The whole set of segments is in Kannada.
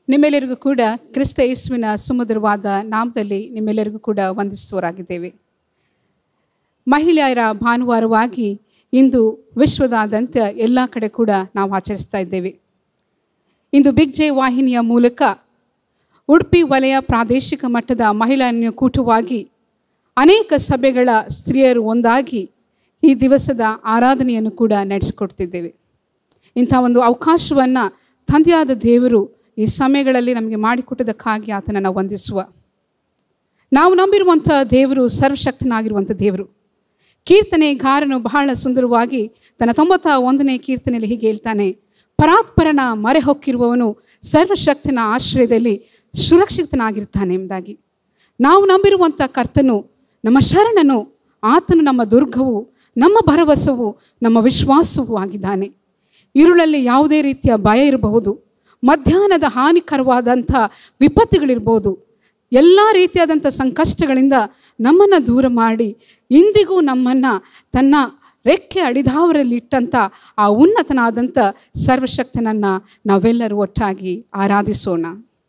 ನಿಮ್ಮೆಲ್ಲರಿಗೂ ಕೂಡ ಕ್ರಿಸ್ತ ಯೇಸುವಿನ ಸುಮಧುರವಾದ ನಾಮದಲ್ಲಿ ನಿಮ್ಮೆಲ್ಲರಿಗೂ ಕೂಡ ವಂದಿಸುವರಾಗಿದ್ದೇವೆ ಮಹಿಳೆಯರ ಭಾನುವಾರವಾಗಿ ಇಂದು ವಿಶ್ವದಾದ್ಯಂತ ಎಲ್ಲ ಕಡೆ ಕೂಡ ನಾವು ಆಚರಿಸ್ತಾ ಇದ್ದೇವೆ ಇಂದು ಬಿಗ್ ಜೆ ವಾಹಿನಿಯ ಮೂಲಕ ಉಡುಪಿ ವಲಯ ಪ್ರಾದೇಶಿಕ ಮಟ್ಟದ ಮಹಿಳಾ ಕೂಟವಾಗಿ ಅನೇಕ ಸಭೆಗಳ ಸ್ತ್ರೀಯರು ಒಂದಾಗಿ ಈ ದಿವಸದ ಆರಾಧನೆಯನ್ನು ಕೂಡ ನಡೆಸಿಕೊಡ್ತಿದ್ದೇವೆ ಇಂಥ ಒಂದು ಅವಕಾಶವನ್ನು ತಂದೆಯಾದ ದೇವರು ಈ ಸಮಯಗಳಲ್ಲಿ ನಮಗೆ ಮಾಡಿಕೊಟ್ಟದಕ್ಕಾಗಿ ಆತನನ್ನು ವಂದಿಸುವ ನಾವು ನಂಬಿರುವಂಥ ದೇವರು ಸರ್ವಶಕ್ತನಾಗಿರುವಂಥ ದೇವರು ಕೀರ್ತನೆಗಾರನು ಬಹಳ ಸುಂದರವಾಗಿ ತನ್ನ ತೊಂಬತ್ತ ಒಂದನೇ ಕೀರ್ತನೆಯಲ್ಲಿ ಹೀಗೆ ಹೇಳ್ತಾನೆ ಪರಾತ್ಪರನ ಮರೆ ಹೊಕ್ಕಿರುವವನು ಸರ್ವಶಕ್ತನ ಆಶ್ರಯದಲ್ಲಿ ಸುರಕ್ಷಿತನಾಗಿರ್ತಾನೆ ಎಂಬುದಾಗಿ ನಾವು ನಂಬಿರುವಂಥ ಕರ್ತನು ನಮ್ಮ ಶರಣನು ಆತನು ನಮ್ಮ ದುರ್ಗವು ನಮ್ಮ ಭರವಸವು ನಮ್ಮ ವಿಶ್ವಾಸವೂ ಆಗಿದ್ದಾನೆ ഇരുಳಲ್ಲಿ ಯಾವುದೇ ರೀತಿಯ ಭಯ ಇರಬಹುದು ಮಧ್ಯಾಹ್ನದ ಹಾನಿಕರವಾದಂಥ ವಿಪತ್ತುಗಳಿರ್ಬೋದು ಎಲ್ಲ ರೀತಿಯಾದಂಥ ಸಂಕಷ್ಟಗಳಿಂದ ನಮ್ಮನ್ನು ದೂರ ಮಾಡಿ ಇಂದಿಗೂ ನಮ್ಮನ್ನು ತನ್ನ ರೆಕ್ಕೆ ಅಡಿದಾವರಲ್ಲಿ ಇಟ್ಟಂಥ ಆ ಉನ್ನತನಾದಂಥ ಸರ್ವಶಕ್ತನನ್ನು ನಾವೆಲ್ಲರೂ ಒಟ್ಟಾಗಿ ಆರಾಧಿಸೋಣ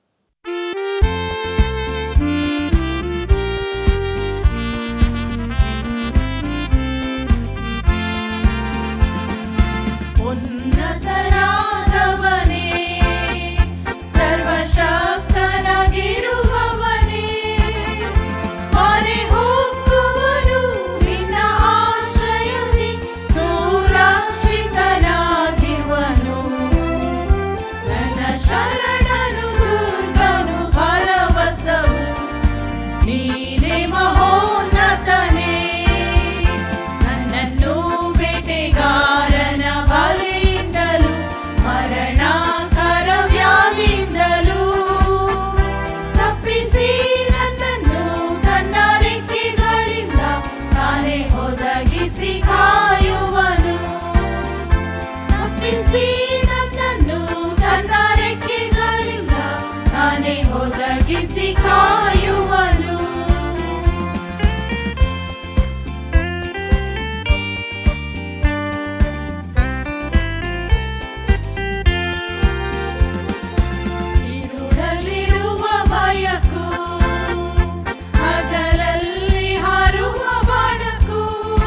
ಉನ್ನತನಾದವನೇ ಸರ್ವಶಕ್ತನಾಗಿರುವವನೇ ಮರೆ ಹೋಗುವನು ನಿನ್ನ ಆಶ್ರಯವೇ ಸುರಕ್ಷಿತನಾಗಿರುವನು ನನ್ನ ಶರಣನು ದುರ್ಗನು ಭರವಸವು ನೀನೇ ಮಹೋನ್ನತನೇ ನನ್ನನ್ನು ಬೇಟೆಗಾರನ ಬಲೆಯಿಂದಲೂ ಮರಣಕರ ವ್ಯಾಧಿಯಿಂದಲೂ ತಪ್ಪಿಸಿ ನನ್ನನ್ನು ತನ್ನ ರೆಕ್ಕೆಗಳಿಂದ ತಾನೇ ಒದಗಿಸಿ ಕಾಯುವನು ತಪ್ಪಿಸಿ ನನ್ನನ್ನು ತನ್ನ ರೆಕ್ಕೆಗಳಿಂದ ತಾನೇ ಒದಗಿಸಿ ಕಾಯುವನು ഇരുಳಲ್ಲಿರುವ ಭಯಕ್ಕೂ ಹಗಲಲ್ಲಿ ಹಾರುವ ಬಾಣಕ್ಕೂ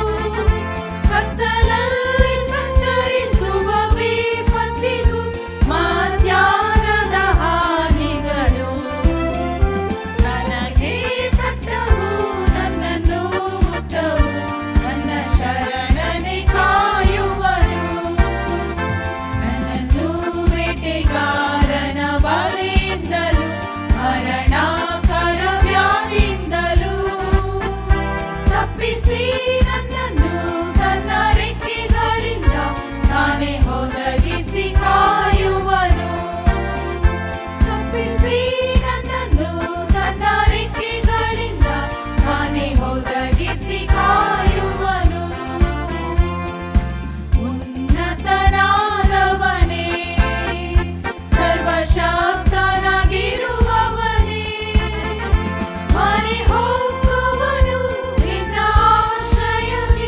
ಕತ್ತಲಲ್ಲಿ ಸಂಚರಿಸುವ ವಿಪತ್ತಿಗೂ ಮಧ್ಯಾಹ್ನದ ಹಾನಿಗಳು ನನಗೆ ತಟ್ಟವು ನನ್ನನ್ನು ಮುಟ್ಟವು ನನ್ನ ಶರಣನೆ ಕಾಯುವನು ನನ್ನನ್ನು ಬೇಟೆಗಾರನ ಬಲೆಯಿಂದಲೂ ಮರಣಕರ ವ್ಯಾಧಿಯಿಂದಲೂ ತಪ್ಪಿಸಿ ನನ್ನನ್ನು ತನ್ನ ರೆಕ್ಕೆಗಳಿಂದ ತಾನೇ ಒದಗಿಸಿ ಕಾಯುವನು ತಪ್ಪಿಸಿ ನನ್ನನ್ನು ತನ್ನ ರೆಕ್ಕೆಗಳಿಂದ ತಾನೇ ಒದಗಿಸಿ ಕಾಯುವನು ಉನ್ನತನಾದವನೇ ಸರ್ವಶಕ್ತನಾಗಿರುವವನೇ ಮರೆ ಹೋಗುವನು ನಿನ್ನ ಆಶ್ರಯಕ್ಕೆ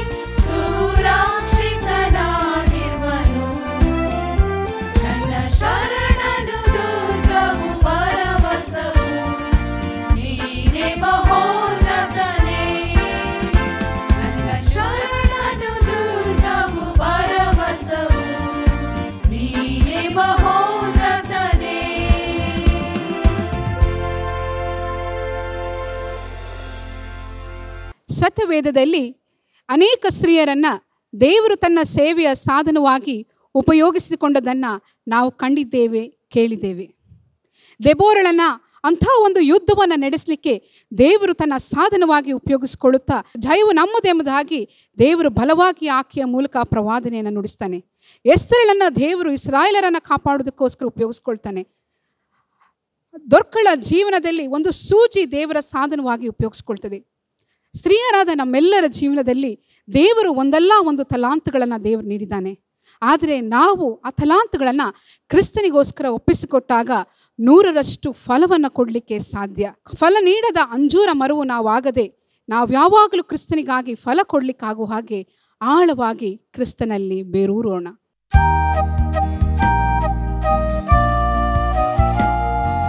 ಸುರಕ್ಷಿತನಾಗಿರುವನು ನನ್ನ ಶರಣನು ದುರ್ಗವು ಭರವಸವು ನೀನೇ ಮಹೋನ್ನತನೇ ನನ್ನ ಶರಣನು ದುರ್ಗವು ಭರವಸವು ನೀನೇ ಮಹೋನ್ನತನೇ ಸತ್ಯವೇದದಲ್ಲಿ ಅನೇಕ ಸ್ತ್ರೀಯರನ್ನು ದೇವರು ತನ್ನ ಸೇವೆಯ ಸಾಧನವಾಗಿ ಉಪಯೋಗಿಸಿಕೊಂಡದನ್ನು ನಾವು ಕಂಡಿದ್ದೇವೆ ಕೇಳಿದ್ದೇವೆ ದೆಬೋರಳನ್ನು ಅಂಥ ಒಂದು ಯುದ್ಧವನ್ನು ನಡೆಸಲಿಕ್ಕೆ ದೇವರು ತನ್ನ ಸಾಧನವಾಗಿ ಉಪಯೋಗಿಸಿಕೊಳ್ಳುತ್ತಾ ಜಯವು ನಮ್ಮದೆಂಬುದಾಗಿ ದೇವರು ಬಲವಾಗಿ ಆಕೆಯ ಮೂಲಕ ಪ್ರವಾದನೆಯನ್ನು ನುಡಿಸ್ತಾನೆ ಎಸ್ತರಳನ್ನು ದೇವರು ಇಸ್ರಾಯೇಲರನ್ನು ಕಾಪಾಡೋದಕ್ಕೋಸ್ಕರ ಉಪಯೋಗಿಸ್ಕೊಳ್ತಾನೆ ದೊರ್ಕಳ ಜೀವನದಲ್ಲಿ ಒಂದು ಸೂಜಿ ದೇವರ ಸಾಧನವಾಗಿ ಉಪಯೋಗಿಸ್ಕೊಳ್ತದೆ ಸ್ತ್ರೀಯರಾದ ನಮ್ಮೆಲ್ಲರ ಜೀವನದಲ್ಲಿ ದೇವರು ಒಂದಲ್ಲ ಒಂದು ತಲಾಂತಗಳನ್ನು ದೇವರು ನೀಡಿದ್ದಾನೆ ಆದರೆ ನಾವು ಆ ತಲಾಂತಗಳನ್ನು ಕ್ರಿಸ್ತನಿಗೋಸ್ಕರ ಒಪ್ಪಿಸಿಕೊಟ್ಟಾಗ ನೂರರಷ್ಟು ಫಲವನ್ನು ಕೊಡಲಿಕ್ಕೆ ಸಾಧ್ಯ ಫಲ ನೀಡದ ಅಂಜೂರ ಮರವು ನಾವಾಗದೆ ನಾವು ಯಾವಾಗಲೂ ಕ್ರಿಸ್ತನಿಗಾಗಿ ಫಲ ಕೊಡಲಿಕ್ಕಾಗುವ ಹಾಗೆ ಆಳವಾಗಿ ಕ್ರಿಸ್ತನಲ್ಲಿ ಬೇರೂರೋಣ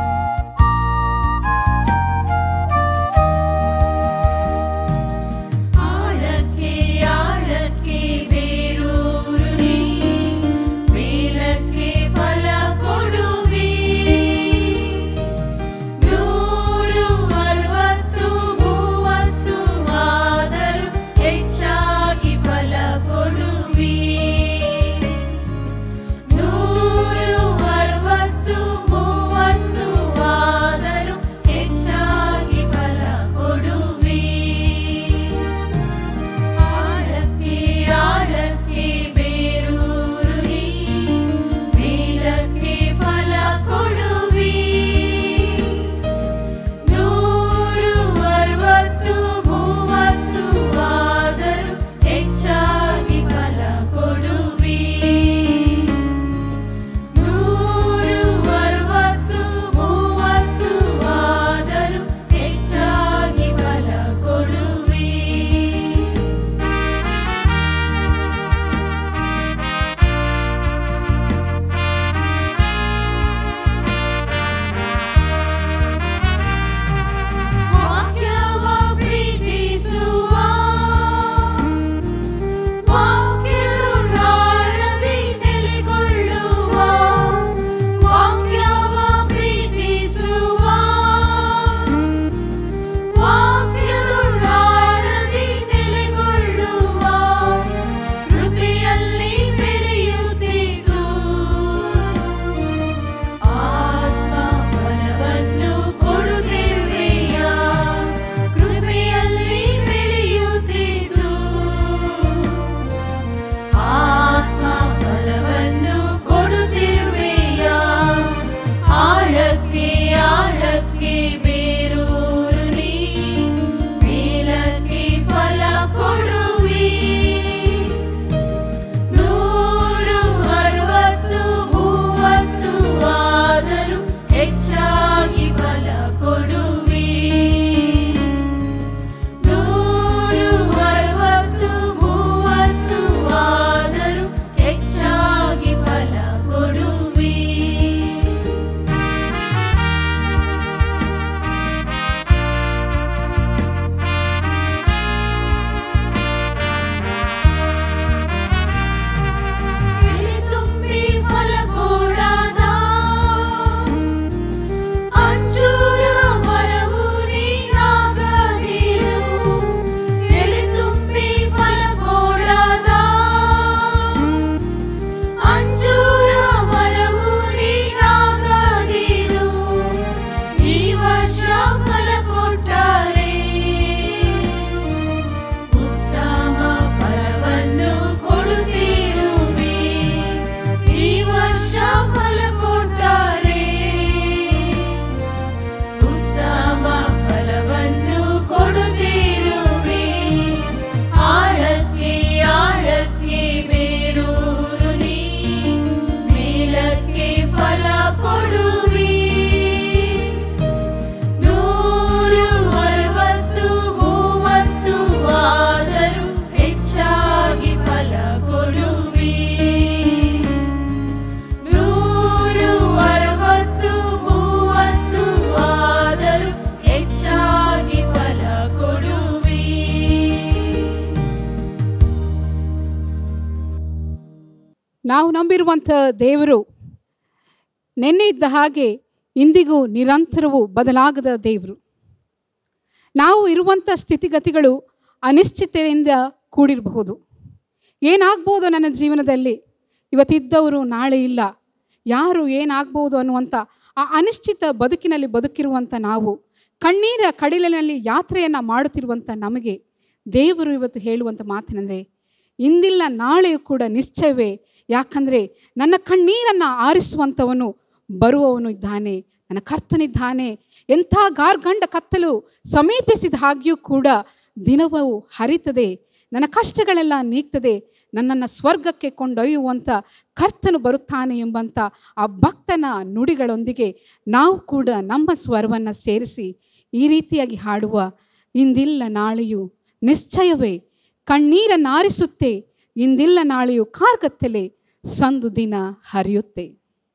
ನಾವು ನಂಬಿರುವಂಥ ದೇವರು ನೆನ್ನೆ ಇದ್ದ ಹಾಗೆ ಇಂದಿಗೂ ನಿರಂತರವೂ ಬದಲಾಗದ ದೇವರು ನಾವು ಇರುವಂಥ ಸ್ಥಿತಿಗತಿಗಳು ಅನಿಶ್ಚಿತೆಯಿಂದ ಕೂಡಿರಬಹುದು ಏನಾಗ್ಬೋದು ನನ್ನ ಜೀವನದಲ್ಲಿ ಇವತ್ತಿದ್ದವರು ನಾಳೆ ಇಲ್ಲ ಯಾರು ಏನಾಗ್ಬೋದು ಅನ್ನುವಂಥ ಆ ಅನಿಶ್ಚಿತ ಬದುಕಿನಲ್ಲಿ ಬದುಕಿರುವಂಥ ನಾವು ಕಣ್ಣೀರ ಕಡಿಲಿನಲ್ಲಿ ಯಾತ್ರೆಯನ್ನು ಮಾಡುತ್ತಿರುವಂಥ ನಮಗೆ ದೇವರು ಇವತ್ತು ಹೇಳುವಂಥ ಮಾತೇನೆಂದರೆ ಇಂದಿಲ್ಲ ನಾಳೆಯೂ ಕೂಡ ನಿಶ್ಚಯವೇ ಯಾಕಂದರೆ ನನ್ನ ಕಣ್ಣೀರನ್ನು ಆರಿಸುವಂಥವನು ಬರುವವನು ಇದ್ದಾನೆ ನನ್ನ ಕರ್ತನಿದ್ದಾನೆ ಎಂಥ ಗಾರ್ಗಂಡ ಕತ್ತಲು ಸಮೀಪಿಸಿದ ಹಾಗೆಯೂ ಕೂಡ ದಿನವೂ ಹರಿತದೆ ನನ್ನ ಕಷ್ಟಗಳೆಲ್ಲ ನೀಗ್ತದೆ ನನ್ನನ್ನು ಸ್ವರ್ಗಕ್ಕೆ ಕೊಂಡೊಯ್ಯುವಂಥ ಕರ್ತನು ಬರುತ್ತಾನೆ ಎಂಬಂಥ ಆ ಭಕ್ತನ ನುಡಿಗಳೊಂದಿಗೆ ನಾವು ಕೂಡ ನಮ್ಮ ಸ್ವರವನ್ನು ಸೇರಿಸಿ ಈ ರೀತಿಯಾಗಿ ಹಾಡುವ ಇಂದಿಲ್ಲ ನಾಳೆಯು ನಿಶ್ಚಯವೇ ಕಣ್ಣೀರನ್ನಾರಿಸುತ್ತೆ ಇಂದಿಲ್ಲ ನಾಳೆಯು ಕಾರ್ಗತ್ತಲೆ ಸಂದು ದಿನ ಹರಿಯುತ್ತೆ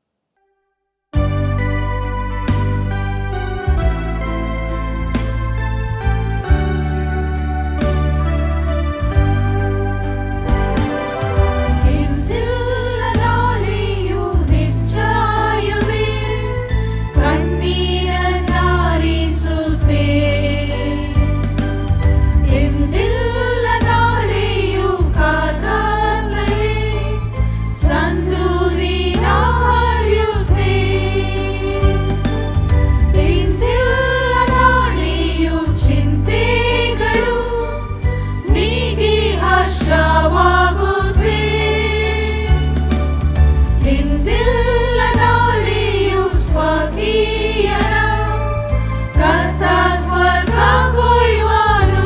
ಇಂದಿಲ್ಲ ನಾಳೆಯು ನಿಶ್ಚಯವೇ ಕಣ್ಣೀರನ್ನಾರಿಸುತ್ತೆ ಇಂದಿಲ್ಲ ನಾಳೆಯು ಕಾದಾಗಲೇ ಸಂದು ದಿನ ಹರಿಯುತ್ತೆ ಇಂದಿಲ್ಲ ನಾಳೆಯು ಚಿಂತೆಗಳು ನೀಗಿ ಹರ್ಷವಾಗುತ್ತೆ ಇಂದಿಲ್ಲ ನಾಳೆಯು ಸ್ವಕೀಯರ ಕರ್ತ ಸ್ವರ್ಗ ಕೊಯ್ಯುವನು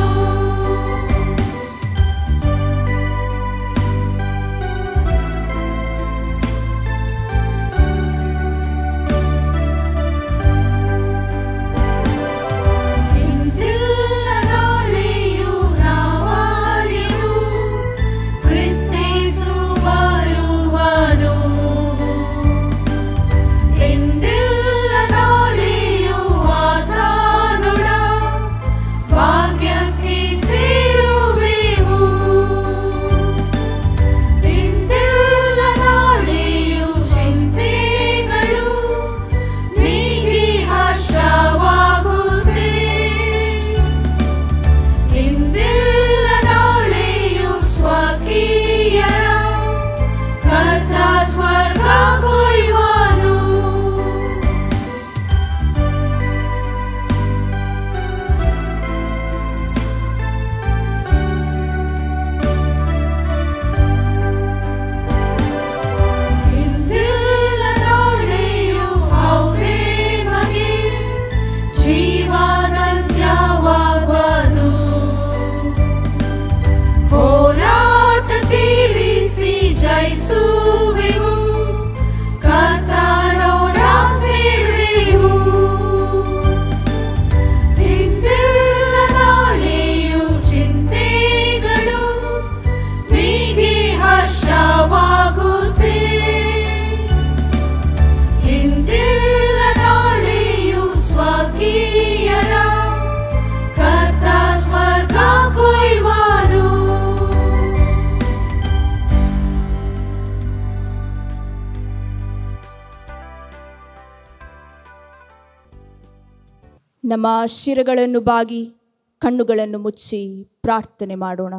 ಇಂದಿಲ್ಲ ನಾಳೆಯು ನಾವಾರಿಗೂ ಕ್ರಿಸ್ತೇಸು ಬರುವನು ಇಂದಿಲ್ಲ ನಾಳೆಯು ಆತನೊಡ ಭಾಗ್ಯಕ್ಕೆ ಸೇರುವೆವು ಇಂದಿಲ್ಲ ನಾಳೆಯು ಚಿಂತೆಗಳು ನೀಗಿ ಹರ್ಷವಾಗುತ್ತೆ ಇಂದಿಲ್ಲ ನಾಳೆಯು ಸ್ವಕೀಯರ ಕರ್ತ ಸ್ವರ್ಗ ಕೊಯ್ಯುವನು ಇಂದಿಲ್ಲ ನಾಳೆಯು ಹೌದೇ ಮಗೆ ಜೀವದಂತ್ಯವಾಗುವುದು ಹೋರಾಟ ತೀರಿಸಿ ಜಯಿಸುವೆವು ಕರ್ತನೋಡ ಸೇರುವೆವು ಇಂದಿಲ್ಲ ನಾಳೆಯು ಚಿಂತೆಗಳು ನೀಗಿ ಹರ್ಷವಾಗುತ್ತೆ ಇಂದಿಲ್ಲ ನಾಳೆಯು ಸ್ವಕೀಯರ ಕರ್ತ ಸ್ವರ್ಗ ಕೊಯ್ಯುವನು ನಮ್ಮ ಶಿರಗಳನ್ನು ಬಾಗಿ ಕಣ್ಣುಗಳನ್ನು ಮುಚ್ಚಿ ಪ್ರಾರ್ಥನೆ ಮಾಡೋಣ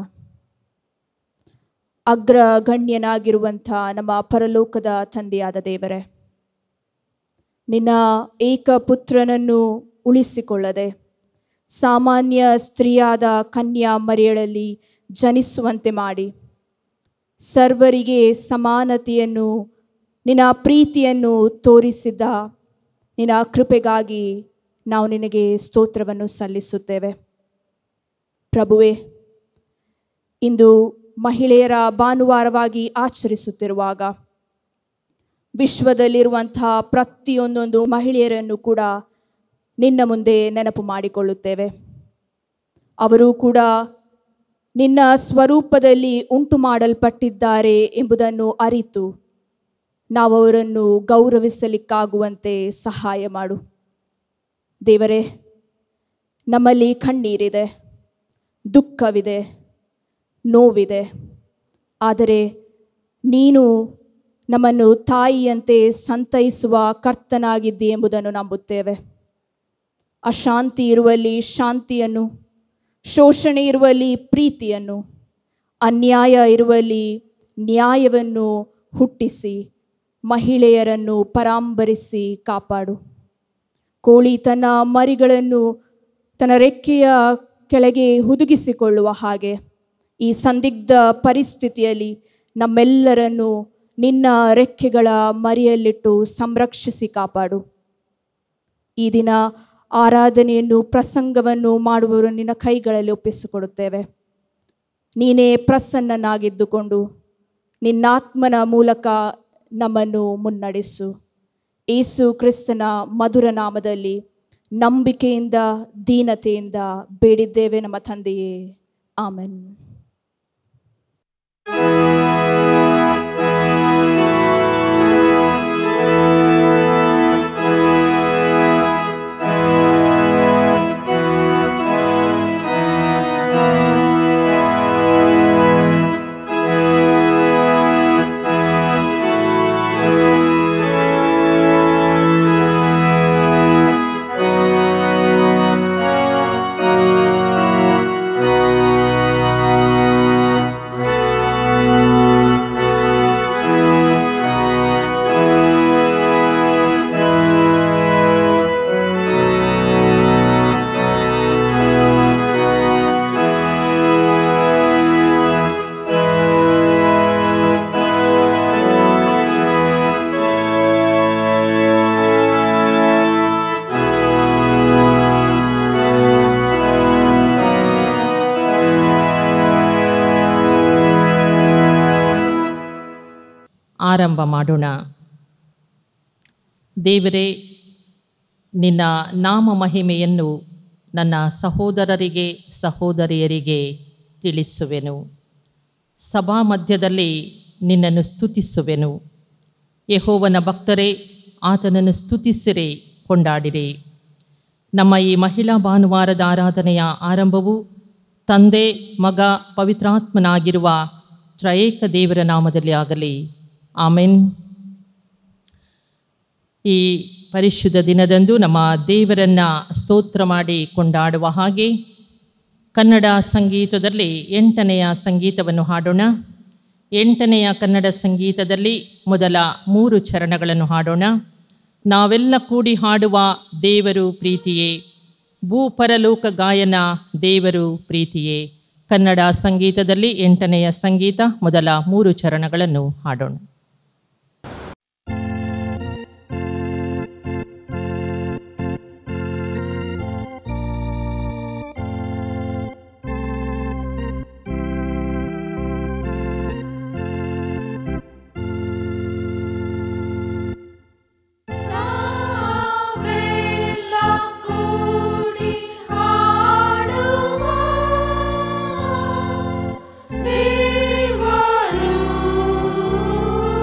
ಅಗ್ರಗಣ್ಯನಾಗಿರುವಂಥ ನಮ್ಮ ಪರಲೋಕದ ತಂದೆಯಾದ ದೇವರೇ ನಿನ್ನ ಏಕಪುತ್ರನನ್ನು ಉಳಿಸಿಕೊಳ್ಳದೆ ಸಾಮಾನ್ಯ ಸ್ತ್ರೀಯಾದ ಕನ್ಯಾ ಮರಿಯಳಲ್ಲಿ ಜನಿಸುವಂತೆ ಮಾಡಿ ಸರ್ವರಿಗೆ ಸಮಾನತೆಯನ್ನು ನಿನ್ನ ಪ್ರೀತಿಯನ್ನು ತೋರಿಸಿದ್ದ ನಿನ್ನ ಕೃಪೆಗಾಗಿ ನಾವು ನಿನಗೆ ಸ್ತೋತ್ರವನ್ನು ಸಲ್ಲಿಸುತ್ತೇವೆ ಪ್ರಭುವೆ ಇಂದು ಮಹಿಳೆಯರ ಭಾನುವಾರವಾಗಿ ಆಚರಿಸುತ್ತಿರುವಾಗ ವಿಶ್ವದಲ್ಲಿರುವಂತಹ ಪ್ರತಿಯೊಂದೊಂದು ಮಹಿಳೆಯರನ್ನು ಕೂಡ ನಿನ್ನ ಮುಂದೆ ನೆನಪು ಮಾಡಿಕೊಳ್ಳುತ್ತೇವೆ ಅವರು ಕೂಡ ನಿನ್ನ ಸ್ವರೂಪದಲ್ಲಿ ಉಂಟು ಮಾಡಲ್ಪಟ್ಟಿದ್ದಾರೆ ಎಂಬುದನ್ನು ಅರಿತು ನಾವು ಅವರನ್ನು ಗೌರವಿಸಲಿಕ್ಕಾಗುವಂತೆ ಸಹಾಯ ಮಾಡು ದೇವರೇ ನಮ್ಮಲ್ಲಿ ಕಣ್ಣೀರಿದೆ ದುಃಖವಿದೆ ನೋವಿದೆ ಆದರೆ ನೀನು ನಮ್ಮನ್ನು ತಾಯಿಯಂತೆ ಸಂತೈಸುವ ಕರ್ತನಾಗಿದ್ದಿ ಎಂಬುದನ್ನು ನಂಬುತ್ತೇವೆ ಅಶಾಂತಿ ಇರುವಲ್ಲಿ ಶಾಂತಿಯನ್ನು ಶೋಷಣೆ ಇರುವಲ್ಲಿ ಪ್ರೀತಿಯನ್ನು ಅನ್ಯಾಯ ಇರುವಲ್ಲಿ ನ್ಯಾಯವನ್ನು ಹುಟ್ಟಿಸಿ ಮಹಿಳೆಯರನ್ನು ಪರಾಂಬರಿಸಿ ಕಾಪಾಡು ಕೋಳಿ ತನ್ನ ಮರಿಗಳನ್ನು ತನ್ನ ರೆಕ್ಕೆಯ ಕೆಳಗೆ ಹುದುಗಿಸಿಕೊಳ್ಳುವ ಹಾಗೆ ಈ ಸಂದಿಗ್ಧ ಪರಿಸ್ಥಿತಿಯಲ್ಲಿ ನಮ್ಮೆಲ್ಲರನ್ನು ನಿನ್ನ ರೆಕ್ಕೆಗಳ ಮರಿಯಲ್ಲಿಟ್ಟು ಸಂರಕ್ಷಿಸಿ ಕಾಪಾಡು ಈ ದಿನ ಆರಾಧನೆಯನ್ನು ಪ್ರಸಂಗವನ್ನು ಮಾಡುವವರು ನಿನ್ನ ಕೈಗಳಲ್ಲಿ ಒಪ್ಪಿಸಿಕೊಡುತ್ತೇವೆ ನೀನೇ ಪ್ರಸನ್ನನಾಗಿದ್ದುಕೊಂಡು ನಿನ್ನಾತ್ಮನ ಮೂಲಕ ನಮ್ಮನ್ನು ಮುನ್ನಡೆಸು ಏಸು ಕ್ರಿಸ್ತನ ಮಧುರ ನಾಮದಲ್ಲಿ ನಂಬಿಕೆಯಿಂದ ದೀನತೆಯಿಂದ ಬೇಡಿದ್ದೇವೆ ನಮ್ಮ ತಂದೆಯೇ ಆಮೆನ್ ಆರಂಭ ಮಾಡೋಣ ದೇವರೇ ನಿನ್ನ ನಾಮ ಮಹಿಮೆಯನ್ನು ನನ್ನ ಸಹೋದರರಿಗೆ ಸಹೋದರಿಯರಿಗೆ ತಿಳಿಸುವೆನು ಸಭಾ ಮಧ್ಯದಲ್ಲಿ ನಿನ್ನನ್ನು ಸ್ತುತಿಸುವೆನು ಯಹೋವನ ಭಕ್ತರೇ ಆತನನ್ನು ಸ್ತುತಿಸಿರಿ ಕೊಂಡಾಡಿರಿ ನಮ್ಮ ಈ ಮಹಿಳಾ ಭಾನುವಾರದ ಆರಾಧನೆಯ ಆರಂಭವು ತಂದೆ ಮಗ ಪವಿತ್ರಾತ್ಮನಾಗಿರುವ ತ್ರಯೇಕ ದೇವರ ನಾಮದಲ್ಲಿ ಆಗಲಿ ಆಮೆನ್ ಈ ಪರಿಶುದ್ಧ ದಿನದಂದು ನಮ್ಮ ದೇವರನ್ನು ಸ್ತೋತ್ರ ಮಾಡಿ ಕೊಂಡಾಡುವ ಹಾಗೆ ಕನ್ನಡ ಸಂಗೀತದಲ್ಲಿ ಎಂಟನೆಯ ಸಂಗೀತವನ್ನು ಹಾಡೋಣ ಎಂಟನೆಯ ಕನ್ನಡ ಸಂಗೀತದಲ್ಲಿ ಮೊದಲ ಮೂರು ಚರಣಗಳನ್ನು ಹಾಡೋಣ ನಾವೆಲ್ಲ ಕೂಡಿ ಹಾಡುವ ದೇವರು ಪ್ರೀತಿಯೇ ಭೂಪರಲೋಕ ಗಾಯನ ದೇವರು ಪ್ರೀತಿಯೇ ಕನ್ನಡ ಸಂಗೀತದಲ್ಲಿ ಎಂಟನೆಯ ಸಂಗೀತ ಮೊದಲ ಮೂರು ಚರಣಗಳನ್ನು ಹಾಡೋಣ ನಾವೆಲ್ಲ ಕೂಡಿ ಹಾಡುವ ದೇವರು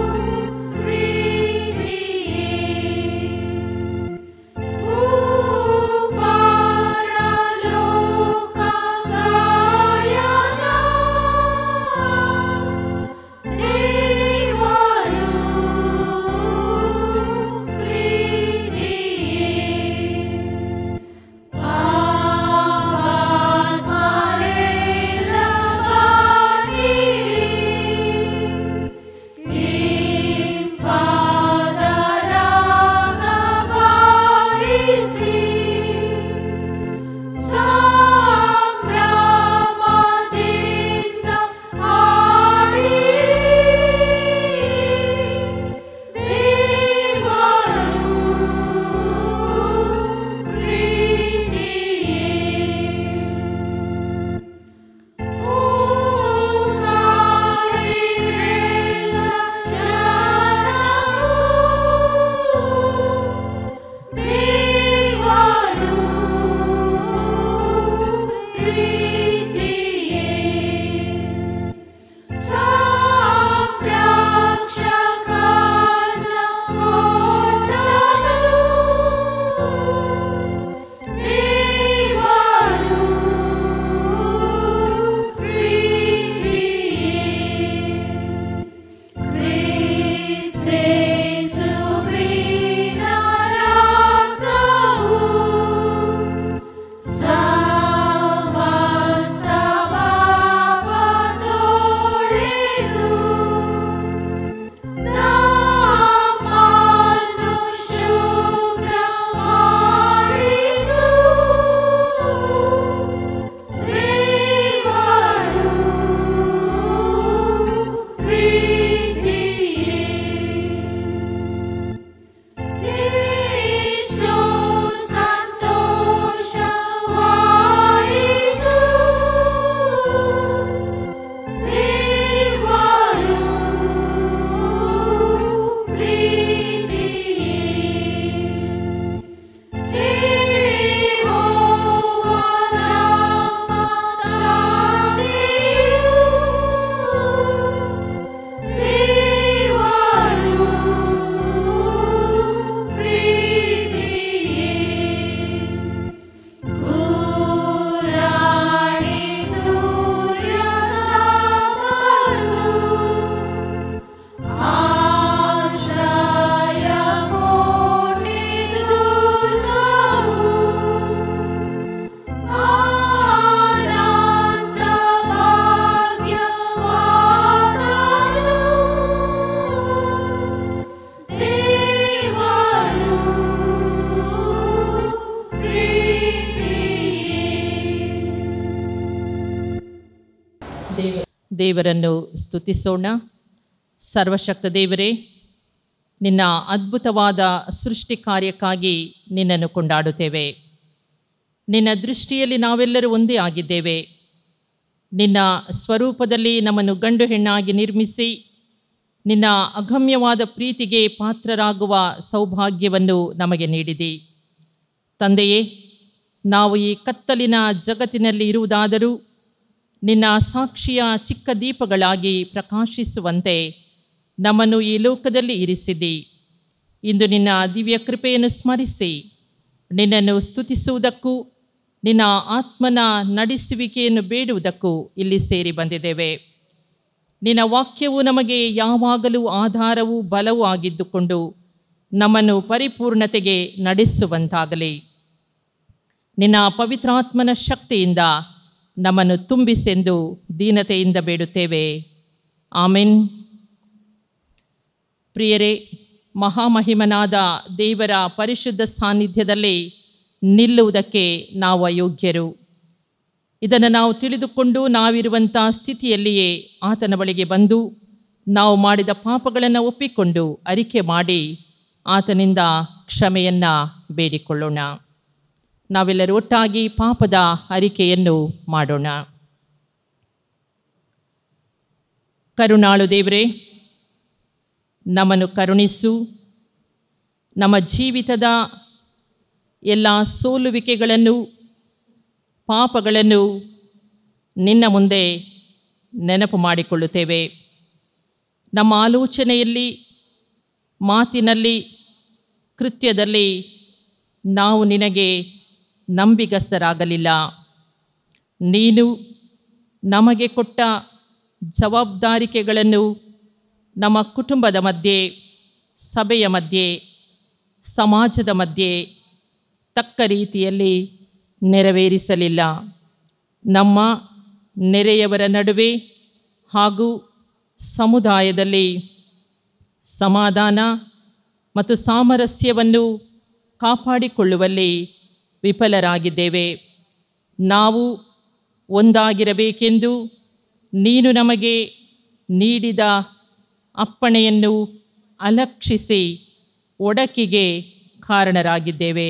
ದೇವರನ್ನು ಸ್ತುತಿಸೋಣ ಸರ್ವಶಕ್ತ ದೇವರೇ ನಿನ್ನ ಅದ್ಭುತವಾದ ಸೃಷ್ಟಿ ಕಾರ್ಯಕ್ಕಾಗಿ ನಿನ್ನನ್ನು ಕೊಂಡಾಡುತ್ತೇವೆ ನಿನ್ನ ದೃಷ್ಟಿಯಲ್ಲಿ ನಾವೆಲ್ಲರೂ ಒಂದೇ ಆಗಿದ್ದೇವೆ ನಿನ್ನ ಸ್ವರೂಪದಲ್ಲಿ ನಮ್ಮನ್ನು ಗಂಡು ಹೆಣ್ಣಾಗಿ ನಿರ್ಮಿಸಿ ನಿನ್ನ ಅಗಮ್ಯವಾದ ಪ್ರೀತಿಗೆ ಪಾತ್ರರಾಗುವ ಸೌಭಾಗ್ಯವನ್ನು ನಮಗೆ ನೀಡಿದಿ ತಂದೆಯೇ ನಾವು ಈ ಕತ್ತಲಿನ ಜಗತ್ತಿನಲ್ಲಿ ಇರುವುದಾದರೂ ನಿನ್ನ ಸಾಕ್ಷಿಯ ಚಿಕ್ಕ ದೀಪಗಳಾಗಿ ಪ್ರಕಾಶಿಸುವಂತೆ ನಮ್ಮನ್ನು ಈ ಲೋಕದಲ್ಲಿ ಇರಿಸಿದಿ ಇಂದು ನಿನ್ನ ದಿವ್ಯ ಕೃಪೆಯನ್ನು ಸ್ಮರಿಸಿ ನಿನ್ನನ್ನು ಸ್ತುತಿಸುವುದಕ್ಕೂ ನಿನ್ನ ಆತ್ಮನ ನಡೆಸುವಿಕೆಯನ್ನು ಬೇಡುವುದಕ್ಕೂ ಇಲ್ಲಿ ಸೇರಿ ಬಂದಿದ್ದೇವೆ ನಿನ್ನ ವಾಕ್ಯವು ನಮಗೆ ಯಾವಾಗಲೂ ಆಧಾರವೂ ಬಲವೂ ಆಗಿದ್ದುಕೊಂಡು ನಮ್ಮನ್ನು ಪರಿಪೂರ್ಣತೆಗೆ ನಡೆಸುವಂತಾಗಲಿ ನಿನ್ನ ಪವಿತ್ರಾತ್ಮನ ಶಕ್ತಿಯಿಂದ ನಮ್ಮನ್ನು ತುಂಬಿಸೆಂದು ದೀನತೆಯಿಂದ ಬೇಡುತ್ತೇವೆ ಆಮೆನ್ ಪ್ರಿಯರೇ ಮಹಾಮಹಿಮನಾದ ದೇವರ ಪರಿಶುದ್ಧ ಸಾನ್ನಿಧ್ಯದಲ್ಲಿ ನಿಲ್ಲುವುದಕ್ಕೆ ನಾವು ಅಯೋಗ್ಯರು ಇದನ್ನು ನಾವು ತಿಳಿದುಕೊಂಡು ನಾವಿರುವಂಥ ಸ್ಥಿತಿಯಲ್ಲಿಯೇ ಆತನ ಬಳಿಗೆ ಬಂದು ನಾವು ಮಾಡಿದ ಪಾಪಗಳನ್ನು ಒಪ್ಪಿಕೊಂಡು ಅರಿಕೆ ಮಾಡಿ ಆತನಿಂದ ಕ್ಷಮೆಯನ್ನು ಬೇಡಿಕೊಳ್ಳೋಣ ನಾವೆಲ್ಲರೂ ಒಟ್ಟಾಗಿ ಪಾಪದ ಅರಿಕೆಯನ್ನು ಮಾಡೋಣ ಕರುಣಾಳು ದೇವರೇ ನಮ್ಮನ್ನು ಕರುಣಿಸು ನಮ್ಮ ಜೀವಿತದ ಎಲ್ಲ ಸೋಲುವಿಕೆಗಳನ್ನು ಪಾಪಗಳನ್ನು ನಿನ್ನ ಮುಂದೆ ನೆನಪು ಮಾಡಿಕೊಳ್ಳುತ್ತೇವೆ ನಮ್ಮ ಆಲೋಚನೆಯಲ್ಲಿ ಮಾತಿನಲ್ಲಿ ಕೃತ್ಯದಲ್ಲಿ ನಾವು ನಿನಗೆ ನಂಬಿಗಸ್ತರಾಗಲಿಲ್ಲ ನೀನು ನಮಗೆ ಕೊಟ್ಟ ಜವಾಬ್ದಾರಿಕೆಗಳನ್ನು ನಮ್ಮ ಕುಟುಂಬದ ಮಧ್ಯೆ ಸಭೆಯ ಮಧ್ಯೆ ಸಮಾಜದ ಮಧ್ಯೆ ತಕ್ಕ ರೀತಿಯಲ್ಲಿ ನೆರವೇರಿಸಲಿಲ್ಲ ನಮ್ಮ ನೆರೆಯವರ ನಡುವೆ ಹಾಗೂ ಸಮುದಾಯದಲ್ಲಿ ಸಮಾಧಾನ ಮತ್ತು ಸಾಮರಸ್ಯವನ್ನು ಕಾಪಾಡಿಕೊಳ್ಳುವಲ್ಲಿ ವಿಫಲರಾಗಿದ್ದೇವೆ ನಾವು ಒಂದಾಗಿರಬೇಕೆಂದು ನೀನು ನಮಗೆ ನೀಡಿದ ಅಪ್ಪಣೆಯನ್ನು ಅಲಕ್ಷಿಸಿ ಒಡಕಿಗೆ ಕಾರಣರಾಗಿದ್ದೇವೆ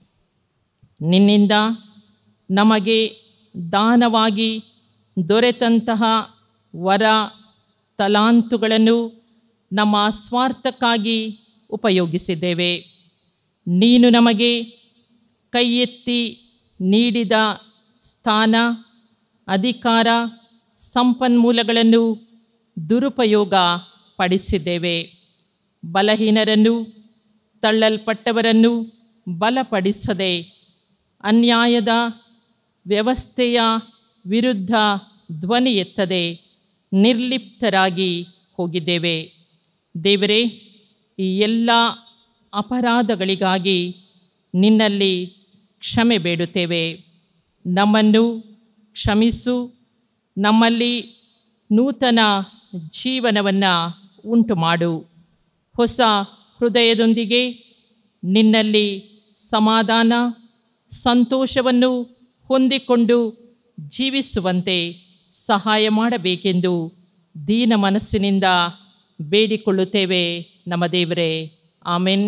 ನಿನ್ನಿಂದ ನಮಗೆ ದಾನವಾಗಿ ದೊರೆತಂತಹ ವರ ತಲಾಂತುಗಳನ್ನು ನಮ್ಮ ಸ್ವಾರ್ಥಕ್ಕಾಗಿ ಉಪಯೋಗಿಸಿದ್ದೇವೆ ನೀನು ನಮಗೆ ಕೈ ಎತ್ತಿ ನೀಡಿದ ಸ್ಥಾನ ಅಧಿಕಾರ ಸಂಪನ್ಮೂಲಗಳನ್ನು ದುರುಪಯೋಗ ಪಡಿಸಿದ್ದೇವೆ ಬಲಹೀನರನ್ನು ತಳ್ಳಲ್ಪಟ್ಟವರನ್ನು ಬಲಪಡಿಸದೆ ಅನ್ಯಾಯದ ವ್ಯವಸ್ಥೆಯ ವಿರುದ್ಧ ಧ್ವನಿ ಎತ್ತದೆ ನಿರ್ಲಿಪ್ತರಾಗಿ ಹೋಗಿದ್ದೇವೆ ದೇವರೇ ಈ ಎಲ್ಲ ಅಪರಾಧಗಳಿಗಾಗಿ ನಿನ್ನಲ್ಲಿ ಕ್ಷಮೆ ಬೇಡುತ್ತೇವೆ ನಮ್ಮನ್ನು ಕ್ಷಮಿಸು ನಮ್ಮಲ್ಲಿ ನೂತನ ಜೀವನವನ್ನು ಉಂಟು ಮಾಡು ಹೊಸ ಹೃದಯದೊಂದಿಗೆ ನಿನ್ನಲ್ಲಿ ಸಮಾಧಾನ ಸಂತೋಷವನ್ನು ಹೊಂದಿಕೊಂಡು ಜೀವಿಸುವಂತೆ ಸಹಾಯ ಮಾಡಬೇಕೆಂದು ದೀನ ಮನಸ್ಸಿನಿಂದ ಬೇಡಿಕೊಳ್ಳುತ್ತೇವೆ ನಮ್ಮ ದೇವರೇ ಆಮೆನ್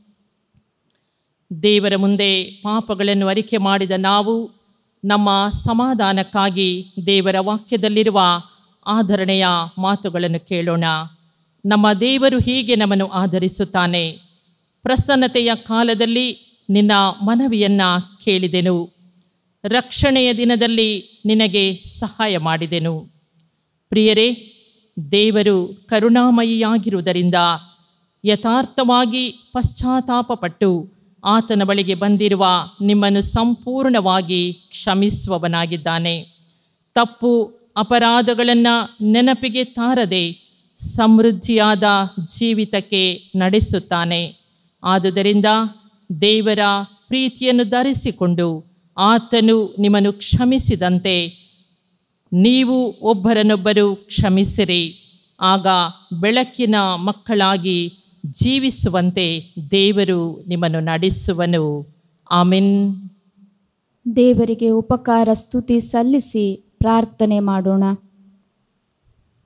ದೇವರ ಮುಂದೆ ಪಾಪಗಳನ್ನು ಅರಿಕೆ ಮಾಡಿದ ನಾವು ನಮ್ಮ ಸಮಾಧಾನಕ್ಕಾಗಿ ದೇವರ ವಾಕ್ಯದಲ್ಲಿರುವ ಆಧರಣೆಯ ಮಾತುಗಳನ್ನು ಕೇಳೋಣ ನಮ್ಮ ದೇವರು ಹೀಗೆ ನಮ್ಮನ್ನು ಆಧರಿಸುತ್ತಾನೆ ಪ್ರಸನ್ನತೆಯ ಕಾಲದಲ್ಲಿ ನಿನ್ನ ಮನವಿಯನ್ನು ಕೇಳಿದೆನು ರಕ್ಷಣೆಯ ದಿನದಲ್ಲಿ ನಿನಗೆ ಸಹಾಯ ಮಾಡಿದೆನು ಪ್ರಿಯರೇ ದೇವರು ಕರುಣಾಮಯಿಯಾಗಿರುವುದರಿಂದ ಯಥಾರ್ಥವಾಗಿ ಪಶ್ಚಾತ್ತಾಪಪಟ್ಟು ಆತನ ಬಳಿಗೆ ಬಂದಿರುವ ನಿಮ್ಮನ್ನು ಸಂಪೂರ್ಣವಾಗಿ ಕ್ಷಮಿಸುವವನಾಗಿದ್ದಾನೆ ತಪ್ಪು ಅಪರಾಧಗಳನ್ನು ನೆನಪಿಗೆ ತಾರದೆ ಸಮೃದ್ಧಿಯಾದ ಜೀವಿತಕ್ಕೆ ನಡೆಸುತ್ತಾನೆ ಆದುದರಿಂದ ದೇವರ ಪ್ರೀತಿಯನ್ನು ಧರಿಸಿಕೊಂಡು ಆತನು ನಿಮ್ಮನ್ನು ಕ್ಷಮಿಸಿದಂತೆ ನೀವು ಒಬ್ಬರನ್ನೊಬ್ಬರು ಕ್ಷಮಿಸಿರಿ ಆಗ ಬೆಳಕಿನ ಮಕ್ಕಳಾಗಿ ಜೀವಿಸುವಂತೆ ದೇವರು ನಿಮ್ಮನ್ನು ನಡೆಸುವನು ಆಮೆನ್ ದೇವರಿಗೆ ಉಪಕಾರ ಸ್ತುತಿ ಸಲ್ಲಿಸಿ ಪ್ರಾರ್ಥನೆ ಮಾಡೋಣ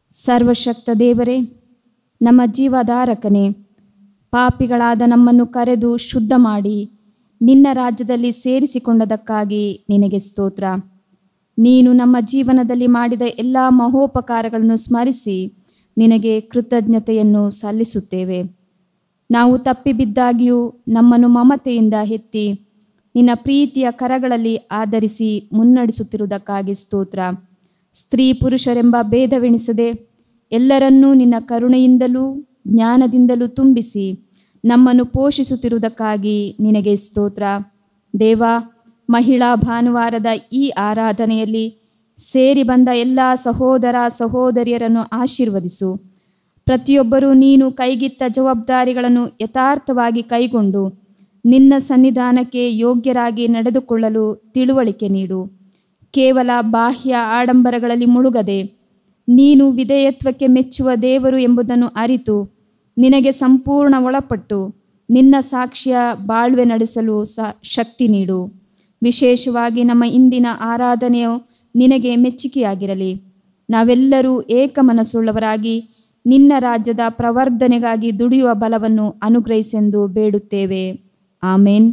ಸರ್ವಶಕ್ತ ದೇವರೇ ನಮ್ಮ ಜೀವಧಾರಕನೇ ಪಾಪಿಗಳಾದ ನಮ್ಮನ್ನು ಕರೆದು ಶುದ್ಧ ಮಾಡಿ ನಿನ್ನ ರಾಜ್ಯದಲ್ಲಿ ಸೇರಿಸಿಕೊಂಡದಕ್ಕಾಗಿ ನಿನಗೆ ಸ್ತೋತ್ರ ನೀನು ನಮ್ಮ ಜೀವನದಲ್ಲಿ ಮಾಡಿದ ಎಲ್ಲ ಮಹೋಪಕಾರಗಳನ್ನು ಸ್ಮರಿಸಿ ನಿನಗೆ ಕೃತಜ್ಞತೆಯನ್ನು ಸಲ್ಲಿಸುತ್ತೇವೆ ನಾವು ತಪ್ಪಿ ಬಿದ್ದಾಗಿಯೂ ನಮ್ಮನ್ನು ಮಮತೆಯಿಂದ ಎತ್ತಿ ನಿನ್ನ ಪ್ರೀತಿಯ ಕರಗಳಲ್ಲಿ ಆಧರಿಸಿ ಮುನ್ನಡೆಸುತ್ತಿರುವುದಕ್ಕಾಗಿ ಸ್ತೋತ್ರ ಸ್ತ್ರೀ ಪುರುಷರೆಂಬ ಭೇದವೆಣಿಸದೆ ಎಲ್ಲರನ್ನೂ ನಿನ್ನ ಕರುಣೆಯಿಂದಲೂ ಜ್ಞಾನದಿಂದಲೂ ತುಂಬಿಸಿ ನಮ್ಮನ್ನು ಪೋಷಿಸುತ್ತಿರುವುದಕ್ಕಾಗಿ ನಿನಗೆ ಸ್ತೋತ್ರ ದೇವ ಮಹಿಳಾ ಭಾನುವಾರದ ಈ ಆರಾಧನೆಯಲ್ಲಿ ಸೇರಿ ಬಂದ ಎಲ್ಲ ಸಹೋದರ ಸಹೋದರಿಯರನ್ನು ಆಶೀರ್ವದಿಸು ಪ್ರತಿಯೊಬ್ಬರೂ ನೀನು ಕೈಗಿತ್ತ ಜವಾಬ್ದಾರಿಗಳನ್ನು ಯಥಾರ್ಥವಾಗಿ ಕೈಗೊಂಡು ನಿನ್ನ ಸನ್ನಿಧಾನಕ್ಕೆ ಯೋಗ್ಯರಾಗಿ ನಡೆದುಕೊಳ್ಳಲು ತಿಳುವಳಿಕೆ ನೀಡು ಕೇವಲ ಬಾಹ್ಯ ಆಡಂಬರಗಳಲ್ಲಿ ಮುಳುಗದೆ ನೀನು ವಿಧೇಯತ್ವಕ್ಕೆ ಮೆಚ್ಚುವ ದೇವರು ಎಂಬುದನ್ನು ಅರಿತು ನಿನಗೆ ಸಂಪೂರ್ಣ ಒಳಪಟ್ಟು ನಿನ್ನ ಸಾಕ್ಷ್ಯ ಬಾಳ್ವೆ ನಡೆಸಲು ಸ ಶಕ್ತಿ ನೀಡು ವಿಶೇಷವಾಗಿ ನಮ್ಮ ಇಂದಿನ ಆರಾಧನೆಯು ನಿನಗೆ ಮೆಚ್ಚುಗೆಯಾಗಿರಲಿ ನಾವೆಲ್ಲರೂ ಏಕಮನಸ್ಸುಳ್ಳವರಾಗಿ ನಿನ್ನ ರಾಜ್ಯದ ಪ್ರವರ್ಧನೆಗಾಗಿ ದುಡಿಯುವ ಬಲವನ್ನು ಅನುಗ್ರಹಿಸೆಂದು ಬೇಡುತ್ತೇವೆ ಆಮೇನ್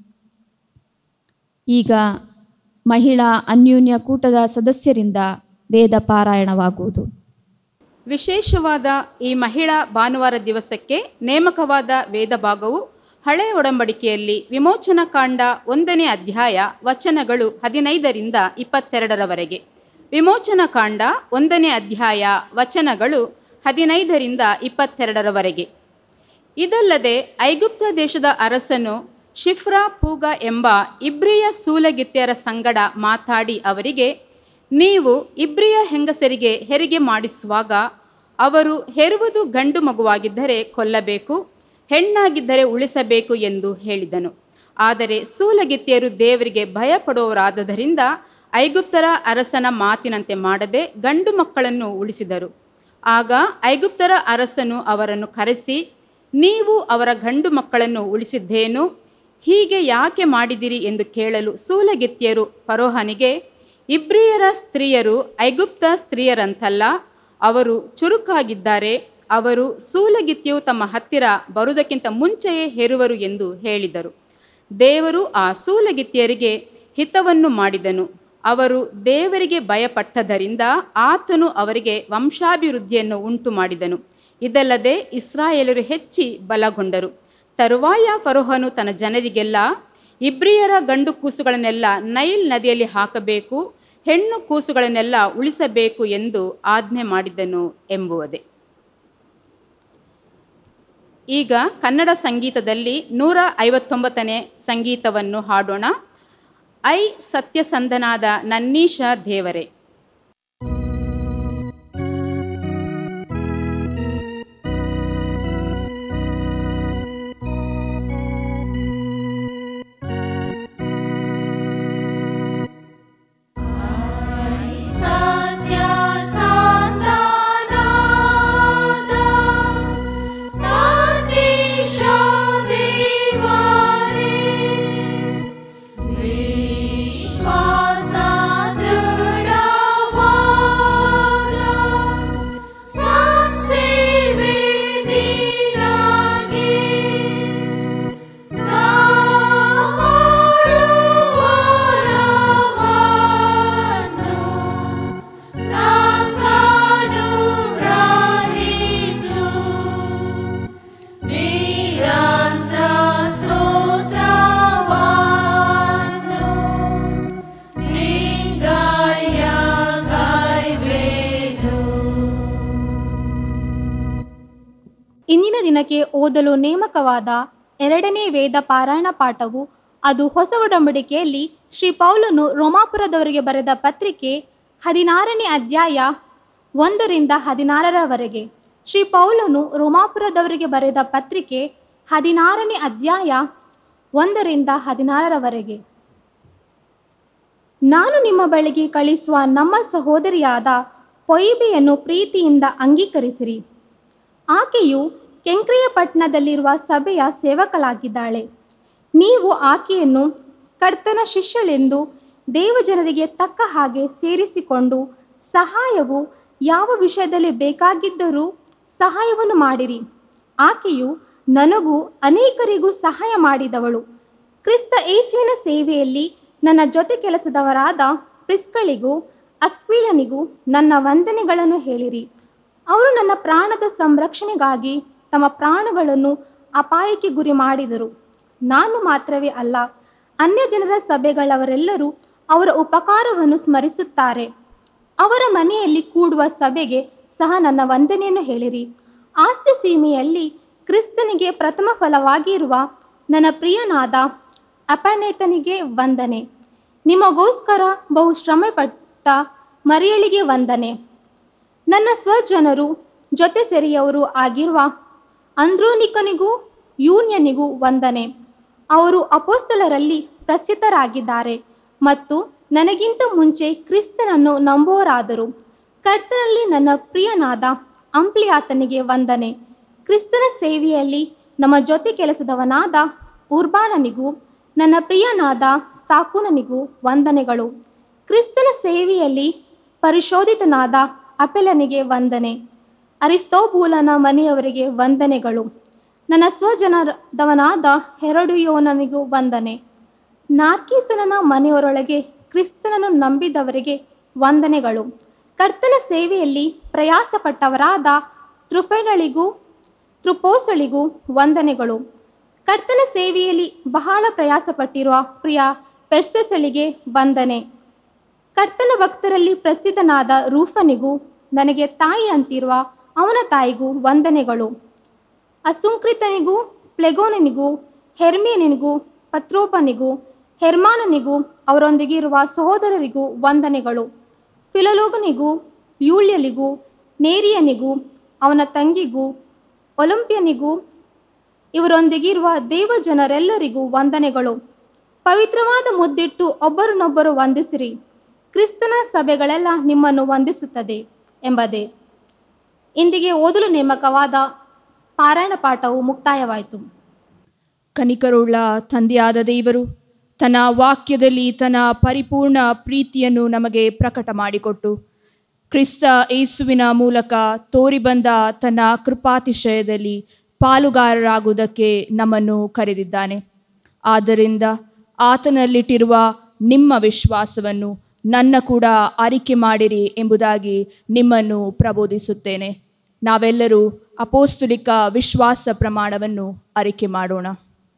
ಈಗ ಮಹಿಳಾ ಅನ್ಯೋನ್ಯ ಕೂಟದ ಸದಸ್ಯರಿಂದ ವೇದ ಪಾರಾಯಣವಾಗುವುದು ವಿಶೇಷವಾದ ಈ ಮಹಿಳಾ ಭಾನುವಾರ ದಿವಸಕ್ಕೆ ನೇಮಕವಾದ ವೇದ ಭಾಗವು ಹಳೆಯ ಒಡಂಬಡಿಕೆಯಲ್ಲಿ ವಿಮೋಚನ ಕಾಂಡ ಒಂದನೇ ಅಧ್ಯಾಯ ವಚನಗಳು ಹದಿನೈದರಿಂದ ಇಪ್ಪತ್ತೆರಡರವರೆಗೆ ವಿಮೋಚನ ಕಾಂಡ ಒಂದನೇ ಅಧ್ಯಾಯ ವಚನಗಳು ಹದಿನೈದರಿಂದ ಇಪ್ಪತ್ತೆರಡರವರೆಗೆ ಇದಲ್ಲದೆ ಐಗುಪ್ತ ದೇಶದ ಅರಸನು ಶಿಫ್ರಾ ಪೂಗ ಎಂಬ ಇಬ್ರಿಯ ಸೂಲಗಿತ್ಯರ ಸಂಗಡ ಮಾತಾಡಿ ಅವರಿಗೆ ನೀವು ಇಬ್ರಿಯ ಹೆಂಗಸರಿಗೆ ಹೆರಿಗೆ ಮಾಡಿಸುವಾಗ ಅವರು ಹೆರುವುದು ಗಂಡು ಮಗುವಾಗಿದ್ದರೆ ಕೊಲ್ಲಬೇಕು ಹೆಣ್ಣಾಗಿದ್ದರೆ ಉಳಿಸಬೇಕು ಎಂದು ಹೇಳಿದನು ಆದರೆ ಸೂಲಗಿತ್ಯರು ದೇವರಿಗೆ ಭಯಪಡುವವರಾದದರಿಂದ ಐಗುಪ್ತರ ಅರಸನ ಮಾತಿನಂತೆ ಮಾಡದೆ ಗಂಡು ಮಕ್ಕಳನ್ನು ಉಳಿಸಿದರು ಆಗ ಐಗುಪ್ತರ ಅರಸನು ಅವರನ್ನು ಕರೆಸಿ ನೀವು ಅವರ ಗಂಡು ಮಕ್ಕಳನ್ನು ಉಳಿಸಿದ್ದೇನು ಹೀಗೆ ಯಾಕೆ ಮಾಡಿದಿರಿ ಎಂದು ಕೇಳಲು ಸೂಲಗಿತ್ಯರು ಫರೋಹನಿಗೆ ಇಬ್ರಿಯರ ಸ್ತ್ರೀಯರು ಐಗುಪ್ತ ಸ್ತ್ರೀಯರಂತಲ್ಲ ಅವರು ಚುರುಕಾಗಿದ್ದಾರೆ ಅವರು ಸೂಲಗಿತ್ಯವು ತಮ್ಮ ಹತ್ತಿರ ಬರುವುದಕ್ಕಿಂತ ಮುಂಚೆಯೇ ಹೇರುವರು ಎಂದು ಹೇಳಿದರು ದೇವರು ಆ ಸೂಲಗಿತ್ಯರಿಗೆ ಹಿತವನ್ನು ಮಾಡಿದನು ಅವರು ದೇವರಿಗೆ ಭಯಪಟ್ಟದರಿಂದ ಆತನು ಅವರಿಗೆ ವಂಶಾಭಿವೃದ್ಧಿಯನ್ನು ಉಂಟು ಮಾಡಿದನು ಇದಲ್ಲದೆ ಇಸ್ರಾಯೇಲರು ಹೆಚ್ಚಿ ಬಲಗೊಂಡರು ತರುವಾಯ ಫರೋಹನು ತನ್ನ ಜನರಿಗೆಲ್ಲ ಇಬ್ರಿಯರ ಗಂಡು ಕೂಸುಗಳನ್ನೆಲ್ಲ ನೈಲ್ ನದಿಯಲ್ಲಿ ಹಾಕಬೇಕು ಹೆಣ್ಣು ಕೂಸುಗಳನ್ನೆಲ್ಲ ಉಳಿಸಬೇಕು ಎಂದು ಆಜ್ಞೆ ಮಾಡಿದನು ಎಂಬುವುದೇ ಈಗ ಕನ್ನಡ ಸಂಗೀತದಲ್ಲಿ ನೂರ ಐವತ್ತೊಂಬತ್ತನೇ ಸಂಗೀತವನ್ನು ಹಾಡೋಣ ಐ ಸತ್ಯಸಂಧನಾದ ನನ್ನೀಶ ದೇವರೇ ಸತ್ಯ ಸಂತಾನದ ನಾನೀಶ ದೇವರೇ ವಿಶ್ವಾಸ ದೃಢವಾದ ಸಂಸೇವೆ ನೀನಾಗಿ ನಾ ಮಾಡುವರವನ್ನು ನಂಗನುಗ್ರಹಿಸು. ನಿರಂತರ ಸ್ತೋತ್ರವನ್ನು ನಿಂಗಯ್ಯಗೈವೇನು. ಇಂದಿನ ದಿನಕ್ಕೆ ಓದಲು ನೇಮಕವಾದ ಎರಡನೇ ವೇದ ಪಾರಾಯಣ ಪಾಠವು ಅದು ಹೊಸ ಒಡಂಬಡಿಕೆಯಲ್ಲಿ ಶ್ರೀ ಪೌಲನು ರೋಮಾಪುರದವರಿಗೆ ಬರೆದ ಪತ್ರಿಕೆ ಹದಿನಾರನೇ ಅಧ್ಯಾಯ ಒಂದರಿಂದ ಹದಿನಾರರವರೆಗೆ ಶ್ರೀ ಪೌಲನು ರೋಮಾಪುರದವರಿಗೆ ಬರೆದ ಪತ್ರಿಕೆ ಹದಿನಾರನೇ ಅಧ್ಯಾಯ ಒಂದರಿಂದ ಹದಿನಾರರವರೆಗೆ ನಾನು ನಿಮ್ಮ ಬಳಿಗೆ ಕಳಿಸುವ ನಮ್ಮ ಸಹೋದರಿಯಾದ ಪೊಯಿಬೆಯನ್ನು ಪ್ರೀತಿಯಿಂದ ಅಂಗೀಕರಿಸಿರಿ ಆಕೆಯು ಕೆಂಕ್ರೆಯ ಪಟ್ಟಣದಲ್ಲಿರುವ ಸಭೆಯ ಸೇವಕಳಾಗಿದ್ದಾಳೆ ನೀವು ಆಕೆಯನ್ನು ಕರ್ತನ ಶಿಷ್ಯಳೆಂದು ದೇವಜನರಿಗೆ ತಕ್ಕ ಹಾಗೆ ಸೇರಿಸಿಕೊಂಡು ಸಹಾಯವು ಯಾವ ವಿಷಯದಲ್ಲಿ ಬೇಕಾಗಿದ್ದರೂ ಸಹಾಯವನ್ನು ಮಾಡಿರಿ ಆಕೆಯು ನನಗೂ ಅನೇಕರಿಗೂ ಸಹಾಯ ಮಾಡಿದವಳು ಕ್ರಿಸ್ತ ಯೇಸುವಿನ ಸೇವೆಯಲ್ಲಿ ನನ್ನ ಜೊತೆ ಕೆಲಸದವರಾದ ಪ್ರಿಸ್ಗಳಿಗೂ ಅಕ್ವಿಲನಿಗೂ ನನ್ನ ವಂದನೆಗಳನ್ನು ಹೇಳಿರಿ ಅವರು ನನ್ನ ಪ್ರಾಣದ ಸಂರಕ್ಷಣೆಗಾಗಿ ತಮ್ಮ ಪ್ರಾಣಗಳನ್ನು ಅಪಾಯಕ್ಕೆ ಗುರಿ ಮಾಡಿದರು ನಾನು ಮಾತ್ರವೇ ಅಲ್ಲ ಅನ್ಯ ಜನರ ಸಭೆಗಳವರೆಲ್ಲರೂ ಅವರ ಉಪಕಾರವನ್ನು ಸ್ಮರಿಸುತ್ತಾರೆ ಅವರ ಮನೆಯಲ್ಲಿ ಕೂಡುವ ಸಭೆಗೆ ಸಹ ನನ್ನ ವಂದನೆಯನ್ನು ಹೇಳಿರಿ ಹಾಸ್ಯ ಸೀಮೆಯಲ್ಲಿ ಕ್ರಿಸ್ತನಿಗೆ ಪ್ರಥಮ ಫಲವಾಗಿರುವ ನನ್ನ ಪ್ರಿಯನಾದ ಅಪನೇತನಿಗೆ ವಂದನೆ ನಿಮಗೋಸ್ಕರ ಬಹು ಶ್ರಮೆಪಟ್ಟ ಮರಿಯಳಿಗೆ ವಂದನೆ ನನ್ನ ಸ್ವಜನರು ಜೊತೆ ಸೆರೆಯವರು ಆಗಿರುವ ಅಂದ್ರೋನಿಕನಿಗೂ ಯೂನ್ಯನಿಗೂ ವಂದನೆ ಅವರು ಅಪೋಸ್ತಲರಲ್ಲಿ ಪ್ರಸಿದ್ಧರಾಗಿದ್ದಾರೆ ಮತ್ತು ನನಗಿಂತ ಮುಂಚೆ ಕ್ರಿಸ್ತನನ್ನು ನಂಬುವರಾದರು ಕರ್ತನಲ್ಲಿ ನನ್ನ ಪ್ರಿಯನಾದ ಅಂಪ್ಲಿಯಾತನಿಗೆ ವಂದನೆ ಕ್ರಿಸ್ತನ ಸೇವೆಯಲ್ಲಿ ನಮ್ಮ ಜೊತೆ ಕೆಲಸದವನಾದ ಉರ್ಬಾನನಿಗೂ ನನ್ನ ಪ್ರಿಯನಾದ ಸ್ತಾಕುನನಿಗೂ ವಂದನೆಗಳು ಕ್ರಿಸ್ತನ ಸೇವೆಯಲ್ಲಿ ಪರಿಶೋಧಿತನಾದ ಅಪೆಲನಿಗೆ ವಂದನೆ ಅರಿಸ್ತೋಬೂಲನ ಮನೆಯವರಿಗೆ ವಂದನೆಗಳು ನನ್ನ ಸ್ವಜನದವನಾದ ಹೆರಡುಯೋನನಿಗೂ ವಂದನೆ ನಾರ್ಕೀಸನ ಮನೆಯವರೊಳಗೆ ಕ್ರಿಸ್ತನನ್ನು ನಂಬಿದವರಿಗೆ ವಂದನೆಗಳು ಕರ್ತನ ಸೇವೆಯಲ್ಲಿ ಪ್ರಯಾಸಪಟ್ಟವರಾದ ತ್ರುಫೆನಳಿಗೂ ತ್ರುಪೋಸಳಿಗೂ ವಂದನೆಗಳು ಕರ್ತನ ಸೇವೆಯಲ್ಲಿ ಬಹಳ ಪ್ರಯಾಸಪಟ್ಟಿರುವ ಪ್ರಿಯ ಪೆರ್ಸೆಸಳಿಗೆ ವಂದನೆ ಕರ್ತನ ಭಕ್ತರಲ್ಲಿ ಪ್ರಸಿದ್ಧನಾದ ರೂಫನಿಗೂ ನನಗೆ ತಾಯಿ ಅಂತಿರುವ ಅವನ ತಾಯಿಗೂ ವಂದನೆಗಳು ಅಸುಂಕೃತನಿಗೂ ಪ್ಲೆಗೋನನಿಗೂ ಹೆರ್ಮೇನಿಗೂ ಪತ್ರೋಪನಿಗೂ ಹೆರ್ಮಾನನಿಗೂ ಅವರೊಂದಿಗಿರುವ ಸಹೋದರರಿಗೂ ವಂದನೆಗಳು ಫಿಲಲೋಗನಿಗೂ ಯೂಳ್ಯಲಿಗೂ ನೇರಿಯನಿಗೂ ಅವನ ತಂಗಿಗೂ ಒಲಿಂಪಿಯನಿಗೂ ಇವರೊಂದಿಗಿರುವ ದೇವಜನರೆಲ್ಲರಿಗೂ ವಂದನೆಗಳು ಪವಿತ್ರವಾದ ಮುದ್ದಿಟ್ಟು ಒಬ್ಬರನ್ನೊಬ್ಬರು ವಂದಿಸಿರಿ ಕ್ರಿಸ್ತನ ಸಭೆಗಳೆಲ್ಲ ನಿಮ್ಮನ್ನು ವಂದಿಸುತ್ತದೆ ಎಂಬುದೇ ಇಂದಿಗೆ ಓದಲು ನೇಮಕವಾದ ಪಾರಾಯಣ ಪಾಠವು ಮುಕ್ತಾಯವಾಯಿತು ಕನಿಕರುಳ್ಳ ತಂದೆಯಾದ ದೇವರು ತನ್ನ ವಾಕ್ಯದಲ್ಲಿ ತನ್ನ ಪರಿಪೂರ್ಣ ಪ್ರೀತಿಯನ್ನು ನಮಗೆ ಪ್ರಕಟ ಮಾಡಿಕೊಟ್ಟು ಕ್ರಿಸ್ತ ಯೇಸುವಿನ ಮೂಲಕ ತೋರಿಬಂದ ತನ್ನ ಕೃಪಾತಿಶಯದಲ್ಲಿ ಪಾಲುಗಾರರಾಗುವುದಕ್ಕೆ ನಮ್ಮನ್ನು ಕರೆದಿದ್ದಾನೆ ಆದ್ದರಿಂದ ಆತನಲ್ಲಿಟ್ಟಿರುವ ನಿಮ್ಮ ವಿಶ್ವಾಸವನ್ನು ನನ್ನ ಕೂಡ ಅರಿಕೆ ಮಾಡಿರಿ ಎಂಬುದಾಗಿ ನಿಮ್ಮನ್ನು ಪ್ರಬೋಧಿಸುತ್ತೇನೆ ನಾವೆಲ್ಲರೂ ಅಪೋಸ್ತುಲಿಕ ವಿಶ್ವಾಸ ಪ್ರಮಾಣವನ್ನು ಅರಿಕೆ ಮಾಡೋಣ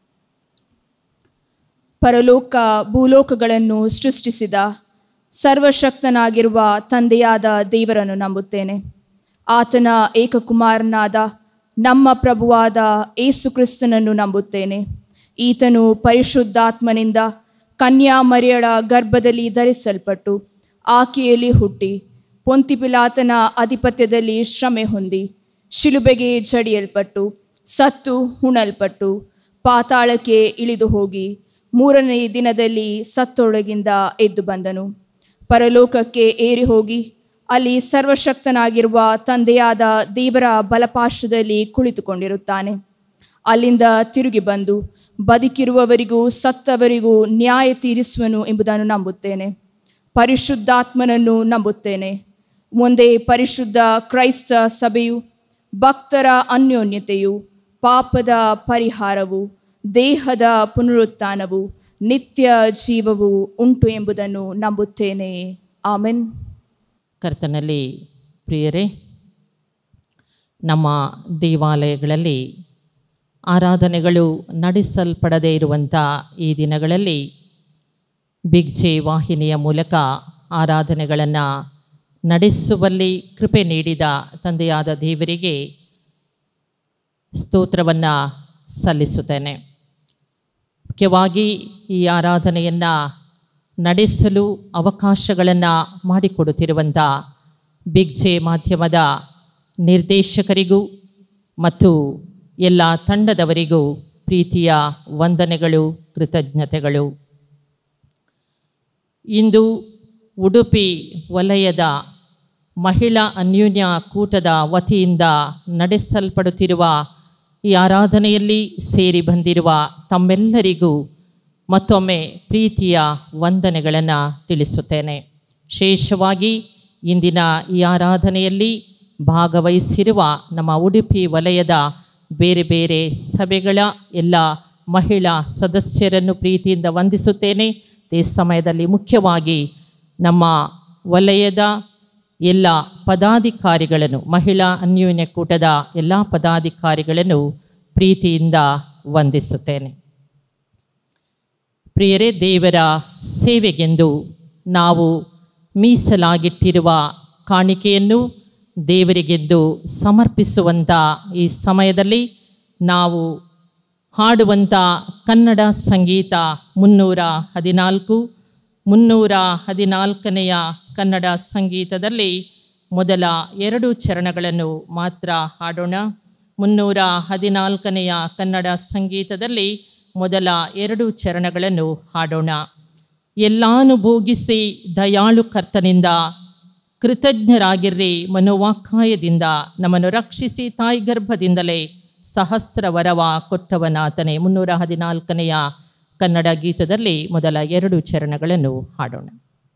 ಪರಲೋಕ ಭೂಲೋಕಗಳನ್ನು ಸೃಷ್ಟಿಸಿದ ಸರ್ವಶಕ್ತನಾಗಿರುವ ತಂದೆಯಾದ ದೇವರನ್ನು ನಂಬುತ್ತೇನೆ ಆತನ ಏಕಕುಮಾರನಾದ ನಮ್ಮ ಪ್ರಭುವಾದ ಏಸು ಕ್ರಿಸ್ತನನ್ನು ನಂಬುತ್ತೇನೆ ಈತನು ಪರಿಶುದ್ಧಾತ್ಮನಿಂದ ಕನ್ಯಾ ಮರಿಯಳ ಗರ್ಭದಲ್ಲಿ ಧರಿಸಲ್ಪಟ್ಟು ಆಕೆಯಲ್ಲಿ ಹುಟ್ಟಿ ಪೊಂತಿಪಿಲಾತನ ಅಧಿಪತ್ಯದಲ್ಲಿ ಶ್ರಮೆ ಹೊಂದಿ ಶಿಲುಬೆಗೆ ಜಡಿಯಲ್ಪಟ್ಟು ಸತ್ತು ಹುಣಲ್ಪಟ್ಟು ಪಾತಾಳಕ್ಕೆ ಇಳಿದು ಹೋಗಿ ಮೂರನೇ ದಿನದಲ್ಲಿ ಸತ್ತೊಳಗಿಂದ ಎದ್ದು ಬಂದನು ಪರಲೋಕಕ್ಕೆ ಏರಿ ಹೋಗಿ ಅಲ್ಲಿ ಸರ್ವಶಕ್ತನಾಗಿರುವ ತಂದೆಯಾದ ದೇವರ ಬಲಪಾಶದಲ್ಲಿ ಕುಳಿತುಕೊಂಡಿರುತ್ತಾನೆ ಅಲ್ಲಿಂದ ತಿರುಗಿ ಬಂದು ಬದುಕಿರುವವರಿಗೂ ಸತ್ತವರಿಗೂ ನ್ಯಾಯ ತೀರಿಸುವನು ಎಂಬುದನ್ನು ನಂಬುತ್ತೇನೆ ಪರಿಶುದ್ಧಾತ್ಮನನ್ನು ನಂಬುತ್ತೇನೆ ಒಂದೇ ಪರಿಶುದ್ಧ ಕ್ರೈಸ್ತ ಸಭೆಯು ಭಕ್ತರ ಅನ್ಯೋನ್ಯತೆಯು ಪಾಪದ ಪರಿಹಾರವು ದೇಹದ ಪುನರುತ್ಥಾನವು ನಿತ್ಯ ಜೀವವು ಉಂಟು ಎಂಬುದನ್ನು ನಂಬುತ್ತೇನೆ ಆಮೆನ್ ಕರ್ತನಲ್ಲಿ ಪ್ರಿಯರೇ ನಮ್ಮ ದೇವಾಲಯಗಳಲ್ಲಿ ಆರಾಧನೆಗಳು ನಡೆಸಲ್ಪಡದೇ ಇರುವಂಥ ಈ ದಿನಗಳಲ್ಲಿ ಬಿಗ್ ಜೆ ವಾಹಿನಿಯ ಮೂಲಕ ಆರಾಧನೆಗಳನ್ನು ನಡೆಸುವಲ್ಲಿ ಕೃಪೆ ನೀಡಿದ ತಂದೆಯಾದ ದೇವರಿಗೆ ಸ್ತೋತ್ರವನ್ನು ಸಲ್ಲಿಸುತ್ತೇನೆ ಮುಖ್ಯವಾಗಿ ಈ ಆರಾಧನೆಯನ್ನು ನಡೆಸಲು ಅವಕಾಶಗಳನ್ನು ಮಾಡಿಕೊಡುತ್ತಿರುವಂಥ ಬಿಗ್ ಜೆ ಮಾಧ್ಯಮದ ನಿರ್ದೇಶಕರಿಗೂ ಮತ್ತು ಎಲ್ಲ ತಂಡದವರಿಗೂ ಪ್ರೀತಿಯ ವಂದನೆಗಳು ಕೃತಜ್ಞತೆಗಳು ಇಂದು ಉಡುಪಿ ವಲಯದ ಮಹಿಳಾ ಅನ್ಯೋನ್ಯ ಕೂಟದ ವತಿಯಿಂದ ನಡೆಸಲ್ಪಡುತ್ತಿರುವ ಈ ಆರಾಧನೆಯಲ್ಲಿ ಸೇರಿ ಬಂದಿರುವ ತಮ್ಮೆಲ್ಲರಿಗೂ ಮತ್ತೊಮ್ಮೆ ಪ್ರೀತಿಯ ವಂದನೆಗಳನ್ನು ತಿಳಿಸುತ್ತೇನೆ ವಿಶೇಷವಾಗಿ ಇಂದಿನ ಈ ಆರಾಧನೆಯಲ್ಲಿ ಭಾಗವಹಿಸಿರುವ ನಮ್ಮ ಉಡುಪಿ ವಲಯದ ಬೇರೆ ಬೇರೆ ಸಭೆಗಳ ಎಲ್ಲ ಮಹಿಳಾ ಸದಸ್ಯರನ್ನು ಪ್ರೀತಿಯಿಂದ ವಂದಿಸುತ್ತೇನೆ ಈ ಸಮಯದಲ್ಲಿ ಮುಖ್ಯವಾಗಿ ನಮ್ಮ ವಲಯದ ಎಲ್ಲ ಪದಾಧಿಕಾರಿಗಳನ್ನು ಮಹಿಳಾ ಅನ್ಯೋನ್ಯ ಕೂಟದ ಎಲ್ಲ ಪದಾಧಿಕಾರಿಗಳನ್ನು ಪ್ರೀತಿಯಿಂದ ವಂದಿಸುತ್ತೇನೆ ಪ್ರಿಯರೇ ದೇವರ ಸೇವೆಗೆಂದು ನಾವು ಮೀಸಲಾಗಿಟ್ಟಿರುವ ಕಾಣಿಕೆಯನ್ನು ದೇವರಿಗೆಂದು ಸಮರ್ಪಿಸುವಂಥ ಈ ಸಮಯದಲ್ಲಿ ನಾವು ಹಾಡುವಂಥ ಕನ್ನಡ ಸಂಗೀತ ಮುನ್ನೂರ ಹದಿನಾಲ್ಕು ಮುನ್ನೂರ ಹದಿನಾಲ್ಕನೆಯ ಕನ್ನಡ ಸಂಗೀತದಲ್ಲಿ ಮೊದಲ ಎರಡು ಚರಣಗಳನ್ನು ಮಾತ್ರ ಹಾಡೋಣ ಮುನ್ನೂರ ಹದಿನಾಲ್ಕನೆಯ ಕನ್ನಡ ಸಂಗೀತದಲ್ಲಿ ಮೊದಲ ಎರಡು ಚರಣಗಳನ್ನು ಹಾಡೋಣ ಎಲ್ಲಾನು ಭೋಗಿಸಿ ದಯಾಳು ಕರ್ತನಿಂದ ಕೃತಜ್ಞರಾಗಿರ್ರಿ ಮನೋವಾಕಾಯದಿಂದ ನಮ್ಮನ್ನು ರಕ್ಷಿಸಿ ತಾಯಿ ಗರ್ಭದಿಂದಲೇ ಸಹಸ್ರ ವರವ ಕೊಟ್ಟವನಾತನೇ ಮುನ್ನೂರ ಹದಿನಾಲ್ಕನೆಯ ಕನ್ನಡ ಗೀತದಲ್ಲಿ ಮೊದಲ ಎರಡು ಚರಣಗಳನ್ನು ಹಾಡೋಣ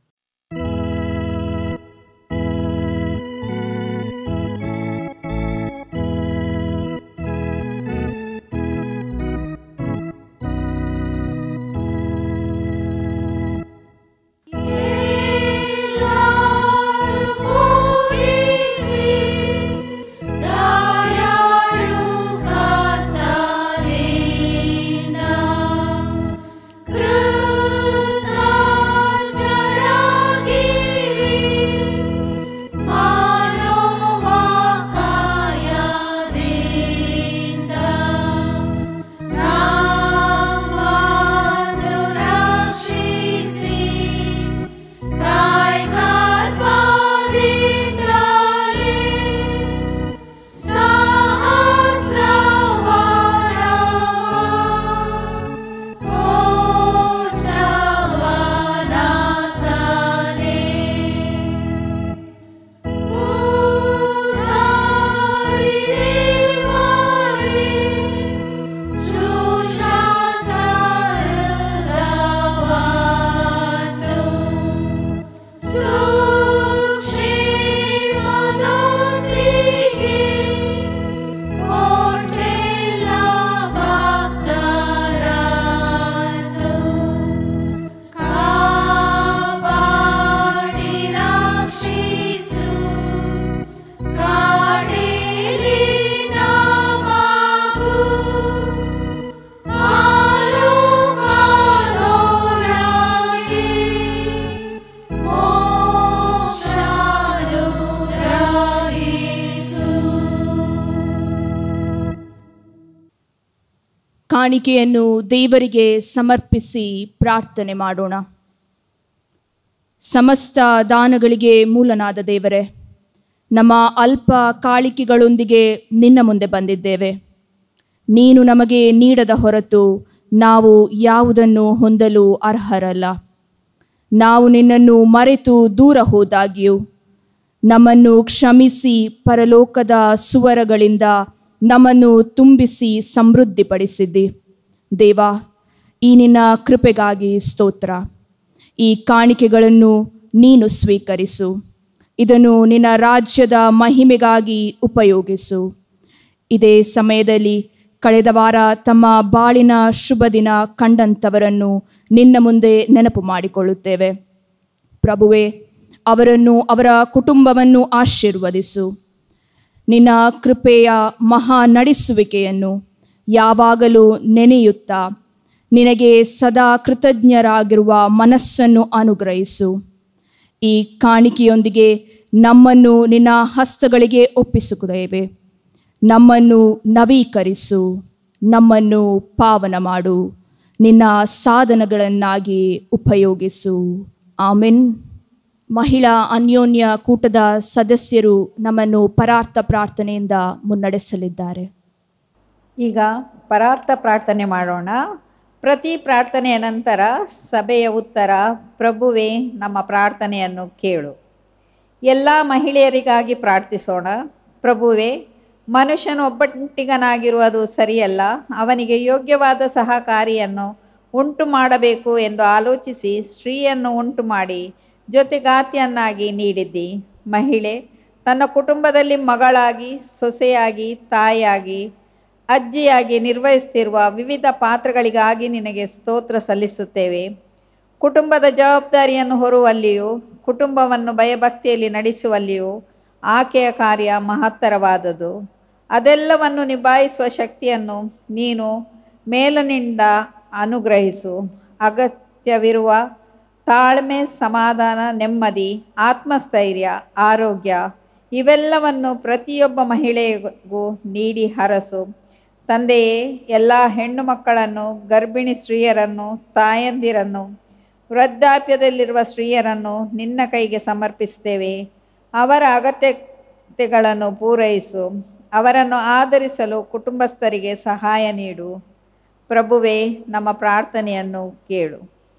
ಕಾಣಿಕೆಯನ್ನು ದೇವರಿಗೆ ಸಮರ್ಪಿಸಿ ಪ್ರಾರ್ಥನೆ ಮಾಡೋಣ ಸಮಸ್ತ ದಾನಗಳಿಗೆ ಮೂಲನಾದ ದೇವರೇ ನಮ್ಮ ಅಲ್ಪ ಕಾಣಿಕೆಗಳೊಂದಿಗೆ ನಿನ್ನ ಮುಂದೆ ಬಂದಿದ್ದೇವೆ ನೀನು ನಮಗೆ ನೀಡದ ಹೊರತು ನಾವು ಯಾವುದನ್ನು ಹೊಂದಲು ಅರ್ಹರಲ್ಲ ನಾವು ನಿನ್ನನ್ನು ಮರೆತು ದೂರ ಹೋದಾಗ್ಯೂ ನಮ್ಮನ್ನು ಕ್ಷಮಿಸಿ ಪರಲೋಕದ ಸುವರಗಳಿಂದ ನಮ್ಮನ್ನು ತುಂಬಿಸಿ ಸಮೃದ್ಧಿಪಡಿಸಿದ್ದಿ ದೇವ ಈ ನಿನ್ನ ಕೃಪೆಗಾಗಿ ಸ್ತೋತ್ರ ಈ ಕಾಣಿಕೆಗಳನ್ನು ನೀನು ಸ್ವೀಕರಿಸು ಇದನ್ನು ನಿನ್ನ ರಾಜ್ಯದ ಮಹಿಮೆಗಾಗಿ ಉಪಯೋಗಿಸು ಇದೇ ಸಮಯದಲ್ಲಿ ಕಳೆದ ವಾರ ತಮ್ಮ ಬಾಳಿನ ಶುಭ ದಿನ ಕಂಡಂಥವರನ್ನು ನಿನ್ನ ಮುಂದೆ ನೆನಪು ಮಾಡಿಕೊಳ್ಳುತ್ತೇವೆ ಪ್ರಭುವೇ ಅವರನ್ನು ಅವರ ಕುಟುಂಬವನ್ನು ಆಶೀರ್ವದಿಸು ನಿನ್ನ ಕೃಪೆಯ ಮಹಾ ನಡೆಸುವಿಕೆಯನ್ನು ಯಾವಾಗಲೂ ನೆನೆಯುತ್ತಾ ನಿನಗೆ ಸದಾ ಕೃತಜ್ಞರಾಗಿರುವ ಮನಸ್ಸನ್ನು ಅನುಗ್ರಹಿಸು ಈ ಕಾಣಿಕೆಯೊಂದಿಗೆ ನಮ್ಮನ್ನು ನಿನ್ನ ಹಸ್ತಗಳಿಗೆ ಒಪ್ಪಿಸುತ್ತೇವೆ ನಮ್ಮನ್ನು ನವೀಕರಿಸು ನಮ್ಮನ್ನು ಪಾವನ ಮಾಡು ನಿನ್ನ ಸಾಧನಗಳನ್ನಾಗಿ ಉಪಯೋಗಿಸು ಆಮೆನ್ ಮಹಿಳಾ ಅನ್ಯೋನ್ಯ ಕೂಟದ ಸದಸ್ಯರು ನಮ್ಮನ್ನು ಪರಾರ್ಥ ಪ್ರಾರ್ಥನೆಯಿಂದ ಮುನ್ನಡೆಸಲಿದ್ದಾರೆ ಈಗ ಪರಾರ್ಥ ಪ್ರಾರ್ಥನೆ ಮಾಡೋಣ ಪ್ರತಿ ಪ್ರಾರ್ಥನೆಯ ನಂತರ ಸಭೆಯ ಉತ್ತರ ಪ್ರಭುವೇ ನಮ್ಮ ಪ್ರಾರ್ಥನೆಯನ್ನು ಕೇಳು ಎಲ್ಲ ಮಹಿಳೆಯರಿಗಾಗಿ ಪ್ರಾರ್ಥಿಸೋಣ ಪ್ರಭುವೇ ಮನುಷ್ಯನು ಒಬ್ಬಟ್ಟಿಗನಾಗಿರುವುದು ಸರಿಯಲ್ಲ ಅವನಿಗೆ ಯೋಗ್ಯವಾದ ಸಹಕಾರಿಯನ್ನು ಉಂಟು ಮಾಡಬೇಕು ಎಂದು ಆಲೋಚಿಸಿ ಸ್ತ್ರೀಯನ್ನು ಉಂಟು ಮಾಡಿ ಜೊತೆಗಾತಿಯನ್ನಾಗಿ ನೀಡಿದ್ದಿ ಮಹಿಳೆ ತನ್ನ ಕುಟುಂಬದಲ್ಲಿ ಮಗಳಾಗಿ ಸೊಸೆಯಾಗಿ ತಾಯಿಯಾಗಿ ಅಜ್ಜಿಯಾಗಿ ನಿರ್ವಹಿಸುತ್ತಿರುವ ವಿವಿಧ ಪಾತ್ರಗಳಿಗಾಗಿ ನಿನಗೆ ಸ್ತೋತ್ರ ಸಲ್ಲಿಸುತ್ತೇವೆ ಕುಟುಂಬದ ಜವಾಬ್ದಾರಿಯನ್ನು ಹೊರುವಲ್ಲಿಯೂ ಕುಟುಂಬವನ್ನು ಭಯಭಕ್ತಿಯಲ್ಲಿ ನಡೆಸುವಲ್ಲಿಯೂ ಆಕೆಯ ಕಾರ್ಯ ಮಹತ್ತರವಾದುದು ಅದೆಲ್ಲವನ್ನು ನಿಭಾಯಿಸುವ ಶಕ್ತಿಯನ್ನು ನೀನು ಮೇಲನಿಂದ ಅನುಗ್ರಹಿಸು ಅಗತ್ಯವಿರುವ ತಾಳ್ಮೆ ಸಮಾಧಾನ ನೆಮ್ಮದಿ ಆತ್ಮಸ್ಥೈರ್ಯ ಆರೋಗ್ಯ ಇವೆಲ್ಲವನ್ನು ಪ್ರತಿಯೊಬ್ಬ ಮಹಿಳೆಗೂ ನೀಡಿ ಹರಸು ತಂದೆಯೇ ಎಲ್ಲ ಹೆಣ್ಣು ಮಕ್ಕಳನ್ನು ಗರ್ಭಿಣಿ ಸ್ತ್ರೀಯರನ್ನು ತಾಯಂದಿರನ್ನು ವೃದ್ಧಾಪ್ಯದಲ್ಲಿರುವ ಸ್ತ್ರೀಯರನ್ನು ನಿನ್ನ ಕೈಗೆ ಸಮರ್ಪಿಸ್ತೇವೆ ಅವರ ಅಗತ್ಯತೆಗಳನ್ನು ಪೂರೈಸು ಅವರನ್ನು ಆಧರಿಸಲು ಕುಟುಂಬಸ್ಥರಿಗೆ ಸಹಾಯ ನೀಡು ಪ್ರಭುವೇ ನಮ್ಮ ಪ್ರಾರ್ಥನೆಯನ್ನು ಕೇಳು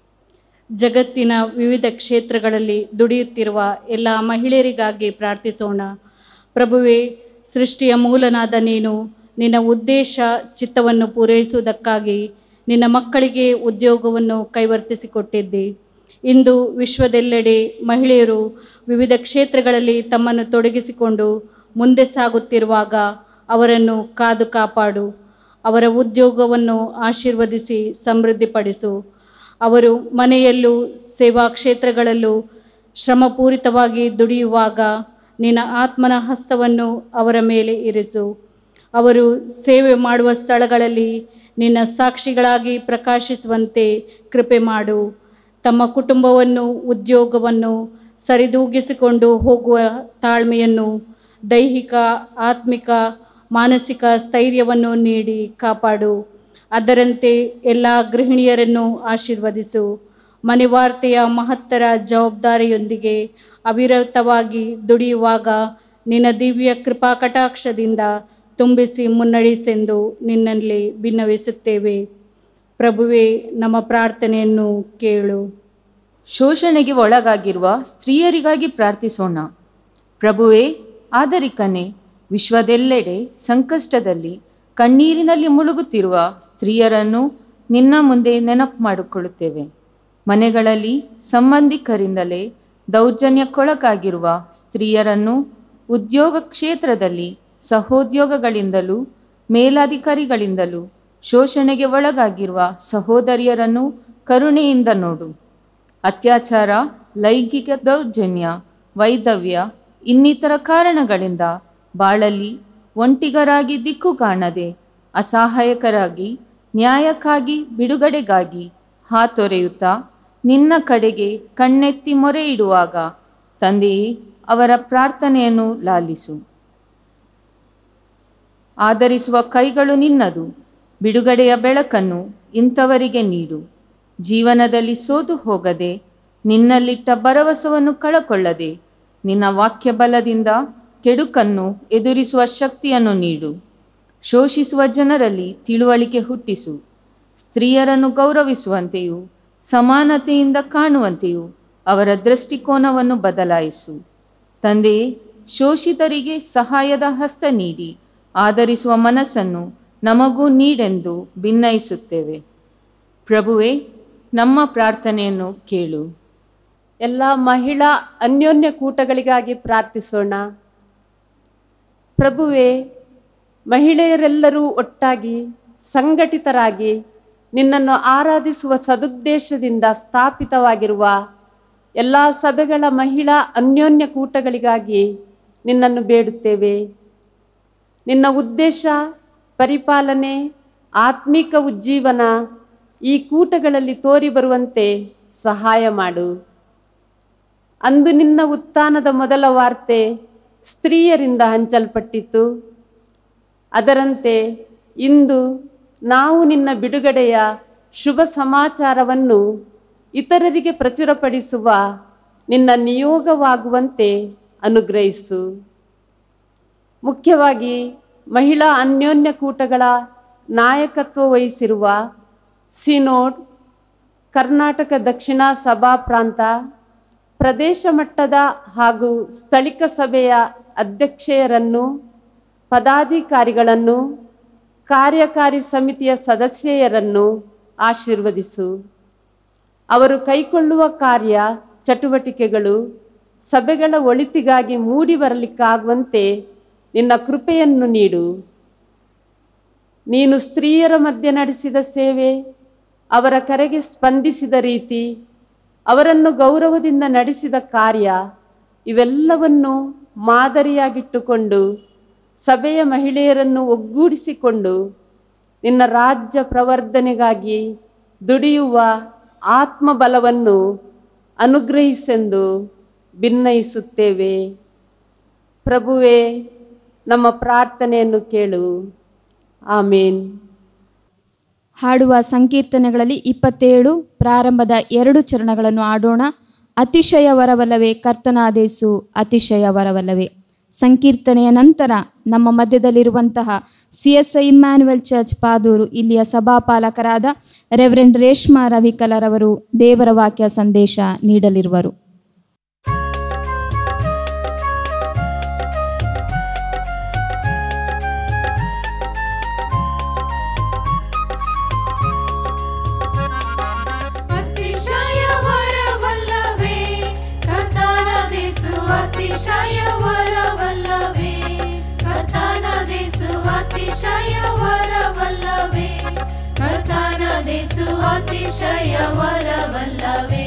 ಜಗತ್ತಿನ ವಿವಿಧ ಕ್ಷೇತ್ರಗಳಲ್ಲಿ ದುಡಿಯುತ್ತಿರುವ ಎಲ್ಲ ಮಹಿಳೆಯರಿಗಾಗಿ ಪ್ರಾರ್ಥಿಸೋಣ ಪ್ರಭುವೇ ಸೃಷ್ಟಿಯ ಮೂಲನಾದ ನೀನು ನಿನ್ನ ಉದ್ದೇಶ ಚಿತ್ತವನ್ನು ಪೂರೈಸುವುದಕ್ಕಾಗಿ ನಿನ್ನ ಮಕ್ಕಳಿಗೆ ಉದ್ಯೋಗವನ್ನು ಕೈವರ್ತಿಸಿಕೊಟ್ಟಿದ್ದೆ ಇಂದು ವಿಶ್ವದೆಲ್ಲೆಡೆ ಮಹಿಳೆಯರು ವಿವಿಧ ಕ್ಷೇತ್ರಗಳಲ್ಲಿ ತಮ್ಮನ್ನು ತೊಡಗಿಸಿಕೊಂಡು ಮುಂದೆ ಸಾಗುತ್ತಿರುವಾಗ ಅವರನ್ನು ಕಾದು ಕಾಪಾಡು ಅವರ ಉದ್ಯೋಗವನ್ನು ಆಶೀರ್ವದಿಸಿ ಸಮೃದ್ಧಿಪಡಿಸು ಅವರು ಮನೆಯಲ್ಲೂ ಸೇವಾ ಕ್ಷೇತ್ರಗಳಲ್ಲೂ ಶ್ರಮಪೂರಿತವಾಗಿ ದುಡಿಯುವಾಗ ನಿನ್ನ ಆತ್ಮನ ಹಸ್ತವನ್ನು ಅವರ ಮೇಲೆ ಇರಿಸು ಅವರು ಸೇವೆ ಮಾಡುವ ಸ್ಥಳಗಳಲ್ಲಿ ನಿನ್ನ ಸಾಕ್ಷಿಗಳಾಗಿ ಪ್ರಕಾಶಿಸುವಂತೆ ಕೃಪೆ ಮಾಡು ತಮ್ಮ ಕುಟುಂಬವನ್ನು ಉದ್ಯೋಗವನ್ನು ಸರಿದೂಗಿಸಿಕೊಂಡು ಹೋಗುವ ತಾಳ್ಮೆಯನ್ನು ದೈಹಿಕ ಆತ್ಮಿಕ ಮಾನಸಿಕ ಸ್ಥೈರ್ಯವನ್ನು ನೀಡಿ ಕಾಪಾಡು ಅದರಂತೆ ಎಲ್ಲ ಗೃಹಿಣಿಯರನ್ನು ಆಶೀರ್ವದಿಸು ಮನೆವಾರ್ತೆಯ ಮಹತ್ತರ ಜವಾಬ್ದಾರಿಯೊಂದಿಗೆ ಅವಿರತವಾಗಿ ದುಡಿಯುವಾಗ ನಿನ್ನ ದಿವ್ಯ ಕೃಪಾ ಕಟಾಕ್ಷದಿಂದ ತುಂಬಿಸಿ ಮುನ್ನಡೆಸೆಂದು ನಿನ್ನಲ್ಲಿ ಭಿನ್ನವಿಸುತ್ತೇವೆ ಪ್ರಭುವೇ ನಮ್ಮ ಪ್ರಾರ್ಥನೆಯನ್ನು ಕೇಳು ಶೋಷಣೆಗೆ ಒಳಗಾಗಿರುವ ಸ್ತ್ರೀಯರಿಗಾಗಿ ಪ್ರಾರ್ಥಿಸೋಣ ಪ್ರಭುವೇ ಆದರಿಕನೆ ವಿಶ್ವದೆಲ್ಲೆಡೆ ಸಂಕಷ್ಟದಲ್ಲಿ ಕಣ್ಣೀರಿನಲ್ಲಿ ಮುಳುಗುತ್ತಿರುವ ಸ್ತ್ರೀಯರನ್ನು ನಿನ್ನ ಮುಂದೆ ನೆನಪು ಮಾಡಿಕೊಳ್ಳುತ್ತೇವೆ ಮನೆಗಳಲ್ಲಿ ಸಂಬಂಧಿಕರಿಂದಲೇ ದೌರ್ಜನ್ಯಕ್ಕೊಳಗಾಗಿರುವ ಸ್ತ್ರೀಯರನ್ನು ಉದ್ಯೋಗ ಕ್ಷೇತ್ರದಲ್ಲಿ ಸಹೋದ್ಯೋಗಗಳಿಂದಲೂ ಮೇಲಾಧಿಕಾರಿಗಳಿಂದಲೂ ಶೋಷಣೆಗೆ ಒಳಗಾಗಿರುವ ಸಹೋದರಿಯರನ್ನು ಕರುಣೆಯಿಂದ ನೋಡು ಅತ್ಯಾಚಾರ ಲೈಂಗಿಕ ದೌರ್ಜನ್ಯ ವೈದವ್ಯ ಇನ್ನಿತರ ಕಾರಣಗಳಿಂದ ಬಾಳಲ್ಲಿ ಒಂಟಿಗರಾಗಿ ದಿಕ್ಕು ಕಾಣದೆ ಅಸಹಾಯಕರಾಗಿ ನ್ಯಾಯಕ್ಕಾಗಿ ಬಿಡುಗಡೆಗಾಗಿ ಹಾತೊರೆಯುತ್ತಾ ನಿನ್ನ ಕಡೆಗೆ ಕಣ್ಣೆತ್ತಿ ಮೊರೆ ಇಡುವಾಗ ತಂದೆಯೇ ಅವರ ಪ್ರಾರ್ಥನೆಯನ್ನು ಲಾಲಿಸು ಆಧರಿಸುವ ಕೈಗಳು ನಿನ್ನದು ಬಿಡುಗಡೆಯ ಬೆಳಕನ್ನು ಇಂಥವರಿಗೆ ನೀಡು ಜೀವನದಲ್ಲಿ ಸೋತು ಹೋಗದೆ ನಿನ್ನಲ್ಲಿಟ್ಟ ಭರವಸವನ್ನು ಕಳಕೊಳ್ಳದೆ ನಿನ್ನ ವಾಕ್ಯ ಬಲದಿಂದ ಕೆಡುಕನ್ನು ಎದುರಿಸುವ ಶಕ್ತಿಯನ್ನು ನೀಡು ಶೋಷಿಸುವ ಜನರಲ್ಲಿ ತಿಳುವಳಿಕೆ ಹುಟ್ಟಿಸು ಸ್ತ್ರೀಯರನ್ನು ಗೌರವಿಸುವಂತೆಯೂ ಸಮಾನತೆಯಿಂದ ಕಾಣುವಂತೆಯೂ ಅವರ ದೃಷ್ಟಿಕೋನವನ್ನು ಬದಲಾಯಿಸು ತಂದೆಯೇ ಶೋಷಿತರಿಗೆ ಸಹಾಯದ ಹಸ್ತ ನೀಡಿ ಆಧರಿಸುವ ಮನಸ್ಸನ್ನು ನಮಗೂ ನೀಡೆಂದು ಭಿನ್ನಯಿಸುತ್ತೇವೆ ಪ್ರಭುವೇ ನಮ್ಮ ಪ್ರಾರ್ಥನೆಯನ್ನು ಕೇಳು ಎಲ್ಲ ಮಹಿಳಾ ಅನ್ಯೋನ್ಯ ಕೂಟಗಳಿಗಾಗಿ ಪ್ರಾರ್ಥಿಸೋಣ ಪ್ರಭುವೇ ಮಹಿಳೆಯರೆಲ್ಲರೂ ಒಟ್ಟಾಗಿ ಸಂಘಟಿತರಾಗಿ ನಿನ್ನನ್ನು ಆರಾಧಿಸುವ ಸದುದ್ದೇಶದಿಂದ ಸ್ಥಾಪಿತವಾಗಿರುವ ಎಲ್ಲ ಸಭೆಗಳ ಮಹಿಳಾ ಅನ್ಯೋನ್ಯ ಕೂಟಗಳಿಗಾಗಿ ನಿನ್ನನ್ನು ಬೇಡುತ್ತೇವೆ ನಿನ್ನ ಉದ್ದೇಶ ಪರಿಪಾಲನೆ ಆತ್ಮಿಕ ಉಜ್ಜೀವನ ಈ ಕೂಟಗಳಲ್ಲಿ ತೋರಿ ಬರುವಂತೆ ಸಹಾಯ ಮಾಡು ಅಂದು ನಿನ್ನ ಉತ್ಥಾನದ ಮೊದಲ ವಾರ್ತೆ ಸ್ತ್ರೀಯರಿಂದ ಹಂಚಲ್ಪಟ್ಟಿತು ಅದರಂತೆ ಇಂದು ನಾವು ನಿನ್ನ ಬಿಡುಗಡೆಯ ಶುಭ ಸಮಾಚಾರವನ್ನು ಇತರರಿಗೆ ಪ್ರಚುರಪಡಿಸುವ ನಿನ್ನ ನಿಯೋಗವಾಗುವಂತೆ ಅನುಗ್ರಹಿಸು ಮುಖ್ಯವಾಗಿ ಮಹಿಳಾ ಅನ್ಯೋನ್ಯ ಕೂಟಗಳ ನಾಯಕತ್ವ ವಹಿಸಿರುವ ಸಿನೋಡ್ ಕರ್ನಾಟಕ ದಕ್ಷಿಣ ಸಭಾ ಪ್ರಾಂತ ಪ್ರದೇಶ ಮಟ್ಟದ ಹಾಗೂ ಸ್ಥಳೀಕ ಸಭೆಯ ಅಧ್ಯಕ್ಷೆಯರನ್ನು ಪದಾಧಿಕಾರಿಗಳನ್ನು ಕಾರ್ಯಕಾರಿ ಸಮಿತಿಯ ಸದಸ್ಯೆಯರನ್ನು ಆಶೀರ್ವದಿಸು ಅವರು ಕೈಗೊಳ್ಳುವ ಕಾರ್ಯ ಚಟುವಟಿಕೆಗಳು ಸಭೆಗಳ ಒಳಿತಿಗಾಗಿ ಮೂಡಿ ಬರಲಿಕ್ಕಾಗುವಂತೆ ನಿನ್ನ ಕೃಪೆಯನ್ನು ನೀಡು ನೀನು ಸ್ತ್ರೀಯರ ಮಧ್ಯೆ ನಡೆಸಿದ ಸೇವೆ ಅವರ ಕರೆಗೆ ಸ್ಪಂದಿಸಿದ ರೀತಿ ಅವರನ್ನು ಗೌರವದಿಂದ ನಡೆಸಿದ ಕಾರ್ಯ ಇವೆಲ್ಲವನ್ನು ಮಾದರಿಯಾಗಿಟ್ಟುಕೊಂಡು ಸಭೆಯ ಮಹಿಳೆಯರನ್ನು ಒಗ್ಗೂಡಿಸಿಕೊಂಡು ನಿನ್ನ ರಾಜ್ಯ ಪ್ರವರ್ಧನೆಗಾಗಿ ದುಡಿಯುವ ಆತ್ಮಬಲವನ್ನು ಅನುಗ್ರಹಿಸೆಂದು ಭಿನ್ನಯಿಸುತ್ತೇವೆ ಪ್ರಭುವೇ ನಮ್ಮ ಪ್ರಾರ್ಥನೆಯನ್ನು ಕೇಳು ಆಮೇನ್ ಹಾಡುವ ಸಂಕೀರ್ತನೆಗಳಲ್ಲಿ ಇಪ್ಪತ್ತೇಳು ಪ್ರಾರಂಭದ ಎರಡು ಚರಣಗಳನ್ನು ಆಡೋಣ ಅತಿಶಯ ವರವಲ್ಲವೇ ಕರ್ತನಾದೇಸು ಅತಿಶಯ ವರವಲ್ಲವೇ ಸಂಕೀರ್ತನೆಯ ನಂತರ ನಮ್ಮ ಮಧ್ಯದಲ್ಲಿರುವಂತಹ C S I Immanuel church Paduru ಇಲ್ಲಿಯ ಸಭಾಪಾಲಕರಾದ ರೆವರೆಂಡ್ ರೇಷ್ಮಾ ರವಿಕಲರವರು ದೇವರ ವಾಕ್ಯ ಸಂದೇಶ ನೀಡಲಿರುವರು ಅತಿಶಯ ವರವಲ್ಲವೇ ಕರ್ತನ ದೇಸು ಅತಿಶಯ ವರವಲ್ಲವೇ ಕರ್ತನ ದೇಸು ಅತಿಶಯ ವರವಲ್ಲವೇ ಕರ್ತನ ದೇಸು ಅತಿಶಯ ವರವಲ್ಲವೇ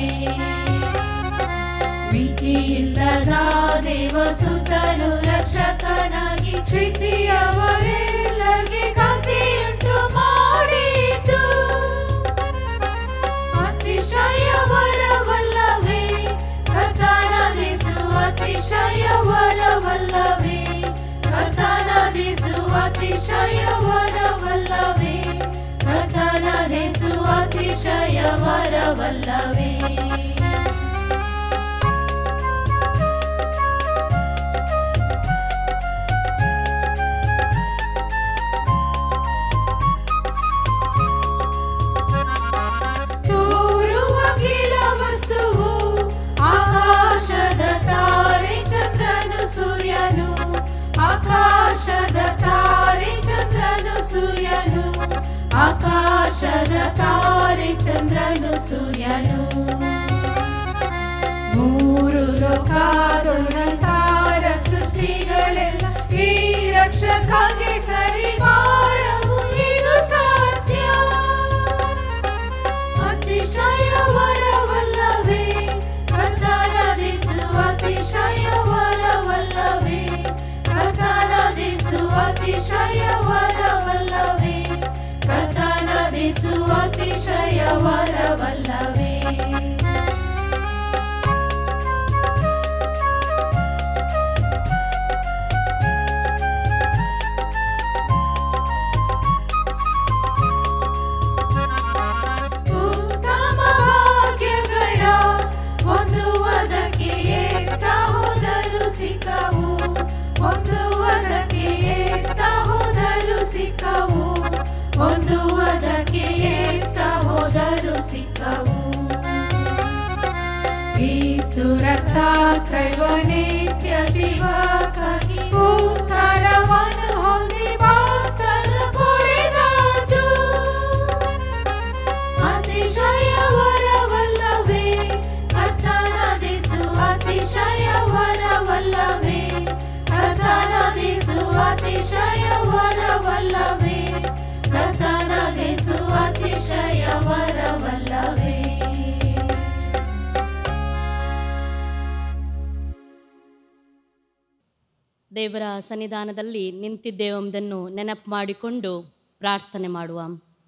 ಮಿತಿಯಿಲ್ಲದ ದೇವಸುತನು ರಕ್ಷಕನಾಗಿ ಕ್ಷಿತಿಯವರೆಲ್ಲಗೆ ಕಥೆಯುಂಟು ಮಾಡಿತು ಅತಿಶಯ ವರವಲ್ಲವೇ ಕರ್ತನದಿಸು ಅತಿಶಯ ವರವಲ್ಲವೇ ಕರ್ತನದಿಸು ಅತಿಶಯ ವರವಲ್ಲವೇ ಕರ್ತನದಿಸು ಅತಿಶಯ ವರವಲ್ಲವೇ ತೋರುವ ಗಿಡ ವಸ್ತುವು ಆಕಾಶದ ತಾರೆ ಚಂದ್ರನು ಸೂರ್ಯನು ಆಕಾಶದ ತಾರೆ ಚಂದ್ರನು ಸೂರ್ಯನು ಆಕಾಶದ ತಾರೆ ಚಂದ್ರನು ಸೂರ್ಯನು ಮೂರು ಲೋಕಾದೊಳ ಸಾರ ಸೃಷ್ಟಿಗಳೆಲ್ಲ ಈ ರಕ್ಷಕಗೆ ಸರಿವಾರವು ಇದು ಸಾಧ್ಯ ಅತಿಶಯ ವರವಲ್ಲವೇ ಕರ್ತನದಿಸು ಅತಿಶಯ ವರವಲ್ಲವೇ ಕರ್ತನದಿಸು ಅತಿಶಯ ವರವಲ್ಲವೇ ಕರ್ತನದಿಸು ಅತಿಶಯ ವರವಲ್ಲವೇ ಉತ್ತಮ ಭಾಗ್ಯಗಳ ಹೊಂದುವುದಕ್ಕೆ ಏತ ಹೋದರು ಸಿಕ್ಕವು ಹೊಂದುವುದಕ್ಕೆ ಏತ ಹೋದರು ಸಿಕ್ಕವು ಹೊಂದುವುದಕ್ಕೆ ಏತ ಹೋದರು ಸಿಕ್ಕವು ಗೀತು ರಕ್ತ ತ್ರೈವ ನಿತ್ಯ ಜೀವಕ್ಕಾಗಿ ಉತ್ತರವನ್ನು ಹೊಂದಿ ಭಕ್ತರ ಕೊರೆದಾತು ಅತಿಶಯ ವರವಲ್ಲವೇ ಕರ್ತನದಿಸು ಅತಿಶಯ ವರವಲ್ಲವೇ ಕರ್ತನದಿಸು ಅತಿಶಯ ವರವಲ್ಲವೇ ಕರ್ತನದಿಸು ಅತಿಶಯ ವರವಲ್ಲವೇ ದೇವರ ಸನ್ನಿಧಾನದಲ್ಲಿ ನಿಂತಿದ್ದೇವೆಂಬುದನ್ನು ನೆನಪು ಮಾಡಿಕೊಂಡು ಪ್ರಾರ್ಥನೆ ಮಾಡುವ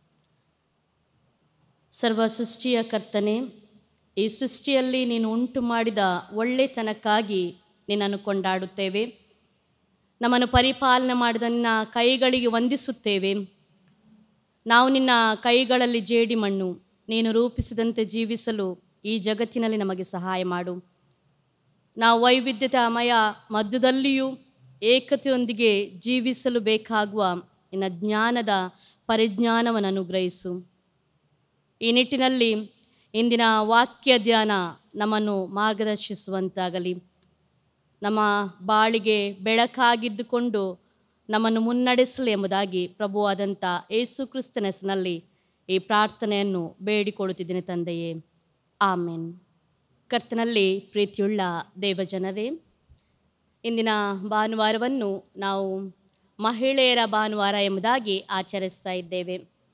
ಸರ್ವ ಸೃಷ್ಟಿಯ ಕರ್ತನೆ ಈ ಸೃಷ್ಟಿಯಲ್ಲಿ ನೀನು ಉಂಟು ಮಾಡಿದ ಒಳ್ಳೆತನಕ್ಕಾಗಿ ನಿನ್ನನ್ನು ಕೊಂಡಾಡುತ್ತೇವೆ ನಮ್ಮನ್ನು ಪರಿಪಾಲನೆ ಮಾಡಿದ ನಿನ್ನ ಕೈಗಳಿಗೆ ವಂದಿಸುತ್ತೇವೆ ನಾವು ನಿನ್ನ ಕೈಗಳಲ್ಲಿ ಜೇಡಿ ಮಣ್ಣು ನೀನು ರೂಪಿಸಿದಂತೆ ಜೀವಿಸಲು ಈ ಜಗತ್ತಿನಲ್ಲಿ ನಮಗೆ ಸಹಾಯ ಮಾಡು ನಾವು ವೈವಿಧ್ಯತಾಮಯ ಮಧ್ಯದಲ್ಲಿಯೂ ಏಕತೆಯೊಂದಿಗೆ ಜೀವಿಸಲು ಬೇಕಾಗುವ ನಿನ್ನ ಜ್ಞಾನದ ಪರಿಜ್ಞಾನವನ್ನು ಅನುಗ್ರಹಿಸು ಈ ನಿಟ್ಟಿನಲ್ಲಿ ಇಂದಿನ ವಾಕ್ಯ ಧ್ಯಾನ ನಮ್ಮನ್ನು ಮಾರ್ಗದರ್ಶಿಸುವಂತಾಗಲಿ ನಮ್ಮ ಬಾಳಿಗೆ ಬೆಳಕಾಗಿದ್ದುಕೊಂಡು ನಮ್ಮನ್ನು ಮುನ್ನಡೆಸಲಿ ಎಂಬುದಾಗಿ ಪ್ರಭುವಾದಂಥ ಯೇಸು ಕ್ರಿಸ್ತನ ಹೆಸರಿನಲ್ಲಿ ಈ ಪ್ರಾರ್ಥನೆಯನ್ನು ಬೇಡಿಕೊಳ್ಳುತ್ತಿದ್ದೇನೆ ತಂದೆಯೇ ಆಮೇನ್ ಕರ್ತನಲ್ಲಿ ಪ್ರೀತಿಯುಳ್ಳ ದೇವಜನರೇ ಇಂದಿನ ಭಾನುವಾರವನ್ನು ನಾವು ಮಹಿಳೆಯರ ಭಾನುವಾರ ಎಂಬುದಾಗಿ ಆಚರಿಸ್ತಾ ಇದ್ದೇವೆ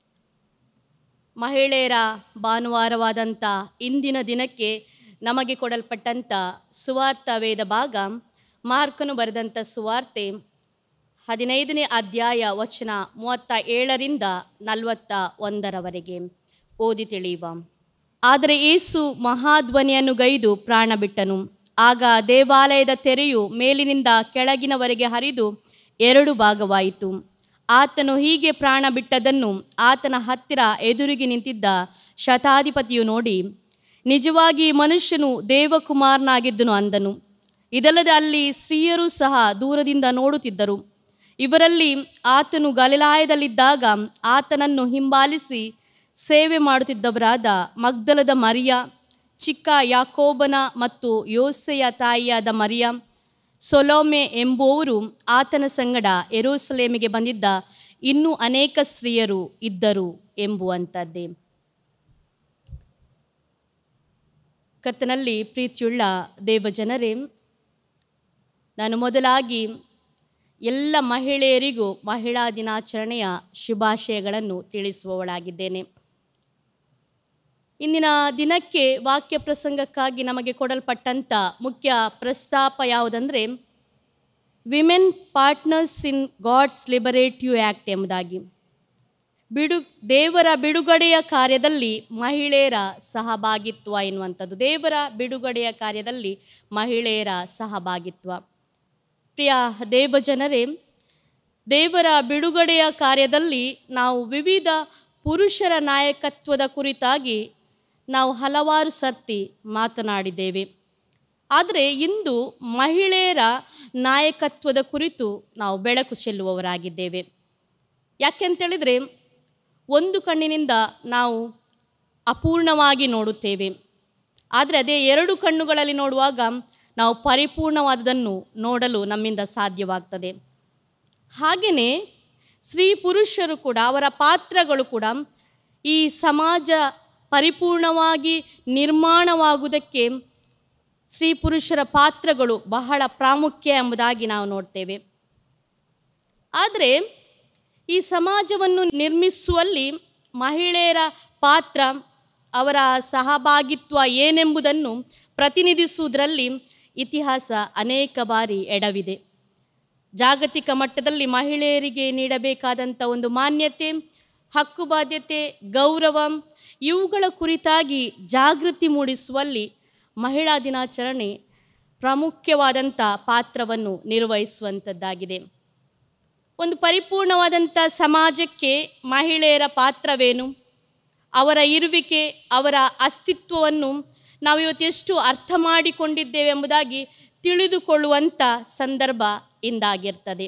ಮಹಿಳೆಯರ ಭಾನುವಾರವಾದಂಥ ಇಂದಿನ ದಿನಕ್ಕೆ ನಮಗೆ ಕೊಡಲ್ಪಟ್ಟಂಥ ಸುವಾರ್ಥ ವೇದ ಭಾಗ ಮಾರ್ಕನು ಬರೆದಂಥ ಸುವಾರ್ತೆ ಹದಿನೈದನೇ ಅಧ್ಯಾಯ ವಚನ ಮೂವತ್ತ ಏಳರಿಂದ ನಲವತ್ತ ಒಂದರವರೆಗೆ ಓದಿ ತಿಳಿಯುವ ಆದರೆ ಏಸು ಮಹಾಧ್ವನಿಯನ್ನು ಗೈದು ಪ್ರಾಣ ಬಿಟ್ಟನು ಆಗ ದೇವಾಲಯದ ತೆರೆಯು ಮೇಲಿನಿಂದ ಕೆಳಗಿನವರೆಗೆ ಹರಿದು ಎರಡು ಭಾಗವಾಯಿತು ಆತನು ಹೀಗೆ ಪ್ರಾಣ ಬಿಟ್ಟದನ್ನು ಆತನ ಹತ್ತಿರ ಎದುರಿಗೆ ನಿಂತಿದ್ದ ಶತಾಧಿಪತಿಯು ನೋಡಿ ನಿಜವಾಗಿ ಮನುಷ್ಯನು ದೇವಕುಮಾರನಾಗಿದ್ದನು ಅಂದನು ಇದಲ್ಲದೆ ಅಲ್ಲಿ ಸ್ತ್ರೀಯರು ಸಹ ದೂರದಿಂದ ನೋಡುತ್ತಿದ್ದರು ಇವರಲ್ಲಿ ಆತನು ಗಲಿಲಾಯದಲ್ಲಿದ್ದಾಗ ಆತನನ್ನು ಹಿಂಬಾಲಿಸಿ ಸೇವೆ ಮಾಡುತ್ತಿದ್ದವರಾದ ಮಗ್ದಲದ ಮರಿಯ ಚಿಕ್ಕ ಯಾಕೋಬನ ಮತ್ತು ಯೋಸೆಯ ತಾಯಿಯಾದ ಮರಿಯ ಸೊಲೋಮೆ ಎಂಬುವವರು ಆತನ ಸಂಗಡ ಎರೋಸಲೇಮಿಗೆ ಬಂದಿದ್ದ ಇನ್ನೂ ಅನೇಕ ಸ್ತ್ರೀಯರು ಇದ್ದರು ಎಂಬುವಂಥದ್ದೇ ಕರ್ತನಲ್ಲಿ ಪ್ರೀತಿಯುಳ್ಳ ದೇವಜನರೇ ನಾನು ಮೊದಲಾಗಿ ಎಲ್ಲ ಮಹಿಳೆಯರಿಗೂ ಮಹಿಳಾ ದಿನಾಚರಣೆಯ ಶುಭಾಶಯಗಳನ್ನು ತಿಳಿಸುವವಳಾಗಿದ್ದೇನೆ ಇಂದಿನ ದಿನಕ್ಕೆ ವಾಕ್ಯ ಪ್ರಸಂಗಕ್ಕಾಗಿ ನಮಗೆ ಕೊಡಲ್ಪಟ್ಟಂಥ ಮುಖ್ಯ ಪ್ರಸ್ತಾಪ ಯಾವುದಂದರೆ women partners in God's liberative act ಎಂಬುದಾಗಿ ಬಿಡು ದೇವರ ಬಿಡುಗಡೆಯ ಕಾರ್ಯದಲ್ಲಿ ಮಹಿಳೆಯರ ಸಹಭಾಗಿತ್ವ ಎನ್ನುವಂಥದ್ದು ದೇವರ ಬಿಡುಗಡೆಯ ಕಾರ್ಯದಲ್ಲಿ ಮಹಿಳೆಯರ ಸಹಭಾಗಿತ್ವ ಪ್ರಿಯ ದೇವಜನರೇ ದೇವರ ಬಿಡುಗಡೆಯ ಕಾರ್ಯದಲ್ಲಿ ನಾವು ವಿವಿಧ ಪುರುಷರ ನಾಯಕತ್ವದ ಕುರಿತಾಗಿ ನಾವು ಹಲವಾರು ಸರ್ತಿ ಮಾತನಾಡಿದ್ದೇವೆ ಆದರೆ ಇಂದು ಮಹಿಳೆಯರ ನಾಯಕತ್ವದ ಕುರಿತು ನಾವು ಬೆಳಕು ಚೆಲ್ಲುವವರಾಗಿದ್ದೇವೆ ಯಾಕೆಂತೇಳಿದರೆ ಒಂದು ಕಣ್ಣಿನಿಂದ ನಾವು ಅಪೂರ್ಣವಾಗಿ ನೋಡುತ್ತೇವೆ ಆದರೆ ಅದೇ ಎರಡು ಕಣ್ಣುಗಳಲ್ಲಿ ನೋಡುವಾಗ ನಾವು ಪರಿಪೂರ್ಣವಾದದನ್ನು ನೋಡಲು ನಮ್ಮಿಂದ ಸಾಧ್ಯವಾಗ್ತದೆ ಹಾಗೆಯೇ ಸ್ತ್ರೀ ಪುರುಷರು ಕೂಡ ಅವರ ಪಾತ್ರಗಳು ಕೂಡ ಈ ಸಮಾಜ ಪರಿಪೂರ್ಣವಾಗಿ ನಿರ್ಮಾಣವಾಗುವುದಕ್ಕೆ ಸ್ತ್ರೀ ಪುರುಷರ ಪಾತ್ರಗಳು ಬಹಳ ಪ್ರಾಮುಖ್ಯ ಎಂಬುದಾಗಿ ನಾವು ನೋಡ್ತೇವೆ ಆದರೆ ಈ ಸಮಾಜವನ್ನು ನಿರ್ಮಿಸುವಲ್ಲಿ ಮಹಿಳೆಯರ ಪಾತ್ರ ಅವರ ಸಹಭಾಗಿತ್ವ ಏನೆಂಬುದನ್ನು ಪ್ರತಿನಿಧಿಸುವುದರಲ್ಲಿ ಇತಿಹಾಸ ಅನೇಕ ಬಾರಿ ಎಡವಿದೆ ಜಾಗತಿಕ ಮಟ್ಟದಲ್ಲಿ ಮಹಿಳೆಯರಿಗೆ ನೀಡಬೇಕಾದಂಥ ಒಂದು ಮಾನ್ಯತೆ ಹಕ್ಕು ಬಾಧ್ಯತೆ ಗೌರವ ಇವುಗಳ ಕುರಿತಾಗಿ ಜಾಗೃತಿ ಮೂಡಿಸುವಲ್ಲಿ ಮಹಿಳಾ ದಿನಾಚರಣೆ ಪ್ರಾಮುಖ್ಯವಾದಂಥ ಪಾತ್ರವನ್ನು ನಿರ್ವಹಿಸುವಂಥದ್ದಾಗಿದೆ ಒಂದು ಪರಿಪೂರ್ಣವಾದಂಥ ಸಮಾಜಕ್ಕೆ ಮಹಿಳೆಯರ ಪಾತ್ರವೇನು ಅವರ ಇರುವಿಕೆ ಅವರ ಅಸ್ತಿತ್ವವನ್ನು ನಾವು ಇವತ್ತು ಎಷ್ಟು ಅರ್ಥ ಮಾಡಿಕೊಂಡಿದ್ದೇವೆ ಎಂಬುದಾಗಿ ತಿಳಿದುಕೊಳ್ಳುವಂಥ ಸಂದರ್ಭ ಇಂದಾಗಿರ್ತದೆ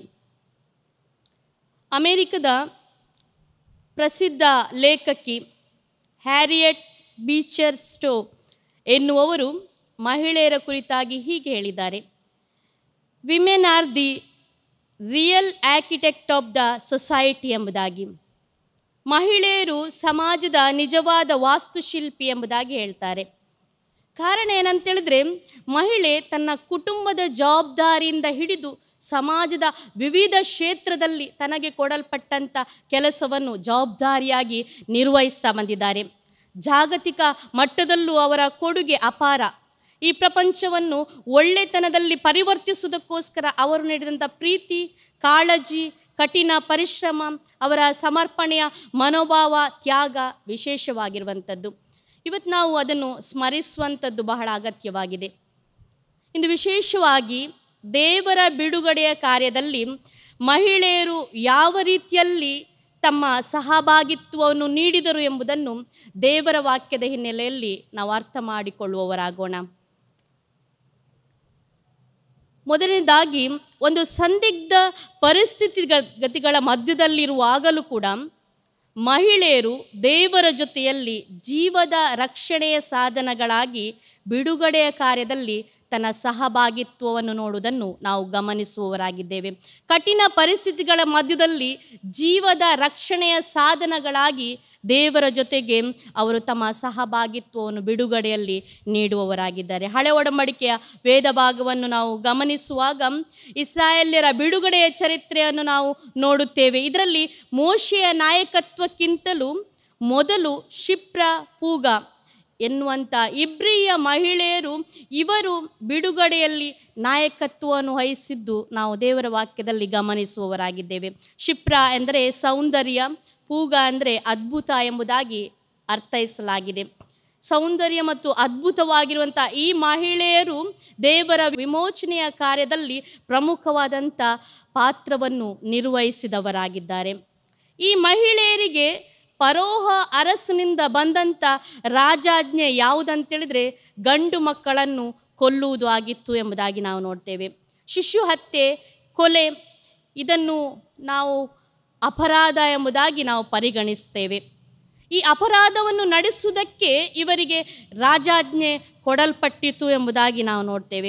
ಅಮೇರಿಕದ ಪ್ರಸಿದ್ಧ ಲೇಖಕಿ ಹ್ಯಾರಿಯಟ್ ಬೀಚರ್ ಸ್ಟೋ ಎನ್ನುವವರು ಮಹಿಳೆಯರ ಕುರಿತಾಗಿ ಹೀಗೆ ಹೇಳಿದ್ದಾರೆ women are the real architect of the society ಎಂಬುದಾಗಿ ಮಹಿಳೆಯರು ಸಮಾಜದ ನಿಜವಾದ ವಾಸ್ತುಶಿಲ್ಪಿ ಎಂಬುದಾಗಿ ಹೇಳ್ತಾರೆ ಕಾರಣ ಏನಂತೇಳಿದ್ರೆ ಮಹಿಳೆ ತನ್ನ ಕುಟುಂಬದ ಜವಾಬ್ದಾರಿಯಿಂದ ಹಿಡಿದು ಸಮಾಜದ ವಿವಿಧ ಕ್ಷೇತ್ರದಲ್ಲಿ ತನಗೆ ಕೊಡಲ್ಪಟ್ಟಂಥ ಕೆಲಸವನ್ನು ಜವಾಬ್ದಾರಿಯಾಗಿ ನಿರ್ವಹಿಸ್ತಾ ಬಂದಿದ್ದಾರೆ ಜಾಗತಿಕ ಮಟ್ಟದಲ್ಲೂ ಅವರ ಕೊಡುಗೆ ಅಪಾರ ಈ ಪ್ರಪಂಚವನ್ನು ಒಳ್ಳೆತನದಲ್ಲಿ ಪರಿವರ್ತಿಸುವುದಕ್ಕೋಸ್ಕರ ಅವರು ನೀಡಿದಂಥ ಪ್ರೀತಿ ಕಾಳಜಿ ಕಠಿಣ ಪರಿಶ್ರಮ ಅವರ ಸಮರ್ಪಣೆಯ ಮನೋಭಾವ ತ್ಯಾಗ ವಿಶೇಷವಾಗಿರುವಂಥದ್ದು ಇವತ್ತು ನಾವು ಅದನ್ನು ಸ್ಮರಿಸುವಂಥದ್ದು ಬಹಳ ಅಗತ್ಯವಾಗಿದೆ ಇಂದು ವಿಶೇಷವಾಗಿ ದೇವರ ಬಿಡುಗಡೆಯ ಕಾರ್ಯದಲ್ಲಿ ಮಹಿಳೆಯರು ಯಾವ ರೀತಿಯಲ್ಲಿ ತಮ್ಮ ಸಹಭಾಗಿತ್ವವನ್ನು ನೀಡಿದರು ಎಂಬುದನ್ನು ದೇವರ ವಾಕ್ಯದ ಹಿನ್ನೆಲೆಯಲ್ಲಿ ನಾವು ಅರ್ಥ ಮಾಡಿಕೊಳ್ಳುವವರಾಗೋಣ ಮೊದಲನೇದಾಗಿ ಒಂದು ಸಂದಿಗ್ಧ ಪರಿಸ್ಥಿತಿ ಗತಿಗಳ ಮಧ್ಯದಲ್ಲಿರುವಾಗಲೂ ಕೂಡ ಮಹಿಳೆಯರು ದೇವರ ಜೊತೆಯಲ್ಲಿ ಜೀವದ ರಕ್ಷಣೆಯ ಸಾಧನಗಳಾಗಿ ಬಿಡುಗಡೆಯ ಕಾರ್ಯದಲ್ಲಿ ತನ್ನ ಸಹಭಾಗಿತ್ವವನ್ನು ನೋಡುವುದನ್ನು ನಾವು ಗಮನಿಸುವವರಾಗಿದ್ದೇವೆ ಕಠಿಣ ಪರಿಸ್ಥಿತಿಗಳ ಮಧ್ಯದಲ್ಲಿ ಜೀವದ ರಕ್ಷಣೆಯ ಸಾಧನಗಳಾಗಿ ದೇವರ ಜೊತೆಗೆ ಅವರು ತಮ್ಮ ಸಹಭಾಗಿತ್ವವನ್ನು ಬಿಡುಗಡೆಯಲ್ಲಿ ನೀಡುವವರಾಗಿದ್ದಾರೆ ಹಳೆ ಒಡಂಬಡಿಕೆಯ ವೇದ ಭಾಗವನ್ನು ನಾವು ಗಮನಿಸುವಾಗ ಇಸ್ರಾಯೇಲ್ಯರ ಬಿಡುಗಡೆಯ ಚರಿತ್ರೆಯನ್ನು ನಾವು ನೋಡುತ್ತೇವೆ ಇದರಲ್ಲಿ ಮೋಶೆಯ ನಾಯಕತ್ವಕ್ಕಿಂತಲೂ ಮೊದಲು ಶಿಪ್ರ ಪೂಗ ಎನ್ನುವಂಥ ಇಬ್ರಿಯ ಮಹಿಳೆಯರು ಇವರು ಬಿಡುಗಡೆಯಲ್ಲಿ ನಾಯಕತ್ವವನ್ನು ವಹಿಸಿದ್ದು ನಾವು ದೇವರ ವಾಕ್ಯದಲ್ಲಿ ಗಮನಿಸುವವರಾಗಿದ್ದೇವೆ ಶಿಪ್ರ ಎಂದರೆ ಸೌಂದರ್ಯ ಪೂಗ ಅಂದರೆ ಅದ್ಭುತ ಎಂಬುದಾಗಿ ಅರ್ಥೈಸಲಾಗಿದೆ ಸೌಂದರ್ಯ ಮತ್ತು ಅದ್ಭುತವಾಗಿರುವಂಥ ಈ ಮಹಿಳೆಯರು ದೇವರ ವಿಮೋಚನೆಯ ಕಾರ್ಯದಲ್ಲಿ ಪ್ರಮುಖವಾದಂಥ ಪಾತ್ರವನ್ನು ನಿರ್ವಹಿಸಿದವರಾಗಿದ್ದಾರೆ ಈ ಮಹಿಳೆಯರಿಗೆ ಪರೋಹ ಅರಸನಿಂದ ಬಂದಂಥ ರಾಜಾಜ್ಞೆ ಯಾವುದಂತೇಳಿದರೆ ಗಂಡು ಮಕ್ಕಳನ್ನು ಕೊಲ್ಲುವುದು ಆಗಿತ್ತು ಎಂಬುದಾಗಿ ನಾವು ನೋಡ್ತೇವೆ ಶಿಶು ಹತ್ಯೆ ಕೊಲೆ ಇದನ್ನು ನಾವು ಅಪರಾಧ ಎಂಬುದಾಗಿ ನಾವು ಪರಿಗಣಿಸ್ತೇವೆ ಈ ಅಪರಾಧವನ್ನು ನಡೆಸುವುದಕ್ಕೆ ಇವರಿಗೆ ರಾಜಾಜ್ಞೆ ಕೊಡಲ್ಪಟ್ಟಿತು ಎಂಬುದಾಗಿ ನಾವು ನೋಡ್ತೇವೆ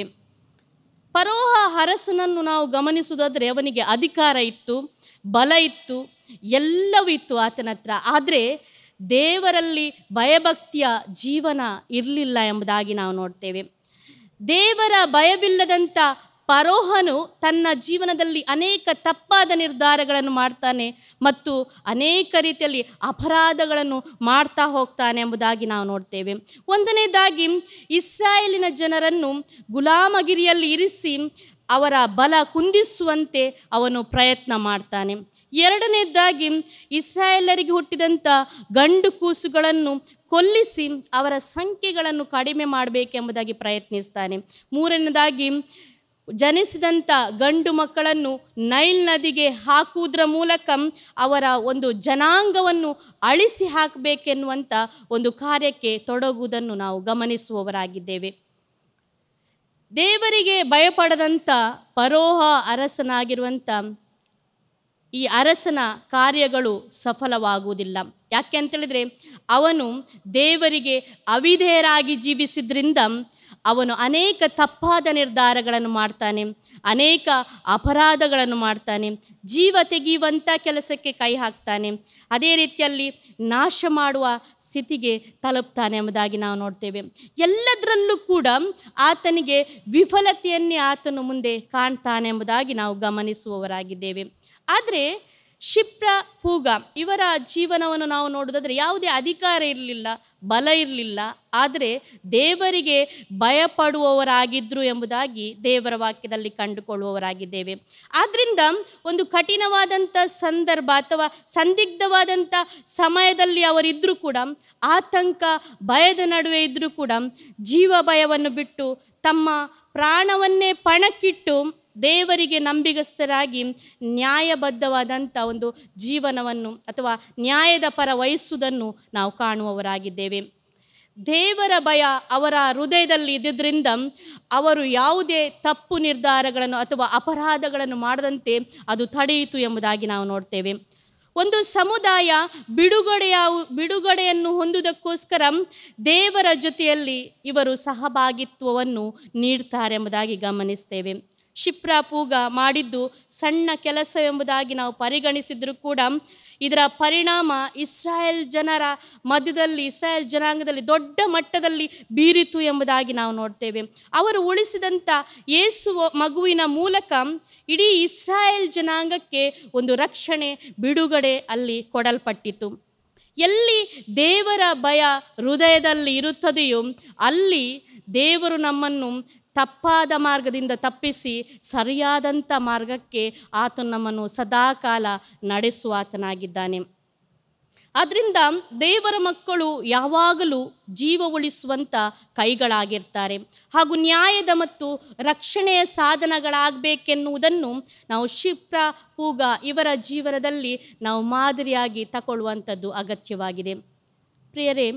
ಪರೋಹ ಅರಸನನ್ನು ನಾವು ಗಮನಿಸುವುದಾದರೆ ಅವನಿಗೆ ಅಧಿಕಾರ ಇತ್ತು ಬಲ ಇತ್ತು ಎಲ್ಲವೂ ಇತ್ತು ಆತನ ಹತ್ರ ಆದರೆ ದೇವರಲ್ಲಿ ಭಯಭಕ್ತಿಯ ಜೀವನ ಇರಲಿಲ್ಲ ಎಂಬುದಾಗಿ ನಾವು ನೋಡ್ತೇವೆ ದೇವರ ಭಯವಿಲ್ಲದಂಥ ಪರೋಹನು ತನ್ನ ಜೀವನದಲ್ಲಿ ಅನೇಕ ತಪ್ಪಾದ ನಿರ್ಧಾರಗಳನ್ನು ಮಾಡ್ತಾನೆ ಮತ್ತು ಅನೇಕ ರೀತಿಯಲ್ಲಿ ಅಪರಾಧಗಳನ್ನು ಮಾಡ್ತಾ ಹೋಗ್ತಾನೆ ಎಂಬುದಾಗಿ ನಾವು ನೋಡ್ತೇವೆ ಒಂದನೇದಾಗಿ ಇಸ್ರಾಯೇಲಿನ ಜನರನ್ನು ಗುಲಾಮಗಿರಿಯಲ್ಲಿ ಇರಿಸಿ ಅವರ ಬಲ ಕುಂದಿಸುವಂತೆ ಅವನು ಪ್ರಯತ್ನ ಮಾಡ್ತಾನೆ ಎರಡನೇದಾಗಿ ಇಸ್ರಾಯೇಲರಿಗೆ ಹುಟ್ಟಿದಂಥ ಗಂಡು ಕೂಸುಗಳನ್ನು ಕೊಲ್ಲಿಸಿ ಅವರ ಸಂಖ್ಯೆಗಳನ್ನು ಕಡಿಮೆ ಮಾಡಬೇಕೆಂಬುದಾಗಿ ಪ್ರಯತ್ನಿಸ್ತಾನೆ ಮೂರನೇದಾಗಿ ಜನಿಸಿದಂಥ ಗಂಡು ಮಕ್ಕಳನ್ನು ನೈಲ್ ನದಿಗೆ ಹಾಕುವುದರ ಮೂಲಕ ಅವರ ಒಂದು ಜನಾಂಗವನ್ನು ಅಳಿಸಿ ಹಾಕಬೇಕೆನ್ನುವಂಥ ಒಂದು ಕಾರ್ಯಕ್ಕೆ ತೊಡಗುವುದನ್ನು ನಾವು ಗಮನಿಸುವವರಾಗಿದ್ದೇವೆ ದೇವರಿಗೆ ಭಯಪಡದಂಥ ಪರೋಹ ಅರಸನಾಗಿರುವಂಥ ಈ ಅರಸನ ಕಾರ್ಯಗಳು ಸಫಲವಾಗುವುದಿಲ್ಲ ಯಾಕೆ ಅಂತೇಳಿದರೆ ಅವನು ದೇವರಿಗೆ ಅವಿಧೇಯರಾಗಿ ಜೀವಿಸಿದ್ರಿಂದ ಅವನು ಅನೇಕ ತಪ್ಪಾದ ನಿರ್ಧಾರಗಳನ್ನು ಮಾಡ್ತಾನೆ ಅನೇಕ ಅಪರಾಧಗಳನ್ನು ಮಾಡ್ತಾನೆ ಜೀವ ತೆಗೆಯುವಂಥ ಕೆಲಸಕ್ಕೆ ಕೈ ಹಾಕ್ತಾನೆ ಅದೇ ರೀತಿಯಲ್ಲಿ ನಾಶ ಮಾಡುವ ಸ್ಥಿತಿಗೆ ತಲುಪ್ತಾನೆ ಎಂಬುದಾಗಿ ನಾವು ನೋಡ್ತೇವೆ ಎಲ್ಲದರಲ್ಲೂ ಕೂಡ ಆತನಿಗೆ ವಿಫಲತೆಯನ್ನೇ ಆತನು ಮುಂದೆ ಕಾಣ್ತಾನೆ ಎಂಬುದಾಗಿ ನಾವು ಗಮನಿಸುವವರಾಗಿದ್ದೇವೆ ಆದರೆ ಶಿಪ್ರ ಪೂಗ ಇವರ ಜೀವನವನ್ನು ನಾವು ನೋಡೋದಾದರೆ ಯಾವುದೇ ಅಧಿಕಾರ ಇರಲಿಲ್ಲ ಬಲ ಇರಲಿಲ್ಲ ಆದರೆ ದೇವರಿಗೆ ಭಯಪಡುವವರಾಗಿದ್ದರು ಎಂಬುದಾಗಿ ದೇವರ ವಾಕ್ಯದಲ್ಲಿ ಕಂಡುಕೊಳ್ಳುವವರಾಗಿದ್ದೇವೆ ಆದ್ದರಿಂದ ಒಂದು ಕಠಿಣವಾದಂಥ ಸಂದರ್ಭ ಅಥವಾ ಸಂದಿಗ್ಧವಾದಂಥ ಸಮಯದಲ್ಲಿ ಅವರಿದ್ದರೂ ಕೂಡ ಆತಂಕ ಭಯದ ನಡುವೆ ಇದ್ದರೂ ಕೂಡ ಜೀವ ಭಯವನ್ನು ಬಿಟ್ಟು ತಮ್ಮ ಪ್ರಾಣವನ್ನೇ ಪಣಕ್ಕಿಟ್ಟು ದೇವರಿಗೆ ನಂಬಿಗಸ್ತರಾಗಿ ನ್ಯಾಯಬದ್ಧವಾದಂಥ ಒಂದು ಜೀವನವನ್ನು ಅಥವಾ ನ್ಯಾಯದ ಪರ ವಹಿಸುವುದನ್ನು ನಾವು ಕಾಣುವವರಾಗಿದ್ದೇವೆ ದೇವರ ಭಯ ಅವರ ಹೃದಯದಲ್ಲಿ ಇದ್ದಿದ್ದರಿಂದ ಅವರು ಯಾವುದೇ ತಪ್ಪು ನಿರ್ಧಾರಗಳನ್ನು ಅಥವಾ ಅಪರಾಧಗಳನ್ನು ಮಾಡದಂತೆ ಅದು ತಡೆಯಿತು ಎಂಬುದಾಗಿ ನಾವು ನೋಡ್ತೇವೆ ಒಂದು ಸಮುದಾಯ ಬಿಡುಗಡೆಯ ಬಿಡುಗಡೆಯನ್ನು ಹೊಂದುವುದಕ್ಕೋಸ್ಕರ ದೇವರ ಜೊತೆಯಲ್ಲಿ ಇವರು ಸಹಭಾಗಿತ್ವವನ್ನು ನೀಡ್ತಾರೆ ಎಂಬುದಾಗಿ ಗಮನಿಸ್ತೇವೆ ಶಿಪ್ರ ಪೂಗ ಮಾಡಿದ್ದು ಸಣ್ಣ ಕೆಲಸವೆಂಬುದಾಗಿ ನಾವು ಪರಿಗಣಿಸಿದರೂ ಕೂಡ ಇದರ ಪರಿಣಾಮ ಇಸ್ರಾಯೇಲ್ ಜನರ ಮಧ್ಯದಲ್ಲಿ ಇಸ್ರಾಯೇಲ್ ಜನಾಂಗದಲ್ಲಿ ದೊಡ್ಡ ಮಟ್ಟದಲ್ಲಿ ಬೀರಿತು ಎಂಬುದಾಗಿ ನಾವು ನೋಡ್ತೇವೆ ಅವರು ಉಳಿಸಿದಂಥ ಯೇಸು ಮಗುವಿನ ಮೂಲಕ ಇಡೀ ಇಸ್ರಾಯೇಲ್ ಜನಾಂಗಕ್ಕೆ ಒಂದು ರಕ್ಷಣೆ ಬಿಡುಗಡೆ ಅಲ್ಲಿ ಕೊಡಲ್ಪಟ್ಟಿತು ಎಲ್ಲಿ ದೇವರ ಭಯ ಹೃದಯದಲ್ಲಿ ಇರುತ್ತದೆಯೋ ಅಲ್ಲಿ ದೇವರು ನಮ್ಮನ್ನು ತಪ್ಪಾದ ಮಾರ್ಗದಿಂದ ತಪ್ಪಿಸಿ ಸರಿಯಾದಂಥ ಮಾರ್ಗಕ್ಕೆ ಆತನು ನಮ್ಮನ್ನು ಸದಾಕಾಲ ನಡೆಸುವ ಆತನಾಗಿದ್ದಾನೆ ಆದ್ದರಿಂದ ದೇವರ ಮಕ್ಕಳು ಯಾವಾಗಲೂ ಜೀವ ಉಳಿಸುವಂಥ ಕೈಗಳಾಗಿರ್ತಾರೆ ಹಾಗೂ ನ್ಯಾಯದ ಮತ್ತು ರಕ್ಷಣೆಯ ಸಾಧನಗಳಾಗಬೇಕೆನ್ನುವುದನ್ನು ನಾವು ಶಿಪ್ರ ಪೂಗ ಇವರ ಜೀವನದಲ್ಲಿ ನಾವು ಮಾದರಿಯಾಗಿ ತಗೊಳ್ಳುವಂಥದ್ದು ಅಗತ್ಯವಾಗಿದೆ ಪ್ರಿಯರೇ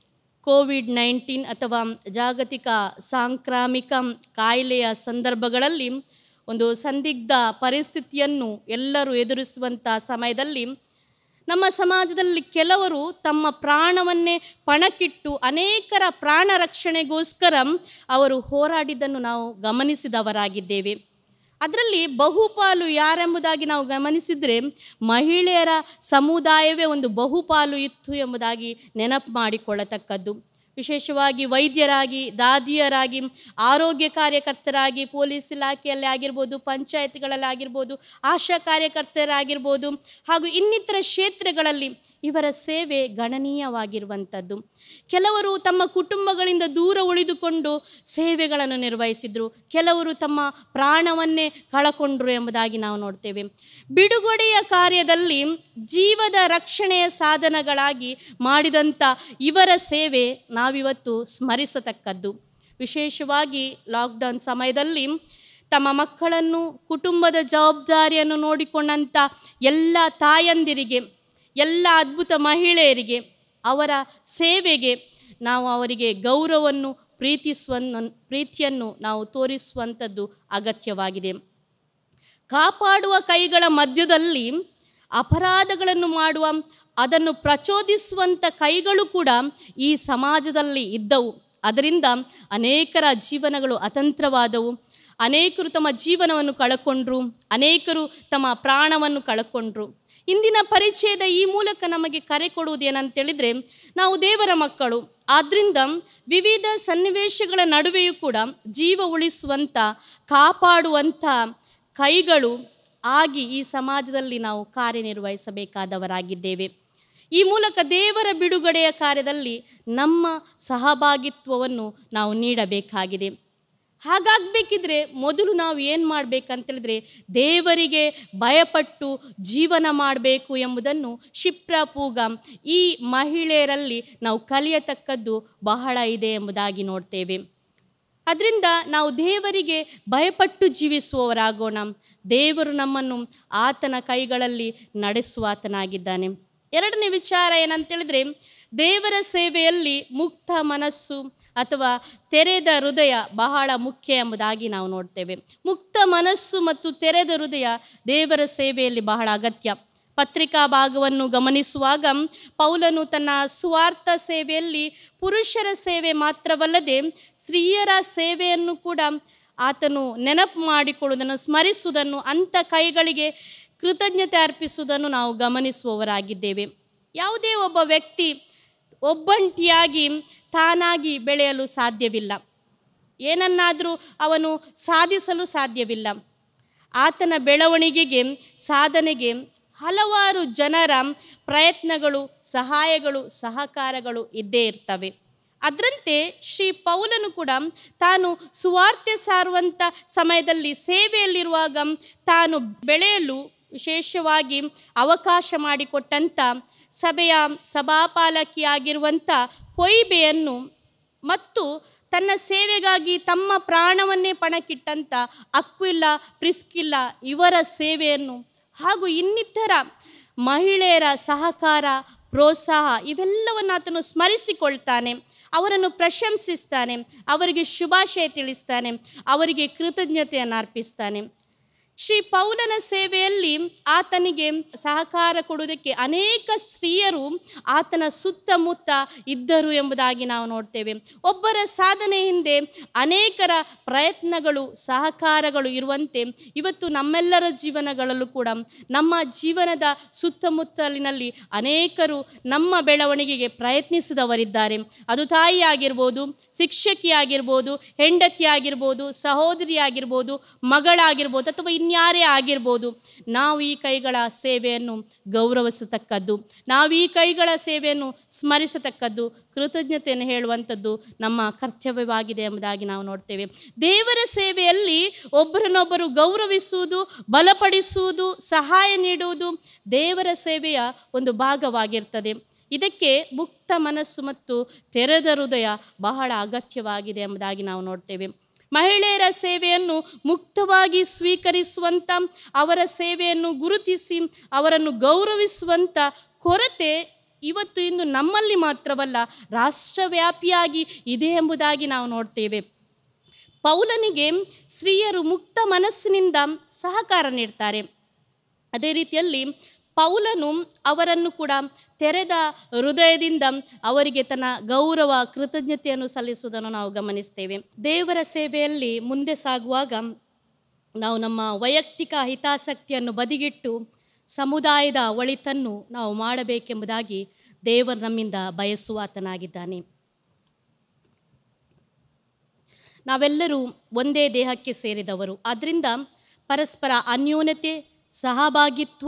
ಕೋವಿಡ್ ನೈನ್ಟೀನ್ ಅಥವಾ ಜಾಗತಿಕ ಸಾಂಕ್ರಾಮಿಕ ಕಾಯಿಲೆಯ ಸಂದರ್ಭಗಳಲ್ಲಿ ಒಂದು ಸಂದಿಗ್ಧ ಪರಿಸ್ಥಿತಿಯನ್ನು ಎಲ್ಲರೂ ಎದುರಿಸುವಂಥ ಸಮಯದಲ್ಲಿ ನಮ್ಮ ಸಮಾಜದಲ್ಲಿ ಕೆಲವರು ತಮ್ಮ ಪ್ರಾಣವನ್ನೇ ಪಣಕ್ಕಿಟ್ಟು ಅನೇಕರ ಪ್ರಾಣ ರಕ್ಷಣೆಗೋಸ್ಕರ ಅವರು ಹೋರಾಡಿದ್ದನ್ನು ನಾವು ಗಮನಿಸಿದವರಾಗಿದ್ದೇವೆ ಅದರಲ್ಲಿ ಬಹುಪಾಲು ಯಾರೆಂಬುದಾಗಿ ನಾವು ಗಮನಿಸಿದರೆ ಮಹಿಳೆಯರ ಸಮುದಾಯವೇ ಒಂದು ಬಹುಪಾಲು ಇತ್ತು ಎಂಬುದಾಗಿ ನೆನಪು ಮಾಡಿಕೊಳ್ಳತಕ್ಕದ್ದು ವಿಶೇಷವಾಗಿ ವೈದ್ಯರಾಗಿ ದಾದಿಯರಾಗಿ ಆರೋಗ್ಯ ಕಾರ್ಯಕರ್ತರಾಗಿ ಪೊಲೀಸ್ ಇಲಾಖೆಯಲ್ಲಿ ಆಗಿರ್ಬೋದು ಪಂಚಾಯತ್ಗಳಲ್ಲಿ ಆಗಿರ್ಬೋದು ಆಶಾ ಕಾರ್ಯಕರ್ತರಾಗಿರ್ಬೋದು ಹಾಗೂ ಇನ್ನಿತರ ಕ್ಷೇತ್ರಗಳಲ್ಲಿ ಇವರ ಸೇವೆ ಗಣನೀಯವಾಗಿರುವಂಥದ್ದು ಕೆಲವರು ತಮ್ಮ ಕುಟುಂಬಗಳಿಂದ ದೂರ ಉಳಿದುಕೊಂಡು ಸೇವೆಗಳನ್ನು ನಿರ್ವಹಿಸಿದರು ಕೆಲವರು ತಮ್ಮ ಪ್ರಾಣವನ್ನೇ ಕಳಕೊಂಡ್ರು ಎಂಬುದಾಗಿ ನಾವು ನೋಡ್ತೇವೆ ಬಿಡುಗಡೆಯ ಕಾರ್ಯದಲ್ಲಿ ಜೀವದ ರಕ್ಷಣೆಯ ಸಾಧನಗಳಾಗಿ ಮಾಡಿದಂಥ ಇವರ ಸೇವೆ ನಾವಿವತ್ತು ಸ್ಮರಿಸತಕ್ಕದ್ದು ವಿಶೇಷವಾಗಿ ಲಾಕ್ಡೌನ್ ಸಮಯದಲ್ಲಿ ತಮ್ಮ ಮಕ್ಕಳನ್ನು ಕುಟುಂಬದ ಜವಾಬ್ದಾರಿಯನ್ನು ನೋಡಿಕೊಂಡಂಥ ಎಲ್ಲ ತಾಯಂದಿರಿಗೆ ಎಲ್ಲ ಅದ್ಭುತ ಮಹಿಳೆಯರಿಗೆ ಅವರ ಸೇವೆಗೆ ನಾವು ಅವರಿಗೆ ಗೌರವವನ್ನು ಪ್ರೀತಿಸುವ ಪ್ರೀತಿಯನ್ನು ನಾವು ತೋರಿಸುವಂಥದ್ದು ಅಗತ್ಯವಾಗಿದೆ ಕಾಪಾಡುವ ಕೈಗಳ ಮಧ್ಯದಲ್ಲಿ ಅಪರಾಧಗಳನ್ನು ಮಾಡುವ ಅದನ್ನು ಪ್ರಚೋದಿಸುವಂಥ ಕೈಗಳು ಕೂಡ ಈ ಸಮಾಜದಲ್ಲಿ ಇದ್ದವು ಅದರಿಂದ ಅನೇಕರ ಜೀವನಗಳು ಅತಂತ್ರವಾದವು ಅನೇಕರು ತಮ್ಮ ಜೀವನವನ್ನು ಕಳಕೊಂಡ್ರು ಅನೇಕರು ತಮ್ಮ ಪ್ರಾಣವನ್ನು ಕಳಕೊಂಡ್ರು ಇಂದಿನ ಪರಿಚಯದ ಈ ಮೂಲಕ ನಮಗೆ ಕರೆ ಕೊಡುವುದೇನಂತೇಳಿದರೆ ನಾವು ದೇವರ ಮಕ್ಕಳು ಆದ್ದರಿಂದ ವಿವಿಧ ಸನ್ನಿವೇಶಗಳ ನಡುವೆಯೂ ಕೂಡ ಜೀವ ಉಳಿಸುವಂಥ ಕಾಪಾಡುವಂಥ ಕೈಗಳು ಆಗಿ ಈ ಸಮಾಜದಲ್ಲಿ ನಾವು ಕಾರ್ಯನಿರ್ವಹಿಸಬೇಕಾದವರಾಗಿದ್ದೇವೆ ಈ ಮೂಲಕ ದೇವರ ಬಿಡುಗಡೆಯ ಕಾರ್ಯದಲ್ಲಿ ನಮ್ಮ ಸಹಭಾಗಿತ್ವವನ್ನು ನಾವು ನೀಡಬೇಕಾಗಿದೆ ಹಾಗಾಗಬೇಕಿದ್ರೆ ಮೊದಲು ನಾವು ಏನು ಮಾಡಬೇಕಂತೇಳಿದ್ರೆ ದೇವರಿಗೆ ಭಯಪಟ್ಟು ಜೀವನ ಮಾಡಬೇಕು ಎಂಬುದನ್ನು ಶಿಪ್ರ ಪೂಗ ಈ ಮಹಿಳೆಯರಲ್ಲಿ ನಾವು ಕಲಿಯತಕ್ಕದ್ದು ಬಹಳ ಇದೆ ಎಂಬುದಾಗಿ ನೋಡ್ತೇವೆ ಅದರಿಂದ ನಾವು ದೇವರಿಗೆ ಭಯಪಟ್ಟು ಜೀವಿಸುವವರಾಗೋಣ ದೇವರು ನಮ್ಮನ್ನು ಆತನ ಕೈಗಳಲ್ಲಿ ನಡೆಸುವಾತನಾಗಿದ್ದಾನೆ ಎರಡನೇ ವಿಚಾರ ಏನಂತೇಳಿದ್ರೆ ದೇವರ ಸೇವೆಯಲ್ಲಿ ಮುಕ್ತ ಮನಸ್ಸು ಅಥವಾ ತೆರೆದ ಹೃದಯ ಬಹಳ ಮುಖ್ಯ ಎಂಬುದಾಗಿ ನಾವು ನೋಡ್ತೇವೆ ಮುಕ್ತ ಮನಸ್ಸು ಮತ್ತು ತೆರೆದ ಹೃದಯ ದೇವರ ಸೇವೆಯಲ್ಲಿ ಬಹಳ ಅಗತ್ಯ ಪತ್ರಿಕಾ ಭಾಗವನ್ನು ಗಮನಿಸುವಾಗ ಪೌಲನು ತನ್ನ ಸ್ವಾರ್ಥ ಸೇವೆಯಲ್ಲಿ ಪುರುಷರ ಸೇವೆ ಮಾತ್ರವಲ್ಲದೆ ಸ್ತ್ರೀಯರ ಸೇವೆಯನ್ನು ಕೂಡ ಆತನು ನೆನಪು ಮಾಡಿಕೊಳ್ಳುವುದನ್ನು ಸ್ಮರಿಸುವುದನ್ನು ಅಂಥ ಕೈಗಳಿಗೆ ಕೃತಜ್ಞತೆ ಅರ್ಪಿಸುವುದನ್ನು ನಾವು ಗಮನಿಸುವವರಾಗಿದ್ದೇವೆ ಯಾವುದೇ ಒಬ್ಬ ವ್ಯಕ್ತಿ ಒಬ್ಬಂಟಿಯಾಗಿ ತಾನಾಗಿ ಬೆಳೆಯಲು ಸಾಧ್ಯವಿಲ್ಲ ಏನನ್ನಾದರೂ ಅವನು ಸಾಧಿಸಲು ಸಾಧ್ಯವಿಲ್ಲ ಆತನ ಬೆಳವಣಿಗೆಗೆ ಸಾಧನೆಗೆ ಹಲವಾರು ಜನರ ಪ್ರಯತ್ನಗಳು ಸಹಾಯಗಳು ಸಹಕಾರಗಳು ಇದ್ದೇ ಇರ್ತವೆ ಅದರಂತೆ ಶ್ರೀ ಪೌಲನು ಕೂಡ ತಾನು ಸುವಾರ್ತೆ ಸಾರುವಂಥ ಸಮಯದಲ್ಲಿ ಸೇವೆಯಲ್ಲಿರುವಾಗ ತಾನು ಬೆಳೆಯಲು ವಿಶೇಷವಾಗಿ ಅವಕಾಶ ಮಾಡಿಕೊಟ್ಟಂಥ ಸಭೆಯ ಸಭಾಪಾಲಕಿಯಾಗಿರುವಂಥ ಕೊಯ್ಬೆಯನ್ನು ಮತ್ತು ತನ್ನ ಸೇವೆಗಾಗಿ ತಮ್ಮ ಪ್ರಾಣವನ್ನೇ ಪಣಕ್ಕಿಟ್ಟಂಥ ಅಕ್ವಿಲ್ಲ ಪ್ರಿಸ್ಕಿಲ್ಲ ಇವರ ಸೇವೆಯನ್ನು ಹಾಗೂ ಇನ್ನಿತರ ಮಹಿಳೆಯರ ಸಹಕಾರ ಪ್ರೋತ್ಸಾಹ ಇವೆಲ್ಲವನ್ನು ಆತನು ಸ್ಮರಿಸಿಕೊಳ್ತಾನೆ ಅವರನ್ನು ಪ್ರಶಂಸಿಸ್ತಾನೆ ಅವರಿಗೆ ಶುಭಾಶಯ ತಿಳಿಸ್ತಾನೆ ಅವರಿಗೆ ಕೃತಜ್ಞತೆಯನ್ನು ಅರ್ಪಿಸ್ತಾನೆ ಶ್ರೀ ಪೌಲನ ಸೇವೆಯಲ್ಲಿ ಆತನಿಗೆ ಸಹಕಾರ ಕೊಡುವುದಕ್ಕೆ ಅನೇಕ ಸ್ತ್ರೀಯರು ಆತನ ಸುತ್ತಮುತ್ತ ಇದ್ದರು ಎಂಬುದಾಗಿ ನಾವು ನೋಡ್ತೇವೆ ಒಬ್ಬರ ಸಾಧನೆ ಹಿಂದೆ ಅನೇಕರ ಪ್ರಯತ್ನಗಳು ಸಹಕಾರಗಳು ಇರುವಂತೆ ಇವತ್ತು ನಮ್ಮೆಲ್ಲರ ಜೀವನಗಳಲ್ಲೂ ಕೂಡ ನಮ್ಮ ಜೀವನದ ಸುತ್ತಮುತ್ತಲಿನಲ್ಲಿ ಅನೇಕರು ನಮ್ಮ ಬೆಳವಣಿಗೆಗೆ ಪ್ರಯತ್ನಿಸಿದವರಿದ್ದಾರೆ ಅದು ತಾಯಿ ಆಗಿರ್ಬೋದು ಶಿಕ್ಷಕಿ ಆಗಿರ್ಬೋದು ಹೆಂಡತಿ ಆಗಿರ್ಬೋದು ಸಹೋದರಿ ಆಗಿರ್ಬೋದು ಮಗಳಾಗಿರ್ಬೋದು ಅಥವಾ ಇನ್ಯಾರೇ ಆಗಿರ್ಬೋದು ನಾವು ಈ ಕೈಗಳ ಸೇವೆಯನ್ನು ಗೌರವಿಸತಕ್ಕದ್ದು ನಾವು ಈ ಕೈಗಳ ಸೇವೆಯನ್ನು ಸ್ಮರಿಸತಕ್ಕದ್ದು ಕೃತಜ್ಞತೆಯನ್ನು ಹೇಳುವಂಥದ್ದು ನಮ್ಮ ಕರ್ತವ್ಯವಾಗಿದೆ ಎಂಬುದಾಗಿ ನಾವು ನೋಡ್ತೇವೆ ದೇವರ ಸೇವೆಯಲ್ಲಿ ಒಬ್ಬರನ್ನೊಬ್ಬರು ಗೌರವಿಸುವುದು ಬಲಪಡಿಸುವುದು ಸಹಾಯ ನೀಡುವುದು ದೇವರ ಸೇವೆಯ ಒಂದು ಭಾಗವಾಗಿರ್ತದೆ ಇದಕ್ಕೆ ಮುಕ್ತ ಮನಸ್ಸು ಮತ್ತು ತೆರೆದ ಹೃದಯ ಬಹಳ ಅಗತ್ಯವಾಗಿದೆ ಎಂಬುದಾಗಿ ನಾವು ನೋಡ್ತೇವೆ ಮಹಿಳೆಯರ ಸೇವೆಯನ್ನು ಮುಕ್ತವಾಗಿ ಸ್ವೀಕರಿಸುವಂಥ ಅವರ ಸೇವೆಯನ್ನು ಗುರುತಿಸಿ ಅವರನ್ನು ಗೌರವಿಸುವಂಥ ಕೊರತೆ ಇವತ್ತು ಇಂದು ನಮ್ಮಲ್ಲಿ ಮಾತ್ರವಲ್ಲ ರಾಷ್ಟ್ರವ್ಯಾಪಿಯಾಗಿ ಇದೆ ಎಂಬುದಾಗಿ ನಾವು ನೋಡ್ತೇವೆ ಪೌಲನಿಗೆ ಸ್ತ್ರೀಯರು ಮುಕ್ತ ಮನಸ್ಸಿನಿಂದ ಸಹಕಾರ ನೀಡ್ತಾರೆ ಅದೇ ರೀತಿಯಲ್ಲಿ ಪೌಲನು ಅವರನ್ನು ಕೂಡ ತೆರೆದ ಹೃದಯದಿಂದ ಅವರಿಗೆ ತನ್ನ ಗೌರವ ಕೃತಜ್ಞತೆಯನ್ನು ಸಲ್ಲಿಸುವುದನ್ನು ನಾವು ಗಮನಿಸ್ತೇವೆ ದೇವರ ಸೇವೆಯಲ್ಲಿ ಮುಂದೆ ಸಾಗುವಾಗ ನಾವು ನಮ್ಮ ವೈಯಕ್ತಿಕ ಹಿತಾಸಕ್ತಿಯನ್ನು ಬದಿಗಿಟ್ಟು ಸಮುದಾಯದ ಒಳಿತನ್ನು ನಾವು ಮಾಡಬೇಕೆಂಬುದಾಗಿ ದೇವರು ನಮ್ಮಿಂದ ಬಯಸುವಾತನಾಗಿದ್ದಾನೆ ನಾವೆಲ್ಲರೂ ಒಂದೇ ದೇಹಕ್ಕೆ ಸೇರಿದವರು ಆದ್ದರಿಂದ ಪರಸ್ಪರ ಅನ್ಯೋನ್ಯತೆ ಸಹಭಾಗಿತ್ವ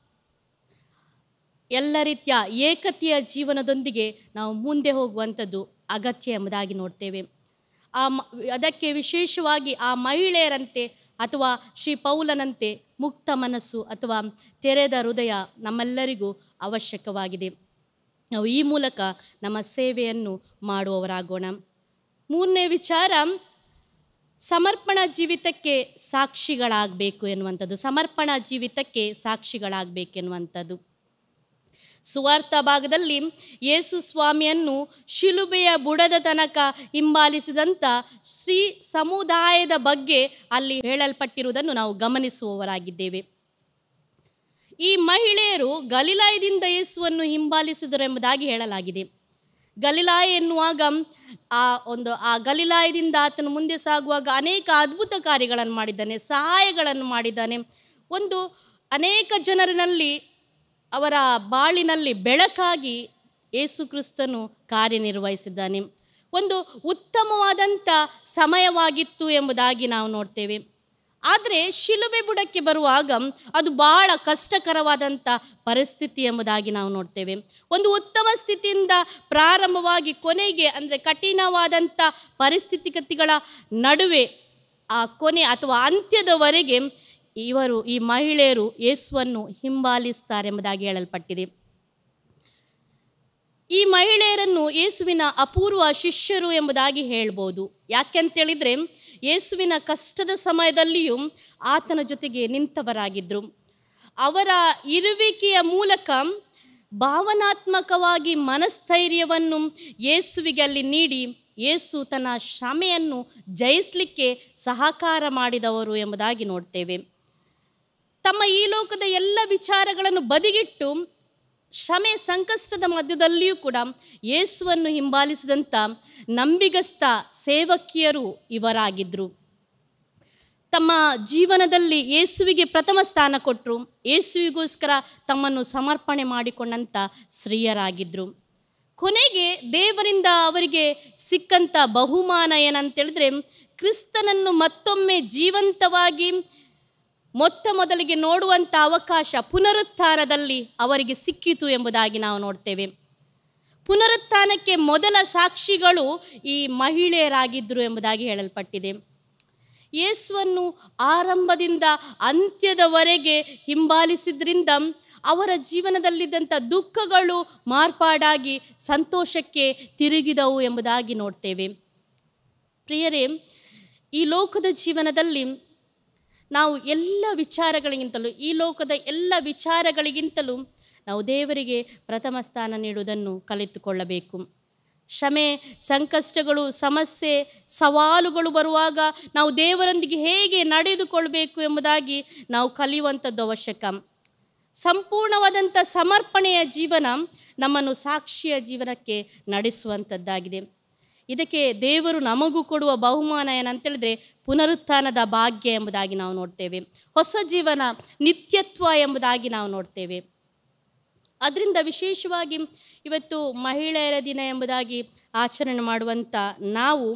ಎಲ್ಲ ರೀತಿಯ ಏಕತೆಯ ಜೀವನದೊಂದಿಗೆ ನಾವು ಮುಂದೆ ಹೋಗುವಂಥದ್ದು ಅಗತ್ಯ ಎಂಬುದಾಗಿ ನೋಡ್ತೇವೆ ಆ ಮ ಅದಕ್ಕೆ ವಿಶೇಷವಾಗಿ ಆ ಮಹಿಳೆಯರಂತೆ ಅಥವಾ ಶ್ರೀ ಪೌಲನಂತೆ ಮುಕ್ತ ಮನಸ್ಸು ಅಥವಾ ತೆರೆದ ಹೃದಯ ನಮ್ಮೆಲ್ಲರಿಗೂ ಅವಶ್ಯಕವಾಗಿದೆ ನಾವು ಈ ಮೂಲಕ ನಮ್ಮ ಸೇವೆಯನ್ನು ಮಾಡುವವರಾಗೋಣ ಮೂರನೇ ವಿಚಾರ ಸಮರ್ಪಣಾ ಜೀವಿತಕ್ಕೆ ಸಾಕ್ಷಿಗಳಾಗಬೇಕು ಎನ್ನುವಂಥದ್ದು ಸಮರ್ಪಣಾ ಜೀವಿತಕ್ಕೆ ಸಾಕ್ಷಿಗಳಾಗಬೇಕೆನ್ನುವಂಥದ್ದು ಸುವಾರ್ಥ ಭಾಗದಲ್ಲಿ ಯೇಸು ಸ್ವಾಮಿಯನ್ನು ಶಿಲುಬೆಯ ಬುಡದ ತನಕ ಹಿಂಬಾಲಿಸಿದಂಥ ಶ್ರೀ ಸಮುದಾಯದ ಬಗ್ಗೆ ಅಲ್ಲಿ ಹೇಳಲ್ಪಟ್ಟಿರುವುದನ್ನು ನಾವು ಗಮನಿಸುವವರಾಗಿದ್ದೇವೆ ಈ ಮಹಿಳೆಯರು ಗಲಿಲಾಯದಿಂದ ಯೇಸುವನ್ನು ಹಿಂಬಾಲಿಸಿದರು ಎಂಬುದಾಗಿ ಹೇಳಲಾಗಿದೆ ಗಲಿಲಾಯ ಎನ್ನುವಾಗ ಆ ಒಂದು ಆ ಗಲಿಲಾಯದಿಂದ ಆತನು ಮುಂದೆ ಸಾಗುವಾಗ ಅನೇಕ ಅದ್ಭುತ ಕಾರ್ಯಗಳನ್ನು ಮಾಡಿದ್ದಾನೆ ಸಹಾಯಗಳನ್ನು ಮಾಡಿದ್ದಾನೆ ಒಂದು ಅನೇಕ ಜನರಿನಲ್ಲಿ ಅವರ ಬಾಳಿನಲ್ಲಿ ಬೆಳಕಾಗಿ ಯೇಸು ಕ್ರಿಸ್ತನು ಕಾರ್ಯನಿರ್ವಹಿಸಿದ್ದಾನೆ ಒಂದು ಉತ್ತಮವಾದಂಥ ಸಮಯವಾಗಿತ್ತು ಎಂಬುದಾಗಿ ನಾವು ನೋಡ್ತೇವೆ ಆದರೆ ಶಿಲುಬೆ ಬುಡಕ್ಕೆ ಬರುವಾಗ ಅದು ಬಹಳ ಕಷ್ಟಕರವಾದಂಥ ಪರಿಸ್ಥಿತಿ ಎಂಬುದಾಗಿ ನಾವು ನೋಡ್ತೇವೆ ಒಂದು ಉತ್ತಮ ಸ್ಥಿತಿಯಿಂದ ಪ್ರಾರಂಭವಾಗಿ ಕೊನೆಗೆ ಅಂದರೆ ಕಠಿಣವಾದಂಥ ಪರಿಸ್ಥಿತಿಗತಿಗಳ ನಡುವೆ ಆ ಕೊನೆ ಅಥವಾ ಅಂತ್ಯದವರೆಗೆ ಇವರು ಈ ಮಹಿಳೆಯರು ಯೇಸುವನ್ನು ಹಿಂಬಾಲಿಸ್ತಾರೆ ಎಂಬುದಾಗಿ ಹೇಳಲ್ಪಟ್ಟಿದೆ ಈ ಮಹಿಳೆಯರನ್ನು ಯೇಸುವಿನ ಅಪೂರ್ವ ಶಿಷ್ಯರು ಎಂಬುದಾಗಿ ಹೇಳ್ಬೋದು ಯಾಕೆಂತೇಳಿದರೆ ಯೇಸುವಿನ ಕಷ್ಟದ ಸಮಯದಲ್ಲಿಯೂ ಆತನ ಜೊತೆಗೆ ನಿಂತವರಾಗಿದ್ದರು ಅವರ ಇರುವಿಕೆಯ ಮೂಲಕ ಭಾವನಾತ್ಮಕವಾಗಿ ಮನಸ್ಥೈರ್ಯವನ್ನು ಯೇಸುವಿಗೆ ಅಲ್ಲಿ ನೀಡಿ ಯೇಸು ತನ್ನ ಶ್ರಮೆಯನ್ನು ಜಯಿಸಲಿಕ್ಕೆ ಸಹಕಾರ ಮಾಡಿದವರು ಎಂಬುದಾಗಿ ನೋಡ್ತೇವೆ ತಮ್ಮ ಈ ಲೋಕದ ಎಲ್ಲ ವಿಚಾರಗಳನ್ನು ಬದಿಗಿಟ್ಟು ಶ್ರಮೆ ಸಂಕಷ್ಟದ ಮಧ್ಯದಲ್ಲಿಯೂ ಕೂಡ ಯೇಸುವನ್ನು ಹಿಂಬಾಲಿಸಿದಂಥ ನಂಬಿಗಸ್ತ ಸೇವಕಿಯರು ಇವರಾಗಿದ್ದರು ತಮ್ಮ ಜೀವನದಲ್ಲಿ ಯೇಸುವಿಗೆ ಪ್ರಥಮ ಸ್ಥಾನ ಕೊಟ್ಟರು ಯೇಸುವಿಗೋಸ್ಕರ ತಮ್ಮನ್ನು ಸಮರ್ಪಣೆ ಮಾಡಿಕೊಂಡಂಥ ಸ್ತ್ರೀಯರಾಗಿದ್ದರು ಕೊನೆಗೆ ದೇವರಿಂದ ಅವರಿಗೆ ಸಿಕ್ಕಂಥ ಬಹುಮಾನ ಏನಂತೇಳಿದ್ರೆ ಕ್ರಿಸ್ತನನ್ನು ಮತ್ತೊಮ್ಮೆ ಜೀವಂತವಾಗಿ ಮೊತ್ತ ಮೊದಲಿಗೆ ನೋಡುವಂಥ ಅವಕಾಶ ಪುನರುತ್ಥಾನದಲ್ಲಿ ಅವರಿಗೆ ಸಿಕ್ಕಿತು ಎಂಬುದಾಗಿ ನಾವು ನೋಡ್ತೇವೆ ಪುನರುತ್ಥಾನಕ್ಕೆ ಮೊದಲ ಸಾಕ್ಷಿಗಳು ಈ ಮಹಿಳೆಯರಾಗಿದ್ದರು ಎಂಬುದಾಗಿ ಹೇಳಲ್ಪಟ್ಟಿದೆ ಯೇಸುವನ್ನು ಆರಂಭದಿಂದ ಅಂತ್ಯದವರೆಗೆ ಹಿಂಬಾಲಿಸಿದ್ರಿಂದ ಅವರ ಜೀವನದಲ್ಲಿದ್ದಂಥ ದುಃಖಗಳು ಮಾರ್ಪಾಡಾಗಿ ಸಂತೋಷಕ್ಕೆ ತಿರುಗಿದವು ಎಂಬುದಾಗಿ ನೋಡ್ತೇವೆ ಪ್ರಿಯರೇ ಈ ಲೋಕದ ಜೀವನದಲ್ಲಿ ನಾವು ಎಲ್ಲ ವಿಚಾರಗಳಿಗಿಂತಲೂ ಈ ಲೋಕದ ಎಲ್ಲ ವಿಚಾರಗಳಿಗಿಂತಲೂ ನಾವು ದೇವರಿಗೆ ಪ್ರಥಮ ಸ್ಥಾನ ನೀಡುವುದನ್ನು ಕಲಿತುಕೊಳ್ಳಬೇಕು ಶ್ರಮೆ ಸಂಕಷ್ಟಗಳು ಸಮಸ್ಯೆ ಸವಾಲುಗಳು ಬರುವಾಗ ನಾವು ದೇವರೊಂದಿಗೆ ಹೇಗೆ ನಡೆದುಕೊಳ್ಬೇಕು ಎಂಬುದಾಗಿ ನಾವು ಕಲಿಯುವಂಥದ್ದು ಅವಶ್ಯಕ ಸಂಪೂರ್ಣವಾದಂಥ ಸಮರ್ಪಣೆಯ ಜೀವನ ನಮ್ಮನ್ನು ಸಾಕ್ಷಿಯ ಜೀವನಕ್ಕೆ ನಡೆಸುವಂಥದ್ದಾಗಿದೆ ಇದಕ್ಕೆ ದೇವರು ನಮಗೂ ಕೊಡುವ ಬಹುಮಾನ ಏನಂತೇಳಿದ್ರೆ ಪುನರುತ್ಥಾನದ ಭಾಗ್ಯ ಎಂಬುದಾಗಿ ನಾವು ನೋಡ್ತೇವೆ ಹೊಸ ಜೀವನ ನಿತ್ಯತ್ವ ಎಂಬುದಾಗಿ ನಾವು ನೋಡ್ತೇವೆ ಅದರಿಂದ ವಿಶೇಷವಾಗಿ ಇವತ್ತು ಮಹಿಳೆಯರ ದಿನ ಎಂಬುದಾಗಿ ಆಚರಣೆ ಮಾಡುವಂಥ ನಾವು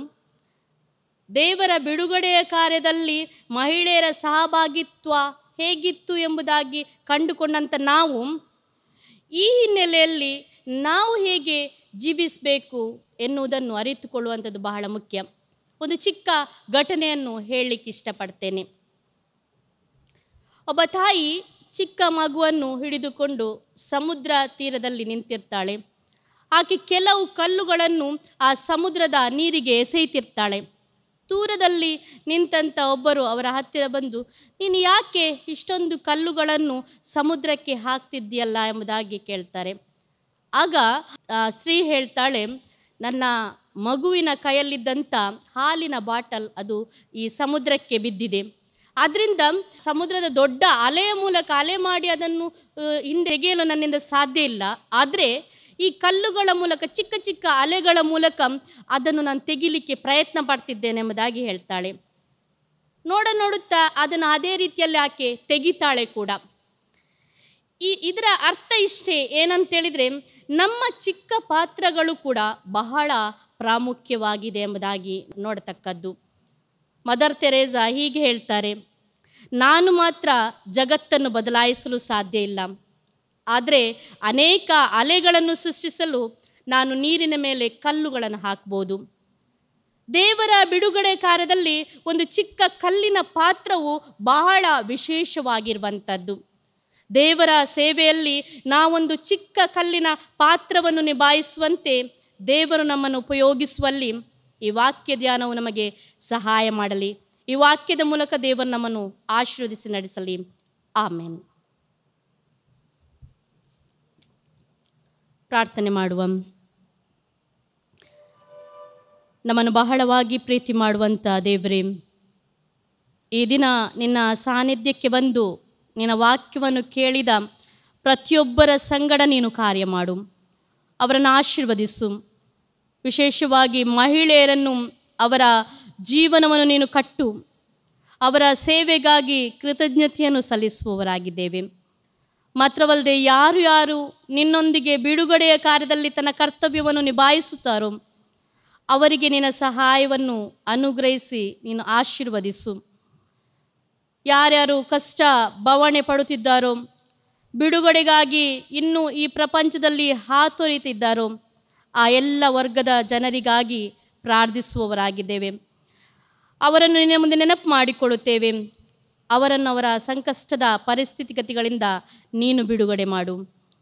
ದೇವರ ಬಿಡುಗಡೆಯ ಕಾರ್ಯದಲ್ಲಿ ಮಹಿಳೆಯರ ಸಹಭಾಗಿತ್ವ ಹೇಗಿತ್ತು ಎಂಬುದಾಗಿ ಕಂಡುಕೊಂಡಂಥ ನಾವು ಈ ಹಿನ್ನೆಲೆಯಲ್ಲಿ ನಾವು ಹೇಗೆ ಜೀವಿಸಬೇಕು ಎನ್ನುವುದನ್ನು ಅರಿತುಕೊಳ್ಳುವಂಥದ್ದು ಬಹಳ ಮುಖ್ಯ ಒಂದು ಚಿಕ್ಕ ಘಟನೆಯನ್ನು ಹೇಳಲಿಕ್ಕೆ ಇಷ್ಟಪಡ್ತೇನೆ ಒಬ್ಬ ತಾಯಿ ಚಿಕ್ಕ ಮಗುವನ್ನು ಹಿಡಿದುಕೊಂಡು ಸಮುದ್ರ ತೀರದಲ್ಲಿ ನಿಂತಿರ್ತಾಳೆ ಆಕೆ ಕೆಲವು ಕಲ್ಲುಗಳನ್ನು ಆ ಸಮುದ್ರದ ನೀರಿಗೆ ಎಸೆಯುತ್ತಿರ್ತಾಳೆ ದೂರದಲ್ಲಿ ನಿಂತಂಥ ಒಬ್ಬರು ಅವರ ಹತ್ತಿರ ಬಂದು ನೀನು ಯಾಕೆ ಇಷ್ಟೊಂದು ಕಲ್ಲುಗಳನ್ನು ಸಮುದ್ರಕ್ಕೆ ಹಾಕ್ತಿದ್ದೀಯಲ್ಲ ಎಂಬುದಾಗಿ ಕೇಳ್ತಾರೆ ಆಗ ಆ ಸ್ತ್ರೀ ಹೇಳ್ತಾಳೆ ನನ್ನ ಮಗುವಿನ ಕೈಯಲ್ಲಿದ್ದಂಥ ಹಾಲಿನ ಬಾಟಲ್ ಅದು ಈ ಸಮುದ್ರಕ್ಕೆ ಬಿದ್ದಿದೆ ಆದ್ದರಿಂದ ಸಮುದ್ರದ ದೊಡ್ಡ ಅಲೆಯ ಮೂಲಕ ಅಲೆ ಮಾಡಿ ಅದನ್ನು ಆ, ಹಿಂದೆ ತೆಗೆಯಲು ನನ್ನಿಂದ ಸಾಧ್ಯ ಇಲ್ಲ ಆದರೆ ಈ ಕಲ್ಲುಗಳ ಮೂಲಕ ಚಿಕ್ಕ ಚಿಕ್ಕ ಅಲೆಗಳ ಮೂಲಕ ಅದನ್ನು ನಾನು ತೆಗಿಲಿಕ್ಕೆ ಪ್ರಯತ್ನ ಪಡ್ತಿದ್ದೇನೆ ಎಂಬುದಾಗಿ ಹೇಳ್ತಾಳೆ ನೋಡ ನೋಡುತ್ತಾ ಅದನ್ನು ಅದೇ ರೀತಿಯಲ್ಲಿ ಆಕೆ ತೆಗಿತಾಳೆ ಕೂಡ ಈ ಇದರ ಅರ್ಥ ಇಷ್ಟೇ ಏನಂತೇಳಿದರೆ ನಮ್ಮ ಚಿಕ್ಕ ಪಾತ್ರಗಳು ಕೂಡ ಬಹಳ ಪ್ರಾಮುಖ್ಯವಾಗಿದೆ ಎಂಬುದಾಗಿ ನೋಡತಕ್ಕದ್ದು ಮದರ್ ತೆರೇಸಾ ಹೀಗೆ ಹೇಳ್ತಾರೆ ನಾನು ಮಾತ್ರ ಜಗತ್ತನ್ನು ಬದಲಾಯಿಸಲು ಸಾಧ್ಯ ಇಲ್ಲ ಆದರೆ ಅನೇಕ ಅಲೆಗಳನ್ನು ಸೃಷ್ಟಿಸಲು ನಾನು ನೀರಿನ ಮೇಲೆ ಕಲ್ಲುಗಳನ್ನು ಹಾಕ್ಬೋದು ದೇವರ ಬಿಡುಗಡೆ ಕಾರ್ಯದಲ್ಲಿ ಒಂದು ಚಿಕ್ಕ ಕಲ್ಲಿನ ಪಾತ್ರವು ಬಹಳ ವಿಶೇಷವಾಗಿರುವಂಥದ್ದು ದೇವರ ಸೇವೆಯಲ್ಲಿ ನಾವೊಂದು ಚಿಕ್ಕ ಕಲ್ಲಿನ ಪಾತ್ರವನ್ನು ನಿಭಾಯಿಸುವಂತೆ ದೇವರು ನಮ್ಮನ್ನು ಉಪಯೋಗಿಸುವಲ್ಲಿ ಈ ವಾಕ್ಯ ಧ್ಯಾನವು ನಮಗೆ ಸಹಾಯ ಮಾಡಲಿ ಈ ವಾಕ್ಯದ ಮೂಲಕ ದೇವರು ನಮ್ಮನ್ನು ಆಶೀರ್ವದಿಸಿ ನಡೆಸಲಿ ಆಮೇನ್ ಪ್ರಾರ್ಥನೆ ಮಾಡುವ ನಮ್ಮನ್ನು ಬಹಳವಾಗಿ ಪ್ರೀತಿ ಮಾಡುವಂಥ ದೇವರೇ ಈ ದಿನ ನಿನ್ನ ಸಾನ್ನಿಧ್ಯಕ್ಕೆ ಬಂದು ನಿನ್ನ ವಾಕ್ಯವನ್ನು ಕೇಳಿದ ಪ್ರತಿಯೊಬ್ಬರ ಸಂಗಡ ನೀನು ಕಾರ್ಯ ಮಾಡು ಅವರನ್ನು ಆಶೀರ್ವದಿಸು ವಿಶೇಷವಾಗಿ ಮಹಿಳೆಯರನ್ನು ಅವರ ಜೀವನವನ್ನು ನೀನು ಕಟ್ಟು ಅವರ ಸೇವೆಗಾಗಿ ಕೃತಜ್ಞತೆಯನ್ನು ಸಲ್ಲಿಸುವವರಾಗಿದ್ದೇವೆ ಮಾತ್ರವಲ್ಲದೆ ಯಾರು ಯಾರು ನಿನ್ನೊಂದಿಗೆ ಬಿಡುಗಡೆಯ ಕಾರ್ಯದಲ್ಲಿ ತನ್ನ ಕರ್ತವ್ಯವನ್ನು ನಿಭಾಯಿಸುತ್ತಾರೋ ಅವರಿಗೆ ನಿನ್ನ ಸಹಾಯವನ್ನು ಅನುಗ್ರಹಿಸಿ ನೀನು ಆಶೀರ್ವದಿಸು ಯಾರ್ಯಾರು ಕಷ್ಟ ಬವಣೆ ಪಡುತ್ತಿದ್ದಾರೋ ಬಿಡುಗಡೆಗಾಗಿ ಇನ್ನೂ ಈ ಪ್ರಪಂಚದಲ್ಲಿ ಹಾತೊರಿತಿದ್ದಾರೋ ಆ ಎಲ್ಲ ವರ್ಗದ ಜನರಿಗಾಗಿ ಪ್ರಾರ್ಥಿಸುವವರಾಗಿದ್ದೇವೆ ಅವರನ್ನು ನಿನ್ನ ಮುಂದೆ ನೆನಪು ಮಾಡಿಕೊಳ್ಳುತ್ತೇವೆ ಅವರನ್ನು ಅವರ ಸಂಕಷ್ಟದ ಪರಿಸ್ಥಿತಿಗತಿಗಳಿಂದ ನೀನು ಬಿಡುಗಡೆ ಮಾಡು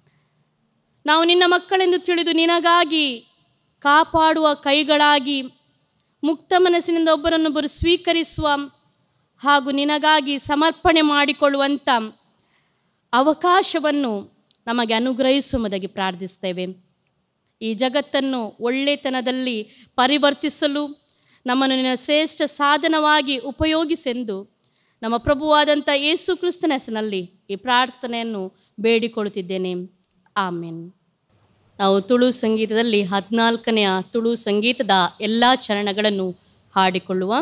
ನಾವು ನಿನ್ನ ಮಕ್ಕಳೆಂದು ತಿಳಿದು ನಿನಗಾಗಿ ಕಾಪಾಡುವ ಕೈಗಳಾಗಿ ಮುಕ್ತ ಮನಸ್ಸಿನಿಂದ ಒಬ್ಬರನ್ನೊಬ್ಬರು ಸ್ವೀಕರಿಸುವ ಹಾಗೂ ನಿನಗಾಗಿ ಸಮರ್ಪಣೆ ಮಾಡಿಕೊಳ್ಳುವಂಥ ಅವಕಾಶವನ್ನು ನಮಗೆ ಅನುಗ್ರಹಿಸುವುದಾಗಿ ಪ್ರಾರ್ಥಿಸ್ತೇವೆ ಈ ಜಗತ್ತನ್ನು ಒಳ್ಳೆತನದಲ್ಲಿ ಪರಿವರ್ತಿಸಲು ನಮ್ಮನ್ನು ನಿನ್ನ ಶ್ರೇಷ್ಠ ಸಾಧನವಾಗಿ ಉಪಯೋಗಿಸೆಂದು ನಮ್ಮ ಪ್ರಭುವಾದಂಥ ಯೇಸು ಕ್ರಿಸ್ತನ ಹೆಸರಿನಲ್ಲಿ ಈ ಪ್ರಾರ್ಥನೆಯನ್ನು ಬೇಡಿಕೊಳ್ಳುತ್ತಿದ್ದೇನೆ ಆಮೇನ್ ನಾವು ತುಳು ಸಂಗೀತದಲ್ಲಿ ಹದಿನಾಲ್ಕನೆಯ ತುಳು ಸಂಗೀತದ ಎಲ್ಲ ಚರಣಗಳನ್ನು ಹಾಡಿಕೊಳ್ಳುವ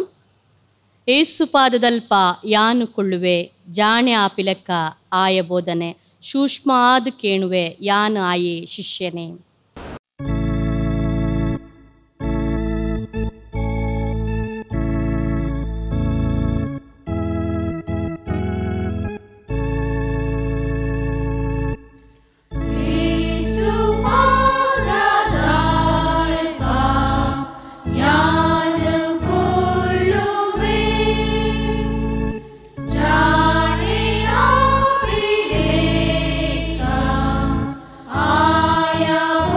ಏಸುಪಾದದಲ್ಪ ಯಾನು ಕೊಳ್ಳುವೆ ಜಾಣೆ ಆಪಿಲಕ್ಕ ಆಯ ಬೋಧನೆ ಸೂಕ್ಷ್ಮ ಆದು ಕೇಣುವೆ ಯಾನು ಆಯೆ ಶಿಷ್ಯನೇ ಆಯ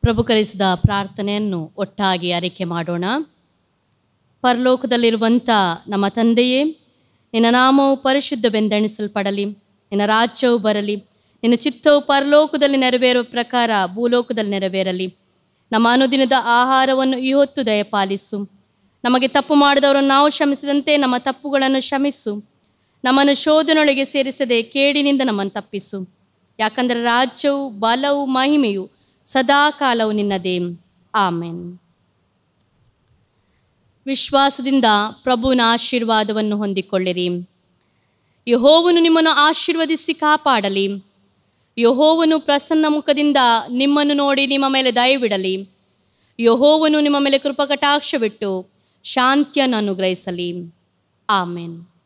ಪ್ರಭು ಕಲಿಸಿದ ಪ್ರಾರ್ಥನೆಯನ್ನು ಒಟ್ಟಾಗಿ ಅರಿಕೆ ಮಾಡೋಣ ಪರಲೋಕದಲ್ಲಿರುವಂಥ ನಮ್ಮ ತಂದೆಯೇ ನಿನ್ನ ನಾಮವು ಪರಿಶುದ್ಧವೆಂದೆಣಿಸಲ್ಪಡಲಿ ನಿನ್ನ ರಾಜ್ಯವು ಬರಲಿ ನಿನ್ನ ಚಿತ್ತವು ಪರಲೋಕದಲ್ಲಿ ನೆರವೇರುವ ಪ್ರಕಾರ ಭೂಲೋಕದಲ್ಲಿ ನೆರವೇರಲಿ ನಮ್ಮ ಅನುದಿನದ ಆಹಾರವನ್ನು ಈ ಹೊತ್ತು ದಯಪಾಲಿಸು ನಮಗೆ ತಪ್ಪು ಮಾಡಿದವರನ್ನು ನಾವು ಕ್ಷಮಿಸಿದಂತೆ ನಮ್ಮ ತಪ್ಪುಗಳನ್ನು ಕ್ಷಮಿಸು ನಮ್ಮನ್ನು ಶೋಧನೊಳಗೆ ಸೇರಿಸದೆ ಕೇಡಿನಿಂದ ನಮ್ಮನ್ನು ತಪ್ಪಿಸು ಯಾಕಂದರೆ ರಾಜ್ಯವು ಬಲವು ಮಹಿಮೆಯು ಸದಾ ಕಾಲವು ನಿನ್ನದೇ ಆಮೆನ್ ವಿಶ್ವಾಸದಿಂದ ಪ್ರಭುವಿನ ಆಶೀರ್ವಾದವನ್ನು ಹೊಂದಿಕೊಳ್ಳಿರಿ ಯಹೋವನು ನಿಮ್ಮನ್ನು ಆಶೀರ್ವದಿಸಿ ಕಾಪಾಡಲಿ ಯಹೋವನು ಪ್ರಸನ್ನ ಮುಖದಿಂದ ನಿಮ್ಮನ್ನು ನೋಡಿ ನಿಮ್ಮ ಮೇಲೆ ದಯವಿಡಲಿ ಯಹೋವನು ನಿಮ್ಮ ಮೇಲೆ ಕೃಪಕಟಾಕ್ಷವಿಟ್ಟು ಶಾಂತಿಯನ್ನು ಅನುಗ್ರಹಿಸಲಿ ಆಮೇನ್